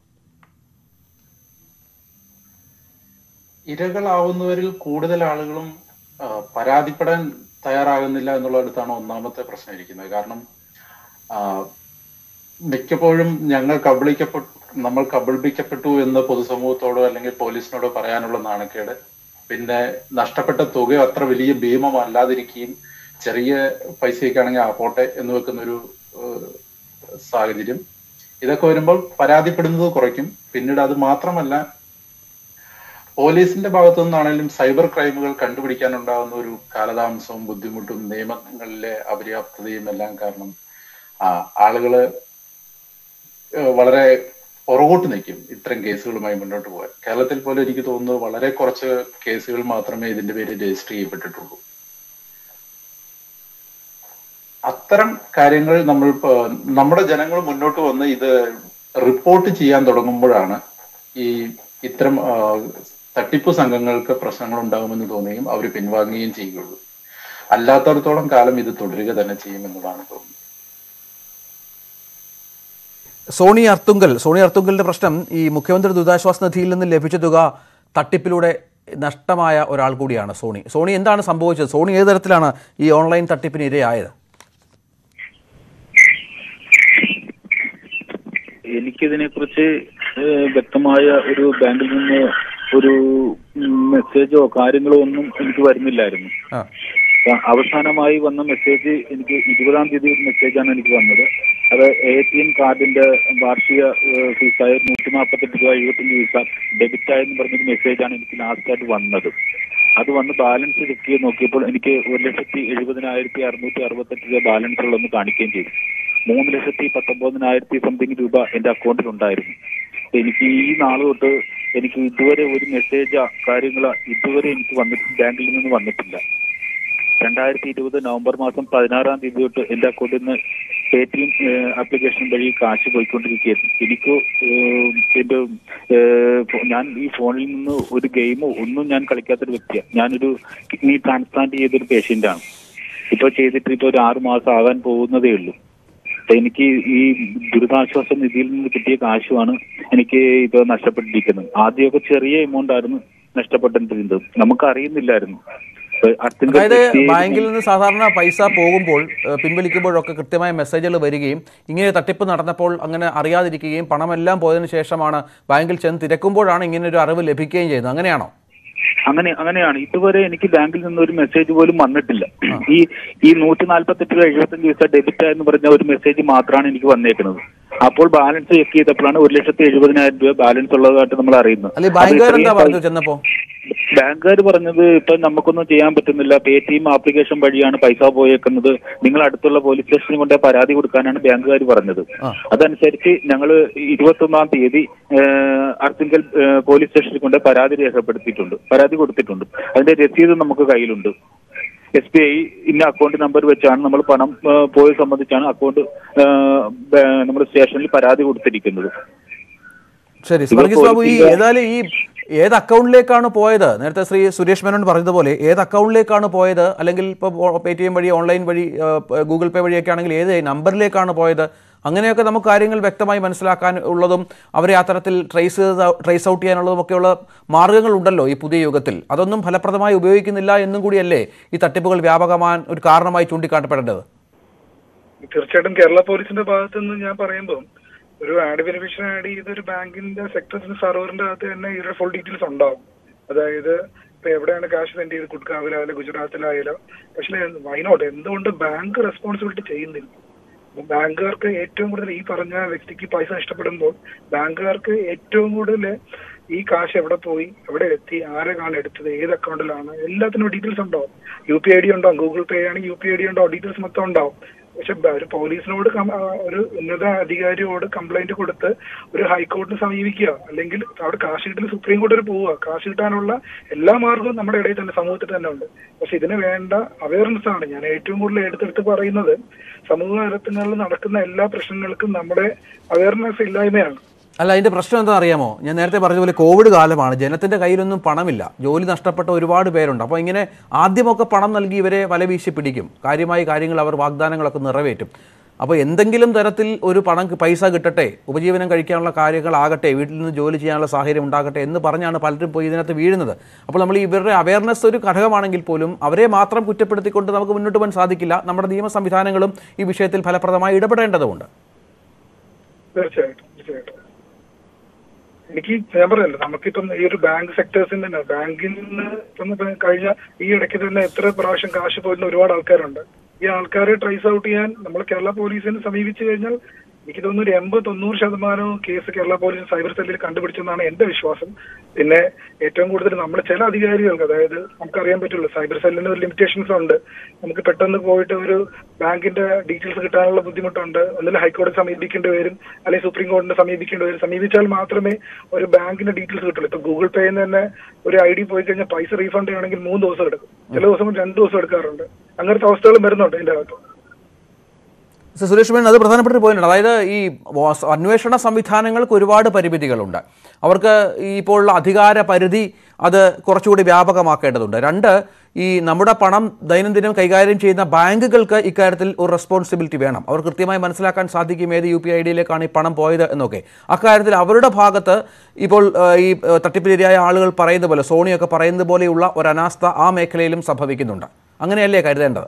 ഇരകളാവുന്നവരിൽ കൂടുതൽ ആളുകളും ആ, പരാതിപ്പെടാൻ തയ്യാറാകുന്നില്ല എന്നുള്ളടത്താണ് ഒന്നാമത്തെ പ്രശ്നം ഇരിക്കുന്നത് കാരണം ആ, മിക്കപ്പോഴും ഞങ്ങൾ കബളിക്കപ്പെട്ടു നമ്മൾ കബളിപ്പിക്കപ്പെട്ടു എന്ന് പൊതുസമൂഹത്തോടോ അല്ലെങ്കിൽ പോലീസിനോടോ പറയാനുള്ള നാണക്കേട് പിന്നെ നഷ്ടപ്പെട്ട തുക അത്ര വലിയ ഭീമമല്ലാതിരിക്കുകയും ചെറിയ പൈസയ്ക്കാണെങ്കിൽ ആ പോട്ടെ എന്ന് വെക്കുന്ന ഒരു ഏഹ്, സാഹചര്യം ഇതൊക്കെ വരുമ്പോൾ പരാതിപ്പെടുന്നത് കുറയ്ക്കും പിന്നീട് അത് മാത്രമല്ല പോലീസിന്റെ ഭാഗത്തു നിന്നാണെങ്കിലും സൈബർ ക്രൈമുകൾ കണ്ടുപിടിക്കാനുണ്ടാകുന്ന ഒരു കാലതാമസവും ബുദ്ധിമുട്ടും നിയമങ്ങളിലെ അപര്യാപ്തതയും എല്ലാം കാരണം ആ, ആളുകള് ഏഹ് വളരെ പുറകോട്ട് നിൽക്കും ഇത്തരം കേസുകളുമായി മുന്നോട്ട് പോകാൻ കേരളത്തിൽ പോലും എനിക്ക് തോന്നുന്നു വളരെ കുറച്ച് കേസുകൾ മാത്രമേ ഇതിന്റെ പേരിൽ രജിസ്റ്റർ ചെയ്യപ്പെട്ടിട്ടുള്ളൂ അത്തരം കാര്യങ്ങൾ നമ്മൾ ഇപ്പോ നമ്മുടെ ജനങ്ങൾ മുന്നോട്ട് വന്ന് ഇത് റിപ്പോർട്ട് ചെയ്യാൻ തുടങ്ങുമ്പോഴാണ് ഈ ഇത്തരം ആ, തട്ടിപ്പ് സംഘങ്ങൾക്ക് പ്രശ്നങ്ങൾ ഉണ്ടാകുമെന്ന് തോന്നുകയും അവർ പിൻവാങ്ങുകയും ചെയ്യുകയുള്ളൂ അല്ലാത്തടത്തോളം കാലം ഇത് തുടരുക തന്നെ ചെയ്യുമെന്നതാണ് തോന്നുന്നത് സോണി അർത്തുങ്കൽ സോണി അർത്തുങ്കലിന്റെ പ്രശ്നം ഈ മുഖ്യമന്ത്രി ദുരിതാശ്വാസ നിധിയിൽ നിന്ന് ലഭിച്ച തുക തട്ടിപ്പിലൂടെ നഷ്ടമായ ഒരാൾ കൂടിയാണ് സോണി സോണി എന്താണ് സംഭവിച്ചത് സോണി ഏത് തരത്തിലാണ് ഈ ഓൺലൈൻ തട്ടിപ്പിന് ഇരയായത് എനിക്കിതിനെ കുറിച്ച് വ്യക്തമായ ഒരു ബാങ്കിൽ നിന്ന് ഒരു ഉം, മെസ്സേജോ കാര്യങ്ങളോ ഒന്നും എനിക്ക് വരുന്നില്ലായിരുന്നു ആ അപ്പൊ അവസാനമായി വന്ന മെസ്സേജ് എനിക്ക് ഇരുപതാം തീയതി ഒരു മെസ്സേജാണ് എനിക്ക് വന്നത് അത് എ ടി എം കാർഡിന്റെ വാർഷിക ഏഹ്, ഫീസായ നൂറ്റി നാൽപ്പത്തെട്ട് രൂപ എഴുപത്തഞ്ച് പൈസ ഡെബിറ്റ് ആയെന്ന് പറഞ്ഞൊരു മെസ്സേജാണ് എനിക്ക് ലാസ്റ്റ് ആയിട്ട് വന്നത് അത് വന്ന് ബാലൻസ് ചെക്ക് ചെയ്ത് നോക്കിയപ്പോൾ എനിക്ക് ഒരു ലക്ഷത്തി എഴുപതിനായിരത്തി അറുന്നൂറ്റി അറുപത്തെട്ട് രൂപ ബാലൻസ് ഉള്ളതെന്ന് കാണിക്കുകയും ചെയ്തു മൂന്ന് ലക്ഷത്തി പത്തൊമ്പതിനായിരത്തി സംതിങ് രൂപ എന്റെ അക്കൗണ്ടിൽ ഉണ്ടായിരുന്നു അപ്പൊ എനിക്ക് ഈ നാള് തൊട്ട് എനിക്ക് ഇതുവരെ ഒരു മെസ്സേജോ കാര്യങ്ങളോ ഇതുവരെ എനിക്ക് വന്നിട്ട് ബാങ്കിൽ നിന്ന് വന്നിട്ടില്ല രണ്ടായിരത്തി ഇരുപത് നവംബർ മാസം പതിനാറാം തീയതി തൊട്ട് എന്റെ അക്കൗണ്ടിൽ നിന്ന് പേ ടി എം ആപ്ലിക്കേഷൻ വഴി കാശ് പോയിക്കൊണ്ടിരിക്കുകയായിരുന്നു എനിക്ക് ഏഹ്, എന്റെ ഏഹ്, ഫോ- ഞാൻ ഈ ഫോണിൽ നിന്ന് ഒരു ഗെയിമോ ഒന്നും ഞാൻ കളിക്കാത്തൊരു വ്യക്തിയാണ് ഞാനൊരു കിഡ്നി ട്രാൻസ്പ്ലാന്റ് ചെയ്തൊരു പേഷ്യന്റാണ് ഇപ്പൊ ചെയ്തിട്ട് ഇപ്പൊ ഒരു ആറ് മാസം ആകാൻ പോകുന്നതേ ഉള്ളൂ അപ്പൊ എനിക്ക് ഈ ദുരിതാശ്വാസ നിധിയിൽ നിന്ന് കിട്ടിയ കാശുമാണ് എനിക്ക് ഇപ്പൊ നഷ്ടപ്പെട്ടിരിക്കുന്നത് ആദ്യമൊക്കെ ചെറിയ എമൗണ്ട് ആയിരുന്നു നഷ്ടപ്പെട്ടിരുന്നത് നമുക്ക് അറിയുന്നില്ലായിരുന്നു ഇപ്പൊ അത്യന്തം അതായത് വ്യക്തി- ബാങ്കിൽ നിന്ന് സാധാരണ പൈസ പോകുമ്പോൾ ഏഹ്, പിൻവലിക്കുമ്പോഴൊക്കെ കൃത്യമായ മെസ്സേജുകൾ വരികയും ഇങ്ങനെ തട്ടിപ്പ് നടന്നപ്പോൾ അങ്ങനെ അറിയാതിരിക്കുകയും പണമെല്ലാം പോയതിനു ശേഷമാണ് ബാങ്കിൽ ചെന്ന് തിരക്കുമ്പോഴാണ് ഇങ്ങനെ ഒരു അറിവ് ലഭിക്കുകയും ചെയ്യുന്നത് അങ്ങനെയാണോ അങ്ങനെ അങ്ങനെയാണ് ഇതുവരെ എനിക്ക് ബാങ്കിൽ നിന്ന് ഒരു മെസ്സേജ് പോലും വന്നിട്ടില്ല ഈ ഈ നൂറ്റി നാല്പത്തെട്ട് രൂപ എഴുപത്തഞ്ച് ദിവസം ഡെബിറ്റ് എന്ന് പറഞ്ഞ ഒരു മെസ്സേജ് മാത്രമാണ് എനിക്ക് വന്നേക്കുന്നത് അപ്പോൾ ബാലൻസ് ചെക്ക് ചെയ്തപ്പോഴാണ് ഒരു ലക്ഷത്തി എഴുപതിനായിരം രൂപ ബാലൻസ് ഉള്ളതായിട്ട് നമ്മൾ അറിയുന്നത് അല്ലെ അത് ബാങ്കുകാർ ഇത്രയും എന്താ പൈ- പറഞ്ഞു ചെന്നപ്പോ ബാങ്കുകാർ പറഞ്ഞത് ഇപ്പൊ നമുക്കൊന്നും ചെയ്യാൻ പറ്റുന്നില്ല പേ ടി എം ആപ്ലിക്കേഷൻ വഴിയാണ് പൈസ പോയേക്കുന്നത് നിങ്ങൾ അടുത്തുള്ള പോലീസ് സ്റ്റേഷനിൽ കൊണ്ട് പരാതി കൊടുക്കാനാണ് ബാങ്കുകാർ പറഞ്ഞത് ആ. അതനുസരിച്ച് ഞങ്ങൾ ഇരുപത്തൊന്നാം തീയതി ഏഹ്, അർത്തിങ്കൽ ഏഹ്, പോലീസ് സ്റ്റേഷനിൽ കൊണ്ട് പരാതി രേഖപ്പെടുത്തിയിട്ടുണ്ട് പരാതി കൊടുത്തിട്ടുണ്ട് അതിന്റെ രസീത് നമുക്ക് കയ്യിലുണ്ട് എസ് ബി ഐ ഇന്ന അക്കൗണ്ട് നമ്പർ വെച്ചാണ് നമ്മൾ പണം ഏഹ്, പോയത് സംബന്ധിച്ചാണ് അക്കൗണ്ട് നമ്മൾ സ്റ്റേഷനിൽ പരാതി കൊടുത്തിരിക്കുന്നത് ശരി ഇത് വർഗീസ് ബാബു ഈ പോലീസിന്റെ- ഏതായാലും ഈ ഏത് അക്കൗണ്ടിലേക്കാണ് പോയത് നേരത്തെ ശ്രീ സുരേഷ് മേനോൻ പറഞ്ഞതുപോലെ ഏത് അക്കൗണ്ടിലേക്കാണ് പോയത് അല്ലെങ്കിൽ ഇപ്പോൾ പേ ടി എം വഴി ഓൺലൈൻ വഴി ആ, പ- ഗൂഗിൾ പേ വഴിയൊക്കെ ആണെങ്കിൽ ഏത് നമ്പറിലേക്കാണ് പോയത് അങ്ങനെയൊക്കെ നമുക്ക് കാര്യങ്ങൾ വ്യക്തമായി മനസ്സിലാക്കാൻ ഉള്ളതും അവരെ ആ തരത്തിൽ ട്രേസ് ട്രേസ് ഔട്ട് ചെയ്യാനുള്ളതും ഒക്കെയുള്ള മാർഗ്ഗങ്ങളുണ്ടല്ലോ ഈ പുതിയ യുഗത്തിൽ അതൊന്നും ഫലപ്രദമായി ഉപയോഗിക്കുന്നില്ല എന്നും കൂടിയല്ലേ ഈ തട്ടിപ്പുകൾ വ്യാപകമാൻ ഒരു കാരണമായി ചൂണ്ടിക്കാട്ടപ്പെടേണ്ടത് തീർച്ചയായിട്ടും കേരള പോലീസിന്റെ ഭാഗത്ത് നിന്ന് ഞാൻ പറയുമ്പോൾ ഒരു ആഡ് വെരിഫിക്കേഷൻ ആഡ് ചെയ്ത് ഒരു ബാങ്കിന്റെ സെക്ടറിന്റെ സർവറിന്റെ അകത്ത് തന്നെ ഇതിന്റെ ഫുൾ ഡീറ്റെയിൽസ് ഉണ്ടാവും അതായത് ഇപ്പൊ എവിടെയാണ് ക്യാഷ് സെൻഡ് ചെയ്ത് കുട്കാവിലായാലും ഗുജറാത്തിലായാലും പക്ഷേ വൈനോട്ട് എന്തുകൊണ്ട് ബാങ്ക് റെസ്പോൺസിബിലിറ്റി ചെയ്യുന്നില്ല അപ്പൊ ബാങ്കുകാർക്ക് ഏറ്റവും കൂടുതൽ ഈ പറഞ്ഞ വ്യക്തിക്ക് പൈസ നഷ്ടപ്പെടുമ്പോൾ ബാങ്കുകാർക്ക് ഏറ്റവും കൂടുതൽ ഈ കാശ് എവിടെ പോയി എവിടെ എത്തി ആരെ കാണാൻ എടുത്തത് ഏത് അക്കൗണ്ടിലാണ് എല്ലാത്തിനും ഡീറ്റെയിൽസ് ഉണ്ടാവും യു പി ഐ ഡി ഉണ്ടാവും ഗൂഗിൾ പേ ആണെങ്കിൽ യു പി ഐ ഡി ഉണ്ടാവും ഡീറ്റെയിൽസ് മൊത്തം ഉണ്ടാവും പക്ഷെ ബ- ഒരു പോലീസിനോട് കം- ആ, ഒരു ഉന്നത അധികാരിയോട് കംപ്ലൈന്റ് കൊടുത്ത് ഒരു ഹൈക്കോടതിനെ സമീപിക്കുക അല്ലെങ്കിൽ അവിടെ കാശ് കിട്ടൽ സുപ്രീം കോടതി പോവുക കാശ് കിട്ടാനുള്ള എല്ലാ മാർഗവും നമ്മുടെ ഇടയിൽ തന്നെ സമൂഹത്തിൽ തന്നെ ഉണ്ട് പക്ഷെ ഇതിന് വേണ്ട അവയർനെസ് ആണ് ഞാൻ ഏറ്റവും കൂടുതൽ എടുത്തെടുത്ത് പറയുന്നത് സമൂഹ തലങ്ങളിൽ നടക്കുന്ന എല്ലാ പ്രശ്നങ്ങൾക്കും നമ്മുടെ അവയർനെസ് ഇല്ലായ്മയാണ് അല്ല അതിന്റെ പ്രശ്നം എന്താ അറിയാമോ ഞാൻ നേരത്തെ പറഞ്ഞതുപോലെ കോവിഡ് കാലമാണ് ജനത്തിന്റെ കയ്യിലൊന്നും പണമില്ല ജോലി നഷ്ടപ്പെട്ട ഒരുപാട് പേരുണ്ട് അപ്പോൾ ഇങ്ങനെ ആദ്യമൊക്കെ പണം നൽകി ഇവരെ വലവീശി പിടിക്കും കാര്യമായി കാര്യങ്ങൾ അവർ വാഗ്ദാനങ്ങളൊക്കെ നിറവേറ്റും അപ്പോൾ എന്തെങ്കിലും തരത്തിൽ ഒരു പണം പൈസ കിട്ടട്ടെ ഉപജീവനം കഴിക്കാനുള്ള കാര്യങ്ങളാകട്ടെ വീട്ടിൽ നിന്ന് ജോലി ചെയ്യാനുള്ള സാഹചര്യം ഉണ്ടാകട്ടെ എന്ന് പറഞ്ഞാണ് പലരും പോയി ഇതിനകത്ത് വീഴുന്നത് അപ്പോൾ നമ്മൾ ഇവരുടെ അവയർനെസ് ഒരു ഘടകമാണെങ്കിൽ പോലും അവരെ മാത്രം കുറ്റപ്പെടുത്തിക്കൊണ്ട് നമുക്ക് മുന്നോട്ട് പോകാൻ സാധിക്കില്ല നമ്മുടെ നിയമ സംവിധാനങ്ങളും ഈ വിഷയത്തിൽ ഫലപ്രദമായി ഇടപെടേണ്ടതുണ്ട് തീർച്ചയായിട്ടും തീർച്ചയായിട്ടും എനിക്ക് ഞാൻ പറഞ്ഞല്ലോ നമുക്കിപ്പം ഈ ഒരു ബാങ്ക് സെക്ടേഴ്സിൽ തന്നെ ബാങ്കിൽ നിന്ന് ഇപ്പം ഇപ്പം കഴിഞ്ഞ ഈ ഇടയ്ക്ക് തന്നെ എത്ര പ്രാവശ്യം കാശ് പോയിരുന്ന ഒരുപാട് ആൾക്കാരുണ്ട് ഈ ആൾക്കാരെ ട്രേസ് ഔട്ട് ചെയ്യാൻ നമ്മൾ കേരള പോലീസിനെ സമീപിച്ചു കഴിഞ്ഞാൽ എനിക്ക് തോന്നുന്നു ഒരു എൺപത് തൊണ്ണൂറ് ശതമാനവും കേസ് കേരള പോലീസ് സൈബർ സെല്ലിൽ കണ്ടുപിടിച്ചെന്നാണ് എന്റെ വിശ്വാസം പിന്നെ ഏറ്റവും കൂടുതൽ നമ്മൾ ചില അധികാരികൾക്ക് അതായത് നമുക്കറിയാൻ പറ്റുള്ളൂ സൈബർ സെല്ലിന് ഒരു ലിമിറ്റേഷൻസ് ഉണ്ട് നമുക്ക് പെട്ടെന്ന് പോയിട്ട് ഒരു ബാങ്കിന്റെ ഡീറ്റെയിൽസ് കിട്ടാനുള്ള ബുദ്ധിമുട്ടുണ്ട് ഒന്നിൽ ഹൈക്കോടതി സമീപിക്കേണ്ടി വരും അല്ലെങ്കിൽ സുപ്രീം കോടതിനെ സമീപിക്കേണ്ടി വരും സമീപിച്ചാൽ മാത്രമേ ഒരു ബാങ്കിന്റെ ഡീറ്റെയിൽസ് കിട്ടുള്ളൂ ഇപ്പൊ ഗൂഗിൾ പേയിൽ നിന്ന് തന്നെ ഒരു ഐ ഡി പോയി കഴിഞ്ഞാൽ പൈസ റീഫണ്ട് ചെയ്യണമെങ്കിൽ മൂന്ന് ദിവസം എടുക്കും ചില ദിവസം രണ്ട് ദിവസം എടുക്കാറുണ്ട് അങ്ങനത്തെ അവസ്ഥകളും വരുന്നുണ്ട് ഇതിന്റെ അകത്ത് മിസ്റ്റർ സുരേഷ് മേനൻ അത് പ്രധാനപ്പെട്ട ഒരു പോയിന്റാണ് അതായത് ഈ വാസ്- അന്വേഷണ സംവിധാനങ്ങൾക്ക് ഒരുപാട് പരിമിതികളുണ്ട് അവർക്ക് ഈ ഇപ്പോഴുള്ള അധികാര പരിധി അത് കുറച്ചുകൂടി വ്യാപകമാക്കേണ്ടതുണ്ട് രണ്ട് ഈ നമ്മുടെ പണം ദൈനംദിനം കൈകാര്യം ചെയ്യുന്ന ബാങ്കുകൾക്ക് ഇക്കാര്യത്തിൽ ഒരു റെസ്പോൺസിബിലിറ്റി വേണം അവർ കൃത്യമായി മനസ്സിലാക്കാൻ സാധിക്കും ഏത് യു പി ഐ ഡിയിലേക്കാണ് ഈ പണം പോയത് എന്നൊക്കെ അക്കാര്യത്തിൽ അവരുടെ ഭാഗത്ത് ഇപ്പോൾ ആ, ഈ ആ, തട്ടിപ്പിനിരയായ ആളുകൾ പറയുന്ന പോലെ സോണിയൊക്കെ പറയുന്നത് പോലെയുള്ള ഒരു അനാസ്ഥ ആ മേഖലയിലും സംഭവിക്കുന്നുണ്ട് അങ്ങനെയല്ലേ കരുതേണ്ടത്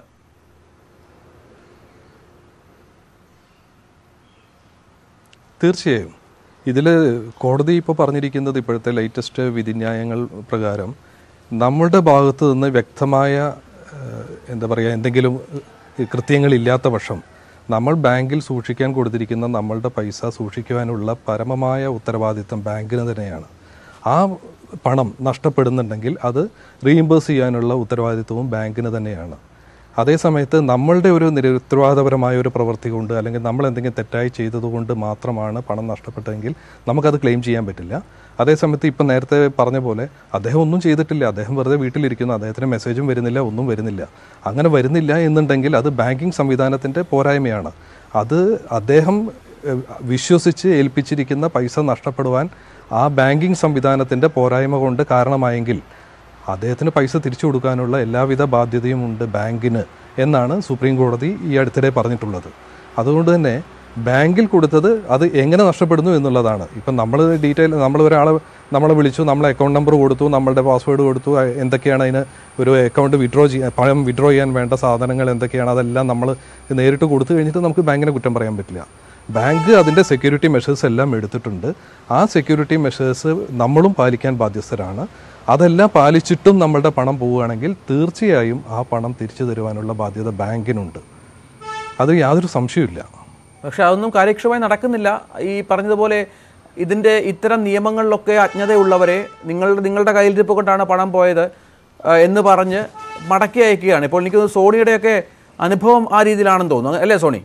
തീർച്ചയായും ഇതിൽ കോടതി ഇപ്പോൾ പറഞ്ഞിരിക്കുന്നത് ഇപ്പോഴത്തെ ലേറ്റസ്റ്റ് വിധിന്യായങ്ങൾ പ്രകാരം നമ്മളുടെ ഭാഗത്ത് നിന്ന് വ്യക്തമായ ഏഹ്, എന്താ പറയുക എന്തെങ്കിലും ഏഹ്, കൃത്യങ്ങളില്ലാത്ത പക്ഷം നമ്മൾ ബാങ്കിൽ സൂക്ഷിക്കാൻ കൊടുത്തിരിക്കുന്ന നമ്മളുടെ പൈസ സൂക്ഷിക്കുവാനുള്ള പരമമായ ഉത്തരവാദിത്തം ബാങ്കിന് തന്നെയാണ് ആ പണം നഷ്ടപ്പെടുന്നുണ്ടെങ്കിൽ അത് റീഇംബേഴ്സ് ചെയ്യാനുള്ള ഉത്തരവാദിത്വവും ബാങ്കിന് തന്നെയാണ് അതേ സമയത്ത് നമ്മളുടെ ഒരു നിരുത്തരവാദപരമായ ഒരു പ്രവൃത്തി കൊണ്ട് അല്ലെങ്കിൽ നമ്മൾ എന്തെങ്കിലും തെറ്റായി ചെയ്തതുകൊണ്ട് മാത്രമാണ് പണം നഷ്ടപ്പെട്ടതെങ്കിൽ നമുക്കത് ക്ലെയിം ചെയ്യാൻ പറ്റില്ല അതേസമയത്ത് ഇപ്പം നേരത്തെ പറഞ്ഞ പോലെ അദ്ദേഹം ഒന്നും ചെയ്തിട്ടില്ല അദ്ദേഹം വെറുതെ വീട്ടിലിരിക്കുന്നു അദ്ദേഹത്തിന് മെസ്സേജും വരുന്നില്ല ഒന്നും വരുന്നില്ല അങ്ങനെ വരുന്നില്ല എന്നുണ്ടെങ്കിൽ അത് ബാങ്കിങ് സംവിധാനത്തിൻ്റെ പോരായ്മയാണ് അത് അദ്ദേഹം ഏഹ്, വിശ്വസിച്ച് ഏൽപ്പിച്ചിരിക്കുന്ന പൈസ നഷ്ടപ്പെടുവാൻ ആ ബാങ്കിങ് സംവിധാനത്തിൻ്റെ പോരായ്മ കൊണ്ട് കാരണമായെങ്കിൽ അദ്ദേഹത്തിന് പൈസ തിരിച്ചു കൊടുക്കാനുള്ള എല്ലാവിധ ബാധ്യതയും ഉണ്ട് ബാങ്കിന് എന്നാണ് സുപ്രീം കോടതി ഈ അടുത്തിടെ പറഞ്ഞിട്ടുള്ളത് അതുകൊണ്ട് തന്നെ ബാങ്കിൽ കൊടുത്തത് അത് എങ്ങനെ നഷ്ടപ്പെടുന്നു എന്നുള്ളതാണ് ഇപ്പം നമ്മൾ ഡീറ്റെയിൽ നമ്മൾ ഒരാളെ നമ്മളെ വിളിച്ചു നമ്മളെ അക്കൗണ്ട് നമ്പർ കൊടുത്തു നമ്മളുടെ പാസ്വേഡ് കൊടുത്തു അ- എന്തൊക്കെയാണ് അതിന് ഒരു അക്കൗണ്ട് വിഡ്രോ ചെയ്യാൻ പണം വിഡ്രോ ചെയ്യാൻ വേണ്ട സാധനങ്ങൾ എന്തൊക്കെയാണ് അതെല്ലാം നമ്മൾ നേരിട്ട് കൊടുത്തു കഴിഞ്ഞിട്ട് നമുക്ക് ബാങ്കിനെ കുറ്റം പറയാൻ പറ്റില്ല ബാങ്ക് അതിൻ്റെ സെക്യൂരിറ്റി മെഷേഴ്സ് എല്ലാം എടുത്തിട്ടുണ്ട് ആ സെക്യൂരിറ്റി മെഷേഴ്സ് നമ്മളും പാലിക്കാൻ ബാധ്യസ്ഥരാണ് അതെല്ലാം പാലിച്ചിട്ടും നമ്മളുടെ പണം പോവുകയാണെങ്കിൽ തീർച്ചയായും ആ പണം തിരിച്ചു തരുവാനുള്ള ബാധ്യത ബാങ്കിനുണ്ട് അത് യാതൊരു സംശയമില്ല പക്ഷെ അതൊന്നും കാര്യക്ഷമമായി നടക്കുന്നില്ല ഈ പറഞ്ഞതുപോലെ ഇതിൻ്റെ ഇത്തരം നിയമങ്ങളിലൊക്കെ അജ്ഞതയുള്ളവരെ നിങ്ങളുടെ നിങ്ങളുടെ കയ്യിലിരിപ്പ് കൊണ്ടാണ് പണം പോയത് ആ, എന്ന് പറഞ്ഞ് മടക്കി അയക്കുകയാണ് ഇപ്പോൾ എനിക്ക് തോന്നുന്നു സോണിയുടെയൊക്കെ അനുഭവം ആ രീതിയിലാണെന്ന് തോന്നുന്നു അല്ലേ സോണി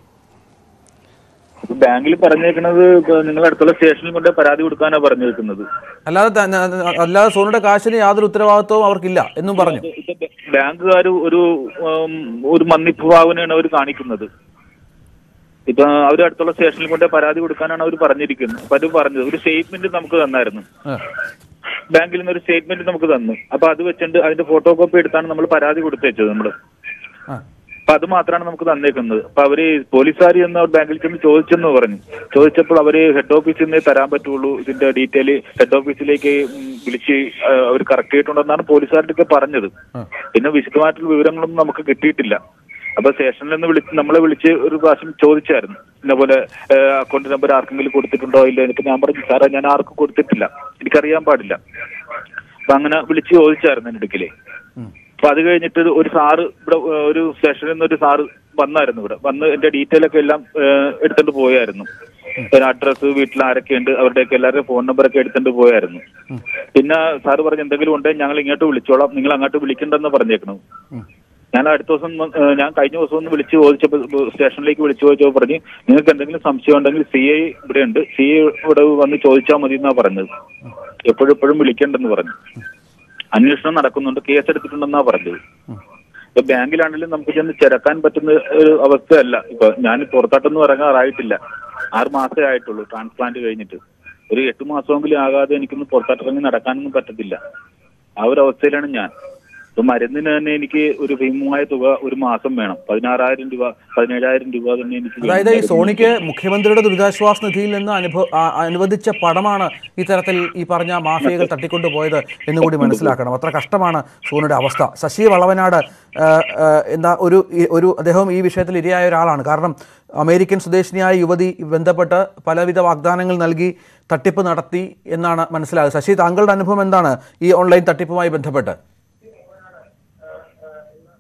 ബാങ്കിൽ പറഞ്ഞേക്കുന്നത് ഇപ്പൊ നിങ്ങൾ അടുത്തുള്ള സ്റ്റേഷനിൽ കൊണ്ട് പരാതി കൊടുക്കാനാണ് പറഞ്ഞേക്കുന്നത് അല്ലാതെ ത- ന- ന- അല്ലാതെ സോണിയുടെ കാശിന് യാതൊരു ഉത്തരവാദിത്വവും അവർക്കില്ല എന്നും പറഞ്ഞു ബാങ്കുകാർ ഒരു ഉം, ഒരു മന്നിപ്പ് ഭാവനയാണ് അവർ കാണിക്കുന്നത് ഇപ്പൊ അവർ അടുത്തുള്ള സ്റ്റേഷനിൽ കൊണ്ട് പരാതി കൊടുക്കാനാണ് അവർ പറഞ്ഞിരിക്കുന്നത് അപ്പൊ അത് പറഞ്ഞത് ഒരു സ്റ്റേറ്റ്മെന്റ് നമുക്ക് തന്നായിരുന്നു ആ. ബാങ്കിൽ നിന്ന് ഒരു സ്റ്റേറ്റ്മെന്റ് നമുക്ക് തന്നു അപ്പൊ അത് വെച്ചിട്ട് അതിന്റെ ഫോട്ടോ കോപ്പി എടുത്താണ് നമ്മൾ പരാതി കൊടുത്തു വെച്ചത് നമ്മള് ആ. അപ്പൊ അത് മാത്രമാണ് നമുക്ക് തന്നേക്കുന്നത് അപ്പൊ അവര് പോലീസുകാർ എന്ന് ബാങ്കിൽ ചെന്ന് ചോദിച്ചെന്ന് പറഞ്ഞു ചോദിച്ചപ്പോൾ അവര് ഹെഡ് ഓഫീസിൽ നിന്ന് തരാൻ പറ്റുള്ളൂ ഇതിന്റെ ഡീറ്റെയിൽ ഹെഡ് ഓഫീസിലേക്ക് ഉം, വിളിച്ച് ആ, അവർ കറക്റ്റ് ചെയ്തിട്ടുണ്ടെന്നാണ് പോലീസുകാരുടെ പറഞ്ഞത് പിന്നെ വിശദമായിട്ടുള്ള വിവരങ്ങളൊന്നും നമുക്ക് കിട്ടിയിട്ടില്ല അപ്പൊ സ്റ്റേഷനിൽ നിന്ന് വിളിച്ച് നമ്മളെ വിളിച്ച് ഒരു പ്രാവശ്യം ചോദിച്ചായിരുന്നു ഇതേപോലെ അക്കൗണ്ട് നമ്പർ ആർക്കെങ്കിലും കൊടുത്തിട്ടുണ്ടോ ഇല്ല എനിക്ക് ഞാൻ പറഞ്ഞു സാറേ ഞാൻ ആർക്കും കൊടുത്തിട്ടില്ല എനിക്കറിയാൻ പാടില്ല അപ്പൊ അങ്ങനെ വിളിച്ച് ചോദിച്ചായിരുന്നു എന്റെ അടുക്കലേ അപ്പൊ അത് കഴിഞ്ഞിട്ട് ഒരു സാറ് ഇവിടെ ഏഹ്, ഒരു സ്റ്റേഷനിൽ നിന്ന് ഒരു സാറ് വന്നായിരുന്നു ഇവിടെ വന്ന് എന്റെ ഡീറ്റെയിൽ ഒക്കെ എല്ലാം ഏഹ്, എടുത്തോണ്ട് പോയായിരുന്നു അഡ്രസ്സ് വീട്ടിൽ ആരൊക്കെയുണ്ട് അവരുടെയൊക്കെ എല്ലാവരുടെയും ഫോൺ നമ്പറൊക്കെ എടുത്തോണ്ട് പോയായിരുന്നു പിന്നെ സാറ് പറഞ്ഞു എന്തെങ്കിലും ഉണ്ടെങ്കിൽ ഞങ്ങൾ ഇങ്ങോട്ട് വിളിച്ചോളാം നിങ്ങൾ അങ്ങോട്ട് വിളിക്കണ്ടെന്ന് പറഞ്ഞേക്കണം ഞാൻ അടുത്ത ദിവസം വന്ന്, ഏഹ്, ഞാൻ കഴിഞ്ഞ ദിവസം ഒന്ന് വിളിച്ച് ചോദിച്ചപ്പോൾ സ്റ്റേഷനിലേക്ക് വിളിച്ചു ചോദിച്ചപ്പോൾ പറഞ്ഞ് നിങ്ങൾക്ക് എന്തെങ്കിലും സംശയം ഉണ്ടെങ്കിൽ സി ഐ ഇവിടെ ഉണ്ട് സി ഐ ഇവിടെ വന്ന് ചോദിച്ചാൽ മതി എന്നാ പറഞ്ഞത് എപ്പോഴും എപ്പോഴും വിളിക്കണ്ടെന്ന് പറഞ്ഞു അന്വേഷണം നടക്കുന്നുണ്ട് കേസ് എടുത്തിട്ടുണ്ടെന്നാ പറഞ്ഞത് ഇപ്പൊ ബാങ്കിലാണെങ്കിലും നമുക്ക് ചെന്ന് ചിരക്കാൻ പറ്റുന്ന ഒരു അവസ്ഥയല്ല ഇപ്പൊ ഞാൻ പുറത്തോട്ടൊന്നും ഇറങ്ങാറായിട്ടില്ല ആറ് മാസമേ ആയിട്ടുള്ളൂ ട്രാൻസ്പ്ലാന്റ് കഴിഞ്ഞിട്ട് ഒരു എട്ട് മാസമെങ്കിലും ആകാതെ എനിക്കൊന്ന് പുറത്തോട്ടിറങ്ങി നടക്കാനൊന്നും പറ്റത്തില്ല ആ ഒരു അവസ്ഥയിലാണ് ഞാൻ ഇപ്പൊ മരുന്നിന് തന്നെ എനിക്ക് ഒരു ഭീമമായ തുക ഒരു മാസം വേണം പതിനാറായിരം രൂപ പതിനേഴായിരം രൂപ തന്നെ എനിക്ക് അതായത് ഈ സോണിക്ക് മുഖ്യമന്ത്രിയുടെ ദുരിതാശ്വാസ നിധിയിൽ നിന്ന് അനുഭവ ആ- അനുവദിച്ച പണമാണ് ഇത്തരത്തിൽ ഈ പറഞ്ഞ മാഫിയകൾ തട്ടിക്കൊണ്ടു പോയത് എന്നുകൂടി മനസ്സിലാക്കണം അത്ര കഷ്ടമാണ് സോണിയുടെ അവസ്ഥ ശശി വളവനാട് ആ, ആ, എന്താ ഒരു ഈ- ഒരു അദ്ദേഹം ഈ വിഷയത്തിൽ ഇരയായ ഒരാളാണ് കാരണം അമേരിക്കൻ സ്വദേശിനിയായ യുവതി ബന്ധപ്പെട്ട് പലവിധ വാഗ്ദാനങ്ങൾ നൽകി തട്ടിപ്പ് നടത്തി എന്നാണ് മനസ്സിലാകുന്നത് ശശി താങ്കളുടെ അനുഭവം എന്താണ് ഈ ഓൺലൈൻ തട്ടിപ്പുമായി ബന്ധപ്പെട്ട്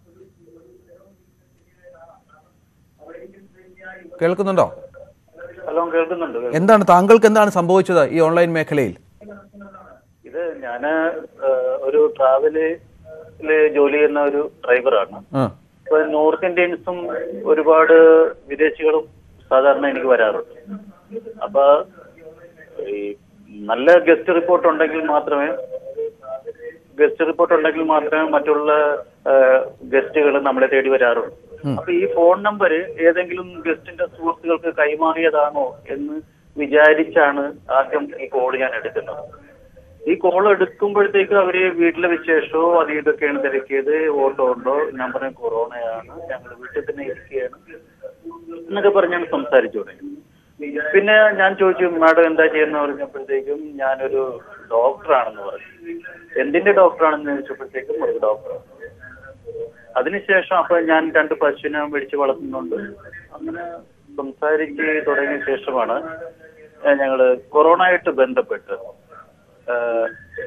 കേൾക്കുന്നുണ്ടോ ഹലോ കേൾക്കുന്നുണ്ട് എന്താണ് താങ്കൾക്ക് എന്താണ് സംഭവിച്ചത് ഈ ഓൺലൈൻ മേഖലയിൽ ഇത് ഞാന് ഏഹ്, ഒരു ട്രാവലില് ജോലി ചെയ്യുന്ന ഒരു ഡ്രൈവറാണ് ആ ഇപ്പൊ നോർത്ത് ഇന്ത്യൻസും ഒരുപാട് വിദേശികളും സാധാരണ എനിക്ക് വരാറുണ്ട് അപ്പൊ ഈ നല്ല ഗസ്റ്റ് റിപ്പോർട്ട് ഉണ്ടെങ്കിൽ മാത്രമേ ഗസ്റ്റ് റിപ്പോർട്ട് ഉണ്ടെങ്കിൽ മാത്രമേ മറ്റുള്ള ഗസ്റ്റുകൾ നമ്മളെ തേടി വരാറുള്ളൂ അപ്പൊ ഈ ഫോൺ നമ്പർ ഏതെങ്കിലും ഗസ്റ്റിന്റെ സുഹൃത്തുക്കൾക്ക് കൈമാറിയതാണോ എന്ന് വിചാരിച്ചാണ് ആദ്യം ഈ കോൾ ഞാൻ എടുക്കുന്നത് ഈ കോൾ എടുക്കുമ്പോഴത്തേക്ക് അവര് വീട്ടിലെ വിശേഷമോ അത് ഇതൊക്കെയാണ് തിരക്കിയത് ഓട്ടോ ഉണ്ടോ ഞാൻ പറഞ്ഞ കൊറോണയാണ് ഞങ്ങൾ വീട്ടിൽ തന്നെ ഇരിക്കുകയാണ് എന്നൊക്കെ പറഞ്ഞാണ് സംസാരിച്ചു തുടങ്ങി പിന്നെ ഞാൻ ചോദിച്ചു മാഡം എന്താ ചെയ്യുന്ന പറഞ്ഞപ്പോഴത്തേക്കും ഞാനൊരു ഡോക്ടറാണെന്ന് പറഞ്ഞു എന്തിന്റെ ഡോക്ടറാണെന്ന് ചോദിച്ചപ്പോഴത്തേക്കും ഒരു ഡോക്ടർ അതിനുശേഷം അപ്പൊ ഞാൻ രണ്ട് പശുവിനെ മേടിച്ച് വളർത്തുന്നുണ്ട് അങ്ങനെ സംസാരിച്ച് തുടങ്ങിയ ശേഷമാണ് ഏഹ് ഞങ്ങള് കൊറോണയായിട്ട് ബന്ധപ്പെട്ട് ഏഹ്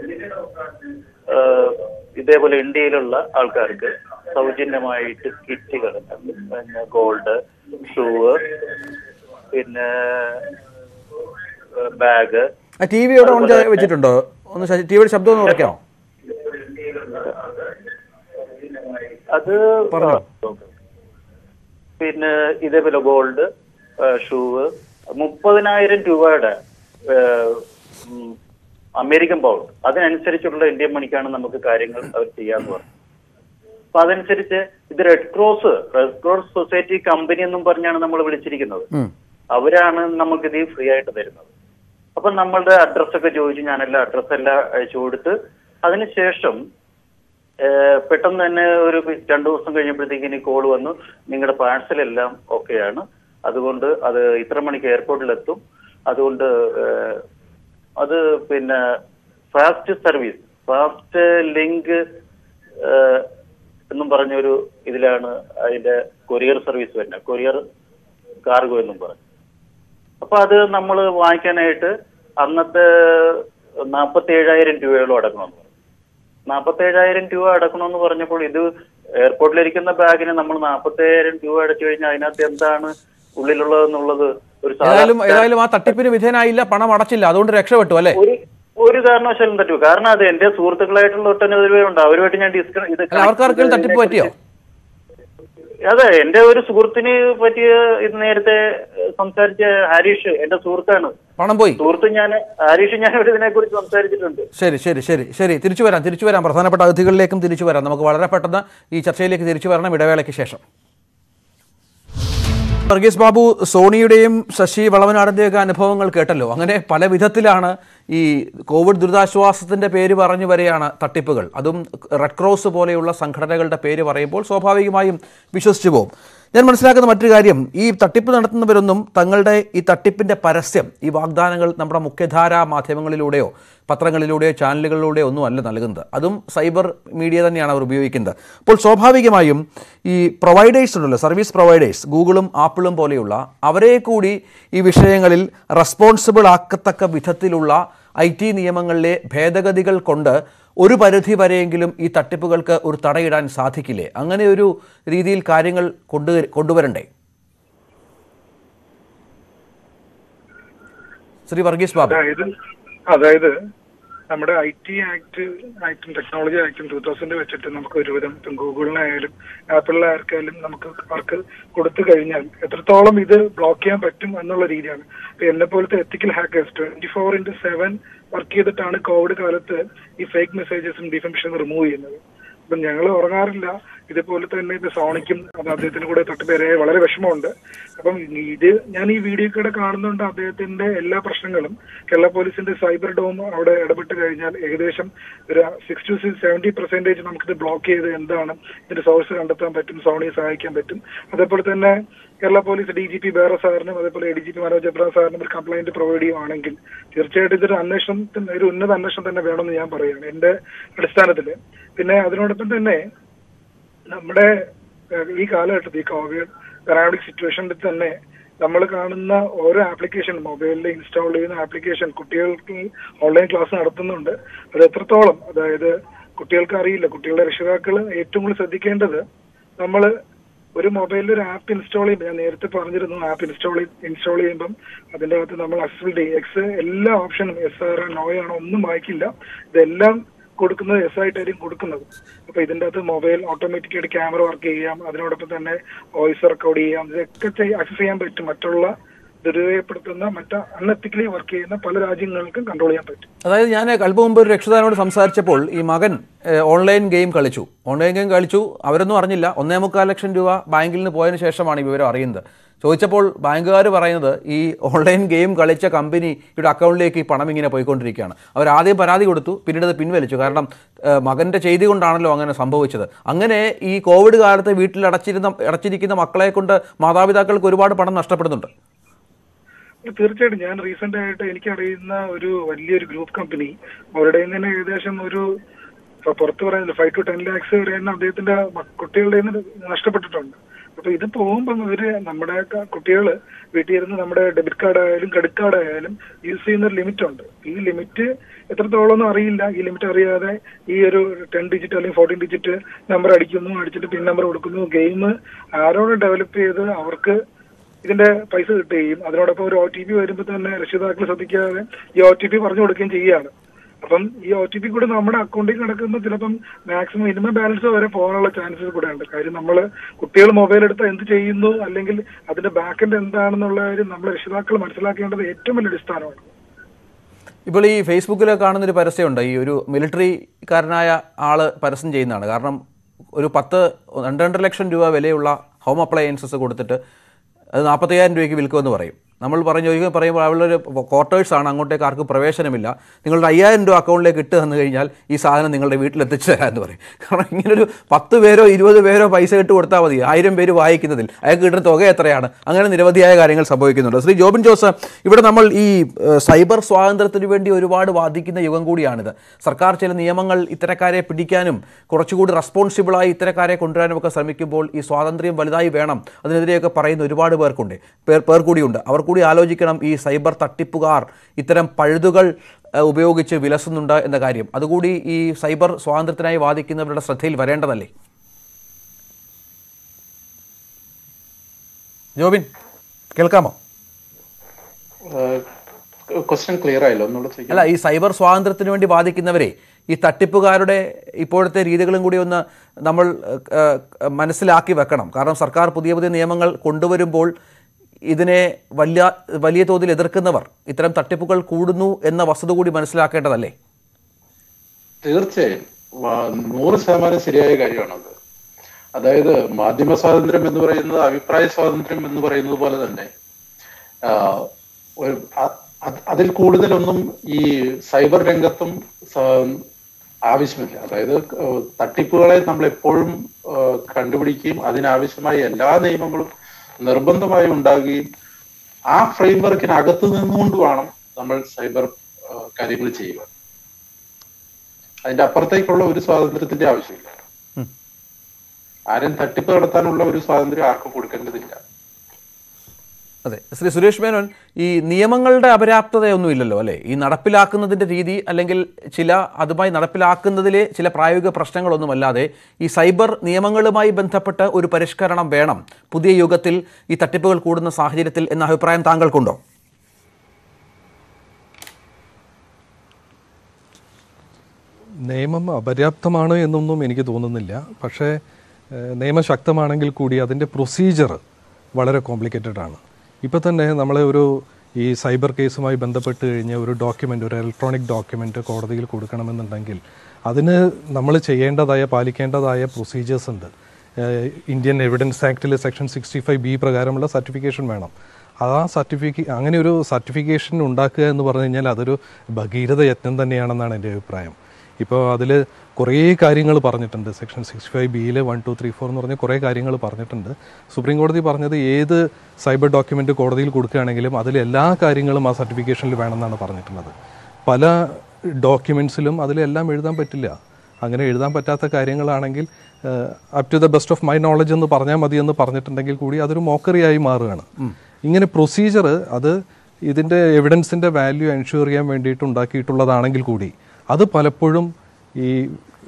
ഏഹ് ഇതേപോലെ ഇന്ത്യയിലുള്ള ആൾക്കാർക്ക് സൗജന്യമായിട്ട് കിറ്റുകൾ പിന്നെ ഗോൾഡ് ഷൂവ് പിന്നെ ബാഗ് ആ ടി വി ഇവിടെ ഓൺ ചെയ്ത് വെച്ചിട്ടുണ്ടോ ഒന്ന് ടി വിയുടെ ശബ്ദം ഒന്ന് കുറയ്ക്കാമോ അത് പിന്നെ ഇതേപോലെ ഗോൾഡ് ഷൂവ് മുപ്പതിനായിരം രൂപയുടെ ഏഹ്, ഉം, അമേരിക്കൻ പൗണ്ട് അതിനനുസരിച്ചുള്ള ഇന്ത്യൻ മണിക്കാണ് നമുക്ക് കാര്യങ്ങൾ അവർ ചെയ്യാന്ന് പറഞ്ഞു അപ്പൊ അതനുസരിച്ച് ഇത് Red Cross Red Cross Society company എന്നും പറഞ്ഞാണ് നമ്മൾ വിളിച്ചിരിക്കുന്നത് ഉം. അവരാണ് നമുക്കിത് ഫ്രീ ആയിട്ട് തരുന്നത് അപ്പൊ നമ്മളുടെ അഡ്രസ് ഒക്കെ ചോദിച്ചു ഞാനെല്ലാം അഡ്രസ് എല്ലാം അയച്ചു കൊടുത്ത് അതിനുശേഷം ഏഹ് പെട്ടെന്ന് തന്നെ ഒരു രണ്ടു ദിവസം കഴിഞ്ഞപ്പോഴത്തേക്ക് ഇനി കോൾ വന്നു നിങ്ങളുടെ പാഴ്സൽ എല്ലാം ഓക്കെയാണ് അതുകൊണ്ട് അത് ഇത്ര മണിക്ക് എയർപോർട്ടിലെത്തും അതുകൊണ്ട് ഏഹ് അത് പിന്നെ ഫാസ്റ്റ് സർവീസ് ഫാസ്റ്റ് ലിങ്ക് എന്നും പറഞ്ഞൊരു ഇതിലാണ് അതിന്റെ കൊറിയർ സർവീസ് വരുന്നത് കൊറിയർ കാർഗോ എന്നും പറഞ്ഞു അപ്പൊ അത് നമ്മൾ വാങ്ങിക്കാനായിട്ട് അന്നത്തെ നാൽപ്പത്തി ഏഴായിരം രൂപയോളം അടക്കണമെന്ന് പറഞ്ഞു നാൽപ്പത്തി ഏഴായിരം രൂപ അടക്കണമെന്ന് പറഞ്ഞപ്പോൾ ഇത് എയർപോർട്ടിലിരിക്കുന്ന ബാഗിന് നമ്മൾ നാൽപ്പത്തി ഏഴായിരം രൂപ അടച്ചു കഴിഞ്ഞാൽ അതിനകത്ത് എന്താണ് ഉള്ളിലുള്ളതെന്നുള്ളത് ഒരു ഏതായാലും സാധാരണ ഏതായാലും ആ തട്ടിപ്പിന് വിധേയനായില്ല പണം അടച്ചില്ല അതുകൊണ്ട് രക്ഷപ്പെട്ടു അല്ലേ ഒരു ഒരു കാരണവശാലും തട്ടു കാരണം അത് എന്റെ സുഹൃത്തുക്കളായിട്ടുള്ള ഒട്ടനവധി പേരുണ്ട് അവരുമായിട്ട് ഞാൻ ഡിസ്ക ഇത് അല്ല അവർക്ക് ആർക്കെങ്കിലും തട്ടിപ്പ് പറ്റിയോ അതെ എന്റെ ഒരു സുഹൃത്തിന് പറ്റിയ ഇത് നേരത്തെ സംസാരിച്ച ഹരീഷ് എന്റെ സുഹൃത്താണ് പണം പോയി സുഹൃത്ത് ഞാൻ ഹരീഷ് ഞാൻ ഇവിടെ ഇതിനെ കുറിച്ച് സംസാരിച്ചിട്ടുണ്ട് ശരി ശരി ശരി ശരി തിരിച്ചു വരാം തിരിച്ചു വരാം പ്രധാനപ്പെട്ട അതിഥികളിലേക്കും തിരിച്ചു വരാം നമുക്ക് വളരെ പെട്ടെന്ന് ഈ ചർച്ചയിലേക്ക് തിരിച്ചു വരണം ഇടവേളയ്ക്ക് ശേഷം വർഗീസ് ബാബു സോണിയുടെയും ശശി വളവനാടിൻ്റെയൊക്കെ അനുഭവങ്ങൾ കേട്ടല്ലോ അങ്ങനെ പല വിധത്തിലാണ് ഈ കോവിഡ് ദുരിതാശ്വാസത്തിൻ്റെ പേര് പറഞ്ഞു വരെയാണ് തട്ടിപ്പുകൾ അതും റെഡ് ക്രോസ് പോലെയുള്ള സംഘടനകളുടെ പേര് പറയുമ്പോൾ സ്വാഭാവികമായും വിശ്വസിച്ചു പോകും ഞാൻ മനസ്സിലാക്കുന്ന മറ്റൊരു കാര്യം ഈ തട്ടിപ്പ് നടത്തുന്നവരൊന്നും തങ്ങളുടെ ഈ തട്ടിപ്പിൻ്റെ പരസ്യം ഈ വാഗ്ദാനങ്ങൾ നമ്മുടെ മുഖ്യധാരാ മാധ്യമങ്ങളിലൂടെയോ പത്രങ്ങളിലൂടെയോ ചാനലുകളിലൂടെയോ ഒന്നും അല്ല നൽകുന്നത് അതും സൈബർ മീഡിയ തന്നെയാണ് അവർ ഉപയോഗിക്കുന്നത് അപ്പോൾ സ്വാഭാവികമായും ഈ പ്രൊവൈഡേഴ്സ് ഉണ്ടല്ലോ സർവീസ് പ്രൊവൈഡേഴ്സ് ഗൂഗിളും ആപ്പിളും പോലെയുള്ള അവരെ കൂടി ഈ വിഷയങ്ങളിൽ റെസ്പോൺസിബിൾ ആക്കത്തക്ക വിധത്തിലുള്ള ഐ ടി നിയമങ്ങളിലെ ഭേദഗതികൾ കൊണ്ട് ഒരു പരിധി വരെയെങ്കിലും ഈ തട്ടിപ്പുകൾക്ക് ഒരു തടയിടാൻ സാധിക്കില്ലേ അങ്ങനെ ഒരു രീതിയിൽ കാര്യങ്ങൾ കൊണ്ടു കൊണ്ടുവരണ്ടേ ശ്രീ വർഗീസ് ബാബു അതായത് അതായത് നമ്മുടെ ഐ ടി ആക്ട് ആക്ടും ടെക്നോളജി ആക്ടും ടൂ തൗസൻഡ് വെച്ചിട്ട് നമുക്ക് ഒരുവിധം ഇപ്പം ഗൂഗിളിനായാലും ആപ്പിളിനാർക്കായാലും നമുക്ക് അവർക്ക് കൊടുത്തു കഴിഞ്ഞാൽ എത്രത്തോളം ഇത് ബ്ലോക്ക് ചെയ്യാൻ പറ്റും എന്നുള്ള രീതിയാണ് ഇപ്പൊ എന്നെ പോലത്തെ ethical hackers twenty four into seven work ചെയ്തിട്ടാണ് കോവിഡ് കാലത്ത് ഈ ഫേക്ക് മെസ്സേജസും ഡിഫംഷനും റിമൂവ് ചെയ്യുന്നത് അപ്പൊ ഞങ്ങൾ ഉറങ്ങാറില്ല ഇതുപോലെ തന്നെ ഇപ്പൊ സോണിക്കും അത് അദ്ദേഹത്തിന് കൂടെ തൊട്ടുപേരെ വളരെ വിഷമമുണ്ട് അപ്പം ഇത് ഞാൻ ഈ വീഡിയോ കൂടെ കാണുന്നുണ്ട് അദ്ദേഹത്തിന്റെ എല്ലാ പ്രശ്നങ്ങളും കേരള പോലീസിന്റെ സൈബർ ഡോം അവിടെ ഇടപെട്ട് കഴിഞ്ഞാൽ ഏകദേശം ഒരു six two six seventy percentage നമുക്കിത് ബ്ലോക്ക് ചെയ്ത് എന്താണ് ഇതിന്റെ സോഴ്സ് കണ്ടെത്താൻ പറ്റും സോണിയെ സഹായിക്കാൻ പറ്റും അതേപോലെ തന്നെ Kerala police D G P Behera സാറിനും അതേപോലെ A D G P Manoj Abraham സാറിനും ഒരു കംപ്ലൈന്റ് പ്രൊവൈഡ് ചെയ്യുവാണെങ്കിൽ തീർച്ചയായിട്ടും ഇതൊരു അന്വേഷണത്തിന് ഒരു ഉന്നത അന്വേഷണം തന്നെ വേണമെന്ന് ഞാൻ പറയുകയാണ് എന്റെ അടിസ്ഥാനത്തില് പിന്നെ അതിനോടൊപ്പം തന്നെ നമ്മുടെ ഏഹ്, ഈ കാലഘട്ടത്തിൽ ഈ കോവിഡ് പാരാമിക് സിറ്റുവേഷനിൽ തന്നെ നമ്മൾ കാണുന്ന ഓരോ ആപ്ലിക്കേഷൻ മൊബൈലിൽ ഇൻസ്റ്റാൾ ചെയ്യുന്ന ആപ്ലിക്കേഷൻ കുട്ടികൾക്ക് ഓൺലൈൻ ക്ലാസ് നടത്തുന്നുണ്ട് അത് എത്രത്തോളം അതായത് കുട്ടികൾക്ക് അറിയില്ല കുട്ടികളുടെ രക്ഷിതാക്കൾ ഏറ്റവും കൂടുതൽ ശ്രദ്ധിക്കേണ്ടത് നമ്മൾ ഒരു മൊബൈലിൽ ഒരു ആപ്പ് ഇൻസ്റ്റാൾ ചെയ്യുമ്പോൾ ഞാൻ നേരത്തെ പറഞ്ഞിരുന്നു ആപ്പ് ഇൻസ്റ്റാൾ ഇൻസ്റ്റാൾ ചെയ്യുമ്പം അതിന്റെ അകത്ത് നമ്മൾ അക്സസിബിലിറ്റി എക്സ് എല്ലാ ഓപ്ഷനും എസ് ആർ നോ ആണോ ഒന്നും വായിക്കില്ല ഇതെല്ലാം കൊടുക്കുന്നത് എസ് ആയിട്ടായിരിക്കും കൊടുക്കുന്നത് അപ്പൊ ഇതിന്റെ അകത്ത് മൊബൈൽ ഓട്ടോമാറ്റിക് ആയിട്ട് ക്യാമറ വർക്ക് ചെയ്യാം അതിനോടൊപ്പം തന്നെ വോയിസ് റെക്കോർഡ് ചെയ്യാം ഇതൊക്കെ ആക്സസ് ചെയ്യാൻ പറ്റും മറ്റുള്ള ദുരുപയോഗപ്പെടുത്തുന്ന മറ്റ് അൺഎത്തിക്കലി വർക്ക് ചെയ്യുന്ന പല രാജ്യങ്ങൾക്കും കൺട്രോൾ ചെയ്യാൻ പറ്റും അതായത് ഞാൻ അല്പം മുമ്പ് ഒരു രക്ഷിതാവിനോട് സംസാരിച്ചപ്പോൾ ഈ മകൻ ഏഹ്, ഓൺലൈൻ ഗെയിം കളിച്ചു ഓൺലൈൻ ഗെയിം കളിച്ചു അവരൊന്നും അറിഞ്ഞില്ല ഒന്നേ മുക്കാൽ ലക്ഷം രൂപ ബാങ്കിൽ നിന്ന് പോയതിനു ശേഷമാണ് ഈ വിവരം അറിയുന്നത് ചോദിച്ചപ്പോൾ ബാങ്കുകാർ പറയുന്നത് ഈ ഓൺലൈൻ ഗെയിം കളിച്ച കമ്പനിയുടെ അക്കൗണ്ടിലേക്ക് ഈ പണം ഇങ്ങനെ പോയിക്കൊണ്ടിരിക്കുകയാണ് അവർ ആദ്യം പരാതി കൊടുത്തു പിന്നീട് അത് പിൻവലിച്ചു കാരണം ഏഹ്, മകൻ്റെ ചെയ്തി കൊണ്ടാണല്ലോ അങ്ങനെ സംഭവിച്ചത് അങ്ങനെ ഈ കോവിഡ് കാലത്ത് വീട്ടിൽ അടച്ചിരുന്ന അടച്ചിരിക്കുന്ന മക്കളെ കൊണ്ട് മാതാപിതാക്കൾക്ക് ഒരുപാട് പണം നഷ്ടപ്പെടുന്നുണ്ട് തീർച്ചയായിട്ടും ഞാൻ റീസെന്റ് ആയിട്ട് എനിക്കറിയുന്ന ഒരു വലിയൊരു ഗ്രൂപ്പ് കമ്പനി അവരുടെ കയ്യിൽ നിന്ന് ഏകദേശം ഒരു ഇപ്പൊ പുറത്ത് പറയുന്നില്ല ഫൈവ് ടു ടെൻ ലാക്സ് വരെ തന്നെ അദ്ദേഹത്തിന്റെ മ- കുട്ടികളുടെ കയ്യിൽ നിന്ന് നഷ്ടപ്പെട്ടിട്ടുണ്ട് അപ്പൊ ഇത് പോകുമ്പോൾ ഇവര് നമ്മുടെ കുട്ടികൾ വീട്ടിൽ ഇരുന്ന് നമ്മുടെ ഡെബിറ്റ് കാർഡ് ആയാലും ക്രെഡിറ്റ് കാർഡ് ആയാലും യൂസ് ചെയ്യുന്ന ഒരു ലിമിറ്റ് ഉണ്ട് ഈ ലിമിറ്റ് എത്രത്തോളം ഒന്നും അറിയില്ല ഈ ലിമിറ്റ് അറിയാതെ ഈ ഒരു ടെൻ ഡിജിറ്റ് അല്ലെങ്കിൽ ഫോർട്ടീൻ ഡിജിറ്റ് നമ്പർ അടിക്കുന്നു അടിച്ചിട്ട് പിൻ നമ്പർ കൊടുക്കുന്നു ഗെയിം ആരോട് ഡെവലപ്പ് ചെയ്ത് അവർക്ക് ഇതിന്റെ പൈസ കിട്ടുകയും അതിനോടൊപ്പം ഒരു ഒ ടി പി വരുമ്പോൾ തന്നെ രക്ഷിതാക്കൾ ശ്രദ്ധിക്കാതെ ഈ ഒ ടി പി പറഞ്ഞു കൊടുക്കുകയും ചെയ്യുകയാണ് അപ്പം ഈ ഒ ടി പി കൂടെ നമ്മുടെ അക്കൗണ്ടിൽ കിടക്കുമ്പോൾ ചിലപ്പം മാക്സിമം മിനിമം ബാലൻസ് വരെ പോകാനുള്ള ചാൻസസ് കൂടെ ഉണ്ട് കാര്യം നമ്മൾ കുട്ടികൾ മൊബൈൽ എടുത്താൽ എന്ത് ചെയ്യുന്നു അല്ലെങ്കിൽ അതിന്റെ ബാക്കെൻഡ് എന്താണെന്നുള്ള കാര്യം നമ്മൾ രക്ഷിതാക്കൾ മനസ്സിലാക്കേണ്ടത് ഏറ്റവും വലിയ അടിസ്ഥാനമാണ് ഇപ്പോൾ ഈ ഫേസ്ബുക്കിൽ കാണുന്നൊരു പരസ്യമുണ്ട് ഈ ഒരു മിലിറ്ററിക്കാരനായ ആള് പരസ്യം ചെയ്യുന്നതാണ് കാരണം ഒരു പത്ത് രണ്ട് രണ്ടര ലക്ഷം രൂപ വിലയുള്ള ഹോം അപ്ലയൻസസ് കൊടുത്തിട്ട് അത് നാൽപ്പത്തയ്യായിരം രൂപയ്ക്ക് വിൽക്കുമെന്ന് പറയും നമ്മൾ പറഞ്ഞു ഒരിക്കൽ പറയുമ്പോൾ അവളൊരു ക്വാർട്ടേഴ്സ് ആണ് അങ്ങോട്ടേക്ക് ആർക്കും പ്രവേശനമില്ല നിങ്ങളുടെ അയ്യായിരം രൂപ അക്കൗണ്ടിലേക്ക് ഇട്ട് തന്നു കഴിഞ്ഞാൽ ഈ സാധനം നിങ്ങളുടെ വീട്ടിൽ എത്തിച്ചു തരാമെന്ന് പറയും കാരണം ഇങ്ങനൊരു പത്ത് പേരോ ഇരുപത് പേരോ പൈസ ഇട്ട് കൊടുത്താൽ മതി ആയിരം പേര് വായിക്കുന്നതിൽ അയാൾക്ക് കിട്ടുന്ന തുക എത്രയാണ് അങ്ങനെ നിരവധിയായ കാര്യങ്ങൾ സംഭവിക്കുന്നുണ്ട് ശ്രീ ജോബിൻ ജോസ് ഇവിടെ നമ്മൾ ഈ ഏഹ്, സൈബർ സ്വാതന്ത്ര്യത്തിന് വേണ്ടി ഒരുപാട് വാദിക്കുന്ന യുഗം കൂടിയാണിത് സർക്കാർ ചില നിയമങ്ങൾ ഇത്തരക്കാരെ പിടിക്കാനും കുറച്ചുകൂടി റെസ്പോൺസിബിളായി ഇത്തരക്കാരെ കൊണ്ടുവരാനും ഒക്കെ ശ്രമിക്കുമ്പോൾ ഈ സ്വാതന്ത്ര്യം വലുതായി വേണം അതിനെതിരെയൊക്കെ പറയുന്ന ഒരുപാട് പേർക്കുണ്ട് പേർ പേർ കൂടിയുണ്ട് അവർ കൂടി ആലോചിക്കണം ഈ സൈബർ തട്ടിപ്പുകാർ ഇത്തരം പഴുതുകൾ ഏഹ്, ഉപയോഗിച്ച് വിലസുന്നുണ്ട് എന്ന കാര്യം അതുകൂടി ഈ സൈബർ സ്വാതന്ത്ര്യത്തിനായി വാദിക്കുന്നവരുടെ ശ്രദ്ധയിൽ വരേണ്ടതല്ലേ ജോബിൻ കേൾക്കാമോ ക്വസ്റ്റ്യൻ ക്ലിയർ ആയില്ല ഒന്നുകൂടെ ചോദിക്കാം അല്ല ഈ സൈബർ സ്വാതന്ത്ര്യത്തിന് വേണ്ടി വാദിക്കുന്നവരെ ഈ തട്ടിപ്പുകാരുടെ ഇപ്പോഴത്തെ രീതികളും കൂടി ഒന്ന് നമ്മൾ ഏഹ്, ഏഹ്, മനസ്സിലാക്കി വെക്കണം കാരണം സർക്കാർ പുതിയ പുതിയ നിയമങ്ങൾ കൊണ്ടുവരുമ്പോൾ ഇതിനെ വലിയ വലിയ തോതിൽ എതിർക്കുന്നവർ ഇത്തരം തട്ടിപ്പുകൾ കൂടുന്നു എന്ന വസ്തുത കൂടി മനസ്സിലാക്കേണ്ടതല്ലേ തീർച്ചയായും വ- നൂറ് ശതമാനം ശരിയായ കാര്യമാണത് അതായത് മാധ്യമ സ്വാതന്ത്ര്യം എന്ന് പറയുന്നത് അഭിപ്രായ സ്വാതന്ത്ര്യം എന്ന് പറയുന്നത് പോലെ തന്നെ ആഹ്, ഒരു അ- അത് അതിൽ കൂടുതലൊന്നും ഈ സൈബർ രംഗത്തും സ- ആവശ്യമില്ല അതായത് ഏഹ്, തട്ടിപ്പുകളെ നമ്മൾ എപ്പോഴും ഏഹ്, കണ്ടുപിടിക്കുകയും അതിനാവശ്യമായ എല്ലാ നിയമങ്ങളും നിർബന്ധമായി ഉണ്ടാകുകയും ആ ഫ്രെയിംവർക്കിനകത്ത് നിന്നുകൊണ്ട് വേണം നമ്മൾ സൈബർ ഏഹ്, കാര്യങ്ങൾ ചെയ്യുക അതിന്റെ അപ്പുറത്തേക്കുള്ള ഒരു സ്വാതന്ത്ര്യത്തിന്റെ ആവശ്യമില്ല ആരും തട്ടിപ്പ് നടത്താനുള്ള ഒരു സ്വാതന്ത്ര്യം ആർക്കും കൊടുക്കേണ്ടതില്ല അതെ ശ്രീ സുരേഷ് മേനോൻ ഈ നിയമങ്ങളുടെ അപര്യാപ്തതയൊന്നും ഇല്ലല്ലോ അല്ലേ ഈ നടപ്പിലാക്കുന്നതിൻ്റെ രീതി അല്ലെങ്കിൽ ചില അതുമായി നടപ്പിലാക്കുന്നതിലെ ചില പ്രായോഗിക പ്രശ്നങ്ങളൊന്നുമല്ലാതെ ഈ സൈബർ നിയമങ്ങളുമായി ബന്ധപ്പെട്ട് ഒരു പരിഷ്കരണം വേണം പുതിയ യുഗത്തിൽ ഈ തട്ടിപ്പുകൾ കൂടുന്ന സാഹചര്യത്തിൽ എന്ന അഭിപ്രായം താങ്കൾക്കുണ്ടോ നിയമം അപര്യാപ്തമാണ് എന്നൊന്നും എനിക്ക് തോന്നുന്നില്ല പക്ഷേ ഏഹ്, നിയമം ശക്തമാണെങ്കിൽ കൂടി അതിൻ്റെ പ്രൊസീജിയർ വളരെ കോംപ്ലിക്കേറ്റഡ് ആണ് ഇപ്പോൾ തന്നെ നമ്മളെ ഒരു ഈ സൈബർ കേസുമായി ബന്ധപ്പെട്ട് കഴിഞ്ഞ ഒരു ഡോക്യുമെൻ്റ് ഒരു ഇലക്ട്രോണിക് ഡോക്യുമെൻ്റ് കോടതിയിൽ കൊടുക്കണമെന്നുണ്ടെങ്കിൽ അതിന് നമ്മൾ ചെയ്യേണ്ടതായ പാലിക്കേണ്ടതായ പ്രൊസീജിയേഴ്സ് ഉണ്ട് ഏഹ്, ഇന്ത്യൻ എവിഡൻസ് ആക്ടിലെ സെക്ഷൻ സിക്സ്റ്റി ഫൈവ് ബി പ്രകാരമുള്ള സർട്ടിഫിക്കേഷൻ വേണം ആ സർട്ടിഫിക്കേ അങ്ങനെ ഒരു സർട്ടിഫിക്കേഷൻ ഉണ്ടാക്കുക എന്ന് പറഞ്ഞു കഴിഞ്ഞാൽ അതൊരു ഭഗീരഥ യത്നം തന്നെയാണെന്നാണ് എൻ്റെ അഭിപ്രായം ഇപ്പോൾ അതിൽ കുറേ കാര്യങ്ങൾ പറഞ്ഞിട്ടുണ്ട് സെക്ഷൻ സിക്സ്റ്റി ഫൈവ് ബിയിൽ വൺ ടു ത്രീ ഫോർ എന്ന് പറഞ്ഞ കുറേ കാര്യങ്ങൾ പറഞ്ഞിട്ടുണ്ട് സുപ്രീം കോടതി പറഞ്ഞത് ഏത് സൈബർ ഡോക്യുമെൻ്റ് കോടതിയിൽ കൊടുക്കുകയാണെങ്കിലും അതിൽ എല്ലാ കാര്യങ്ങളും ആ സർട്ടിഫിക്കേഷനിൽ വേണമെന്നാണ് പറഞ്ഞിട്ടുള്ളത് പല ഡോക്യുമെൻസിലും അതിലെല്ലാം എഴുതാൻ പറ്റില്ല അങ്ങനെ എഴുതാൻ പറ്റാത്ത കാര്യങ്ങളാണെങ്കിൽ up to the best of my knowledge എന്ന് പറഞ്ഞാൽ മതി എന്ന് പറഞ്ഞിട്ടുണ്ടെങ്കിൽ കൂടി അതൊരു മോക്കറിയായി മാറുകയാണ് ഇങ്ങനെ പ്രൊസീജിയർ അത് ഇതിൻ്റെ എവിഡൻസിൻ്റെ വാല്യൂ എൻഷുർ ചെയ്യാൻ വേണ്ടിയിട്ട് ഉണ്ടാക്കിയിട്ടുള്ളതാണെങ്കിൽ കൂടി അത് പലപ്പോഴും ഈ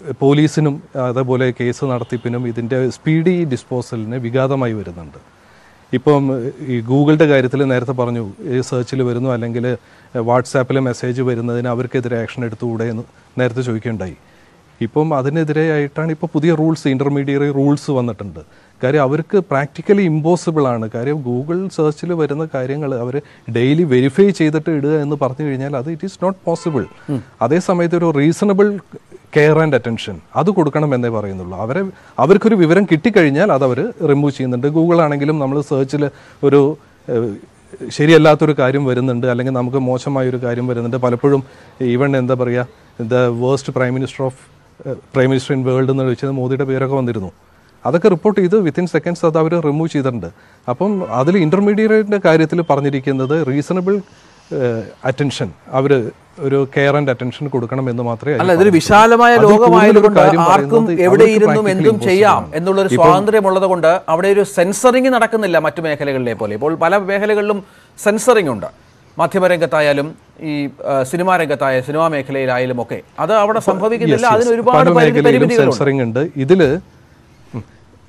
പോലീസിനും അതേപോലെ കേസ് നടത്തിപ്പിനും ഇതിൻ്റെ സ്പീഡി ഡിസ്പോസലിന് വിഘാതമായി വരുന്നുണ്ട് ഇപ്പം ഈ ഗൂഗിളിൻ്റെ കാര്യത്തിൽ നേരത്തെ പറഞ്ഞു ഈ സെർച്ചിൽ വരുന്നു അല്ലെങ്കിൽ വാട്സാപ്പിൽ മെസ്സേജ് വരുന്നതിന് അവർക്കെതിരെ ആക്ഷൻ എടുത്തുകൂടെ എന്ന് നേരത്തെ ചോദിക്കുകയുണ്ടായി ഇപ്പം അതിനെതിരെ ആയിട്ടാണ് ഇപ്പോൾ പുതിയ റൂൾസ് ഇൻ്റർമീഡിയറി റൂൾസ് വന്നിട്ടുണ്ട് കാര്യം അവർക്ക് പ്രാക്ടിക്കലി ഇമ്പോസിബിൾ ആണ് കാര്യം ഗൂഗിൾ സെർച്ചിൽ വരുന്ന കാര്യങ്ങൾ അവർ ഡെയിലി വെരിഫൈ ചെയ്തിട്ട് ഇടുക എന്ന് പറഞ്ഞു കഴിഞ്ഞാൽ അത് ഇറ്റ് ഈസ് നോട്ട് പോസിബിൾ അതേ സമയത്ത് ഒരു റീസണബിൾ കെയർ ആൻഡ് അറ്റൻഷൻ അത് കൊടുക്കണം എന്നേ പറയുന്നുള്ളൂ അവരെ അവർക്കൊരു വിവരം കിട്ടിക്കഴിഞ്ഞാൽ അത് അവർ റിമൂവ് ചെയ്യുന്നുണ്ട് ഗൂഗിൾ ആണെങ്കിലും നമ്മൾ സെർച്ചിൽ ഒരു ഏഹ്, ശരിയല്ലാത്തൊരു കാര്യം വരുന്നുണ്ട് അല്ലെങ്കിൽ നമുക്ക് മോശമായ ഒരു കാര്യം വരുന്നുണ്ട് പലപ്പോഴും ഈവൺ എന്താ പറയുക the worst prime minister of prime minister in world എന്ന് വെച്ചത് മോദിയുടെ പേരൊക്കെ വന്നിരുന്നു അതൊക്കെ റിപ്പോർട്ട് ചെയ്ത് വിത്തിൻ സെക്കൻഡ്സ് അത് അവർ റിമൂവ് ചെയ്തിട്ടുണ്ട് അപ്പം അതിൽ ഇൻ്റർമീഡിയറ്റിൻ്റെ കാര്യത്തിൽ പറഞ്ഞിരിക്കുന്നത് റീസണബിൾ അറ്റൻഷൻ അവർ ഒരു കെയർ ആൻഡ് അറ്റൻഷൻ കൊടുക്കണം എന്ന് മാത്രമേ അല്ല അതിൽ ഇതൊരു പറഞ്ഞിട്ടുള്ളൂ. വിശാലമായ അതിൽ കൂടുതലൊരു ലോകമായതുകൊണ്ട് കാര്യം ആർക്കും പറയുന്നത് എവിടെ അവർക്ക് ഇരുന്നും practically എന്തും impossible ചെയ്യാം ആണ്. എന്നുള്ളൊരു ഇപ്പം സ്വാതന്ത്ര്യമുള്ളത് കൊണ്ട് അവിടെ ഒരു സെൻസറിങ് നടക്കുന്നില്ല മറ്റു മേഖലകളിലെ പോലെ ഇപ്പോൾ പല മേഖലകളിലും സെൻസറിങ് ഉണ്ട് മാധ്യമരംഗത്തായാലും ഈ ആ, സിനിമാ രംഗത്തായ സിനിമാ മേഖലയിലായാലും ഒക്കെ അത് അവിടെ സംഭവിക്കുന്നില്ല Yes, yes. അതിന് ഒരുപാട് പല പരിധി- മേഖലയിലും പരിമിതികളുണ്ട് സെൻസറിങ് ഉണ്ട് ഇതില് ഉം.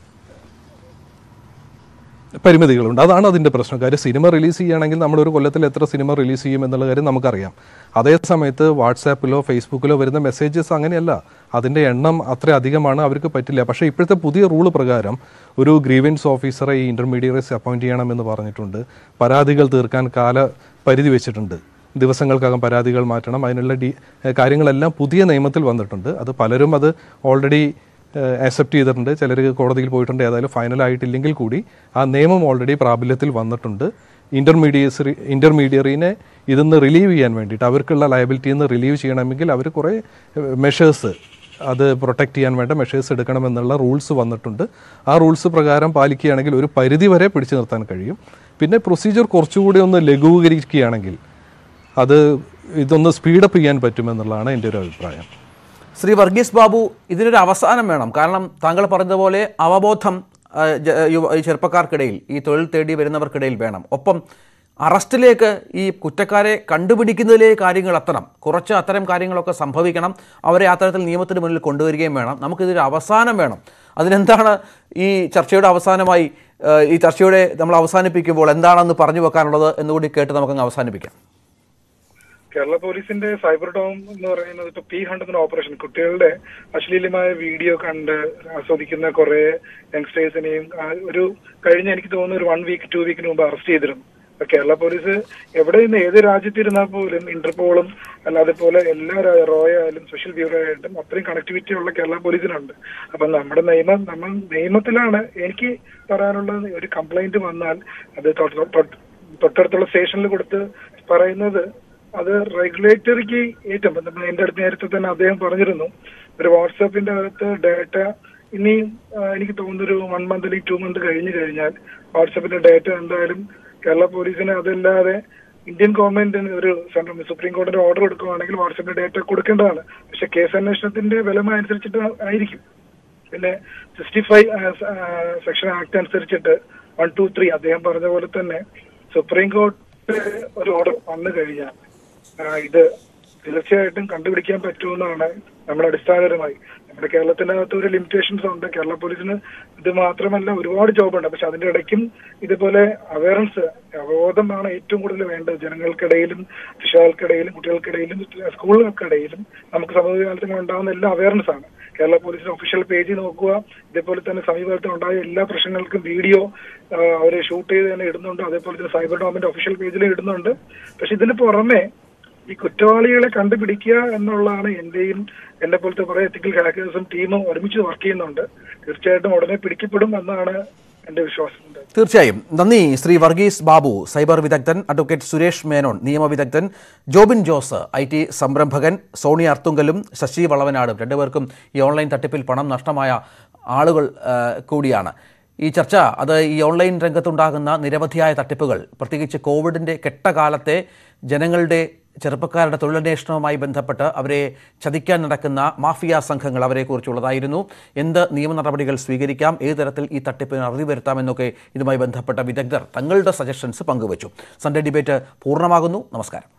പരിമിതികളുണ്ട് അതാണ് അതിന്റെ പ്രശ്നം കാര്യം സിനിമ റിലീസ് ചെയ്യുകയാണെങ്കിൽ നമ്മൾ ഒരു കൊല്ലത്തിൽ എത്ര സിനിമ റിലീസ് ചെയ്യും എന്നുള്ള കാര്യം നമുക്കറിയാം അതേ സമയത്ത് വാട്സാപ്പിലോ ഫേസ്ബുക്കിലോ വരുന്ന മെസ്സേജസ് അങ്ങനെയല്ല അതിന്റെ എണ്ണം അത്ര അധികമാണ് അവർക്ക് പറ്റില്ല പക്ഷേ ഇപ്പോഴത്തെ പുതിയ റൂൾ പ്രകാരം ഒരു ഗ്രീവൻസ് ഓഫീസറെ ഈ ഇന്റർമീഡിയറ്റ്സ് അപ്പോയിന്റ് ചെയ്യണമെന്ന് പറഞ്ഞിട്ടുണ്ട് പരാതികൾ തീർക്കാൻ കാല പരിധി വെച്ചിട്ടുണ്ട് ദിവസങ്ങൾക്കകം പരാതികൾ മാറ്റണം അതിനുള്ള ഡി കാര്യങ്ങളെല്ലാം പുതിയ നിയമത്തിൽ വന്നിട്ടുണ്ട് അത് പലരും അത് ഓൾറെഡി അക്സെപ്റ്റ് ചെയ്തിട്ടുണ്ട് ചിലർ കോടതിയിൽ പോയിട്ടുണ്ട് ഏതായാലും ഫൈനൽ ആയിട്ടില്ലെങ്കിൽ കൂടി ആ നിയമം ഓൾറെഡി പ്രാബല്യത്തിൽ വന്നിട്ടുണ്ട് ഇൻ്റർമീഡിയറ്റ്സ് ഇൻ്റർമീഡിയറിനെ ഇതിന്ന് റിലീവ് ചെയ്യാൻ വേണ്ടിയിട്ട് അവർക്കുള്ള ലയബിലിറ്റിയിൽ നിന്ന് റിലീവ് ചെയ്യണമെങ്കിൽ അവർ കുറേ മെഷേഴ്സ് അത് പ്രൊട്ടക്റ്റ് ചെയ്യാൻ വേണ്ട മെഷേഴ്സ് എടുക്കണമെന്നുള്ള റൂൾസ് വന്നിട്ടുണ്ട് ആ റൂൾസ് പ്രകാരം പാലിക്കുകയാണെങ്കിൽ ഒരു പരിധി വരെ പിടിച്ചു നിർത്താൻ കഴിയും പിന്നെ പ്രൊസീജിയർ കുറച്ചുകൂടി ഒന്ന് ലഘൂകരിക്കുകയാണെങ്കിൽ അത് ഇതൊന്ന് സ്പീഡപ്പ് ചെയ്യാൻ പറ്റുമെന്നുള്ളതാണ് എൻ്റെ ഒരു അഭിപ്രായം ശ്രീ വർഗീസ് ബാബു ഇതിനൊരു അവസാനം വേണം കാരണം താങ്കൾ പറഞ്ഞതുപോലെ അവബോധം ആ, ജ- യുവ- ഈ ചെറുപ്പക്കാർക്കിടയിൽ ഈ തൊഴിൽ തേടി വരുന്നവർക്കിടയിൽ വേണം ഒപ്പം അറസ്റ്റിലേക്ക് ഈ കുറ്റക്കാരെ കണ്ടുപിടിക്കുന്നതിലേക്ക് കാര്യങ്ങൾ എത്തണം കുറച്ച് അത്തരം കാര്യങ്ങളൊക്കെ സംഭവിക്കണം അവരെ അത്തരത്തിൽ നിയമത്തിന് മുന്നിൽ കൊണ്ടുവരികയും വേണം നമുക്കിതൊരു അവസാനം വേണം അതിനെന്താണ് ഈ ചർച്ചയുടെ അവസാനമായി ആ, ഈ ചർച്ചയുടെ നമ്മൾ അവസാനിപ്പിക്കുമ്പോൾ എന്താണെന്ന് പറഞ്ഞു വെക്കാനുള്ളത് എന്നുകൂടി കേട്ട് നമുക്കങ്ങ് അവസാനിപ്പിക്കാം കേരള പോലീസിന്റെ സൈബർ ഡോം എന്ന് പറയുന്നത് ഇപ്പൊ പി ഹണ്ട് എന്ന ഓപ്പറേഷൻ കുട്ടികളുടെ അശ്ലീലമായ വീഡിയോ കണ്ട് ആസ്വദിക്കുന്ന കുറെ യങ്സ്റ്റേഴ്സിനെയും ആ ഒരു കഴിഞ്ഞ എനിക്ക് തോന്നുന്നു ഒരു വൺ വീക്ക് ടു വീക്കിന് മുമ്പ് അറസ്റ്റ് ചെയ്തിരുന്നു അപ്പൊ കേരള പോലീസ് എവിടെ നിന്ന് ഏത് രാജ്യത്തിരുന്നാൽ പോലും ഇന്റർപോളും അല്ലാതെ പോലെ എല്ലാ ര- റോയ ആയാലും സ്പെഷ്യൽ ബ്യൂറോ ആയിട്ടും അത്രയും കണക്ടിവിറ്റി ഉള്ള കേരള പോലീസിനുണ്ട് അപ്പൊ നമ്മുടെ നിയമം നമ്മൾ നിയമത്തിലാണ് എനിക്ക് പറയാനുള്ളത് ഒരു കംപ്ലൈന്റ് വന്നാൽ അത് തൊട്ട് തൊട്ട് തൊട്ടടുത്തുള്ള സ്റ്റേഷനിൽ കൊടുത്ത് പറയുന്നത് അത് റെഗുലേറ്ററിക്ക് ഏറ്റവും നമ്മൾ എന്റെ അടുത്ത് നേരത്തെ തന്നെ അദ്ദേഹം പറഞ്ഞിരുന്നു ഒരു വാട്സാപ്പിന്റെ അകത്ത് ഡേറ്റ ഇനി ആ, എനിക്ക് തോന്നുന്നു ഒരു വൺ മന്ത് അല്ലെങ്കിൽ ടു മന്ത് കഴിഞ്ഞു കഴിഞ്ഞാൽ വാട്സാപ്പിന്റെ ഡേറ്റ എന്തായാലും കേരള പോലീസിന് അതല്ലാതെ ഇന്ത്യൻ ഗവൺമെന്റിന് ഒരു സെൻട്രൽ സുപ്രീം കോടതി ഓർഡർ എടുക്കുകയാണെങ്കിൽ വാട്സാപ്പിന്റെ ഡേറ്റ കൊടുക്കേണ്ടതാണ് പക്ഷെ കേസ് അന്വേഷണത്തിന്റെ വിലമ അനുസരിച്ചിട്ട് ആയിരിക്കും പിന്നെ സിക്സ്റ്റി ഫൈവ് സെക്ഷൻ ആക്ട് അനുസരിച്ചിട്ട് വൺ ടു ത്രീ അദ്ദേഹം പറഞ്ഞ പോലെ തന്നെ സുപ്രീം കോടതി ഒരു ഓർഡർ വന്നു കഴിഞ്ഞാൽ ആ, ഇത് തീർച്ചയായിട്ടും കണ്ടുപിടിക്കാൻ പറ്റുമെന്നാണ് നമ്മുടെ അടിസ്ഥാനപരമായി നമ്മുടെ കേരളത്തിനകത്ത് ഒരു ലിമിറ്റേഷൻസ് ഉണ്ട് കേരള പോലീസിന് ഇത് മാത്രമല്ല ഒരുപാട് ജോബ് ഉണ്ട് പക്ഷെ അതിന്റെ ഇടയ്ക്കും ഇതുപോലെ അവയർനെസ് അവബോധമാണ് ഏറ്റവും കൂടുതൽ വേണ്ടത് ജനങ്ങൾക്കിടയിലും രക്ഷിതാക്കൾക്കിടയിലും കുട്ടികൾക്കിടയിലും സ്കൂളുകൾക്കിടയിലും നമുക്ക് സമീപകാലത്തിൽ ഉണ്ടാകുന്ന എല്ലാ അവയർനെസ് ആണ് കേരള പോലീസിന്റെ ഒഫീഷ്യൽ പേജ് നോക്കുക ഇതേപോലെ തന്നെ സമീപകാലത്ത് ഉണ്ടായ എല്ലാ പ്രശ്നങ്ങൾക്കും വീഡിയോ അവരെ ഷൂട്ട് ചെയ്ത് തന്നെ ഇടുന്നുണ്ട് അതേപോലെ തന്നെ സൈബർ ഡോമിന്റെ ഒഫീഷ്യൽ പേജിലും ഇടുന്നുണ്ട് പക്ഷെ ഇതിന് പുറമെ ഈ കുറ്റവാളികളെ കണ്ടുപിടിക്കുക എന്നുള്ളതാണ് എന്റെയും എന്നെ പോലത്തെ കുറെ എത്തിക്കൽ ഹാക്കേഴ്സും ടീമും ഒരുമിച്ച് വർക്ക് ചെയ്യുന്നുണ്ട് തീർച്ചയായിട്ടും ഉടനെ പിടിക്കപ്പെടും എന്നാണ് എന്റെ വിശ്വാസം തീർച്ചയായും നന്ദി ശ്രീ വർഗീസ് ബാബു സൈബർ വിദഗ്ധൻ അഡ്വക്കേറ്റ് സുരേഷ് മേനോൻ നിയമവിദഗ്ധൻ ജോബിൻ ജോസ് ഐ ടി സംരംഭകൻ സോണി അർത്തുങ്കലും ശശി വളവനാടും രണ്ടുപേർക്കും ഈ ഓൺലൈൻ തട്ടിപ്പിൽ പണം നഷ്ടമായ ആളുകൾ ആ, കൂടിയാണ് ഈ ചർച്ച അത് ഈ ഓൺലൈൻ രംഗത്തുണ്ടാകുന്ന നിരവധിയായ തട്ടിപ്പുകൾ പ്രത്യേകിച്ച് കോവിഡിൻ്റെ കെട്ടകാലത്തെ ജനങ്ങളുടെ ചെറുപ്പക്കാരുടെ തൊഴിലന്വേഷണവുമായി ബന്ധപ്പെട്ട് അവരെ ചതിക്കാൻ നടക്കുന്ന മാഫിയ സംഘങ്ങൾ അവരെക്കുറിച്ചുള്ളതായിരുന്നു എന്ത് നിയമ നടപടികൾ സ്വീകരിക്കാം ഏത് തരത്തിൽ ഈ തട്ടിപ്പിന് അറുതി വരുത്താമെന്നൊക്കെ ഇതുമായി ബന്ധപ്പെട്ട വിദഗ്ധർ തങ്ങളുടെ സജഷൻസ് പങ്കുവച്ചു സൺഡേ ഡിബേറ്റ് പൂർണ്ണമാകുന്നു നമസ്കാരം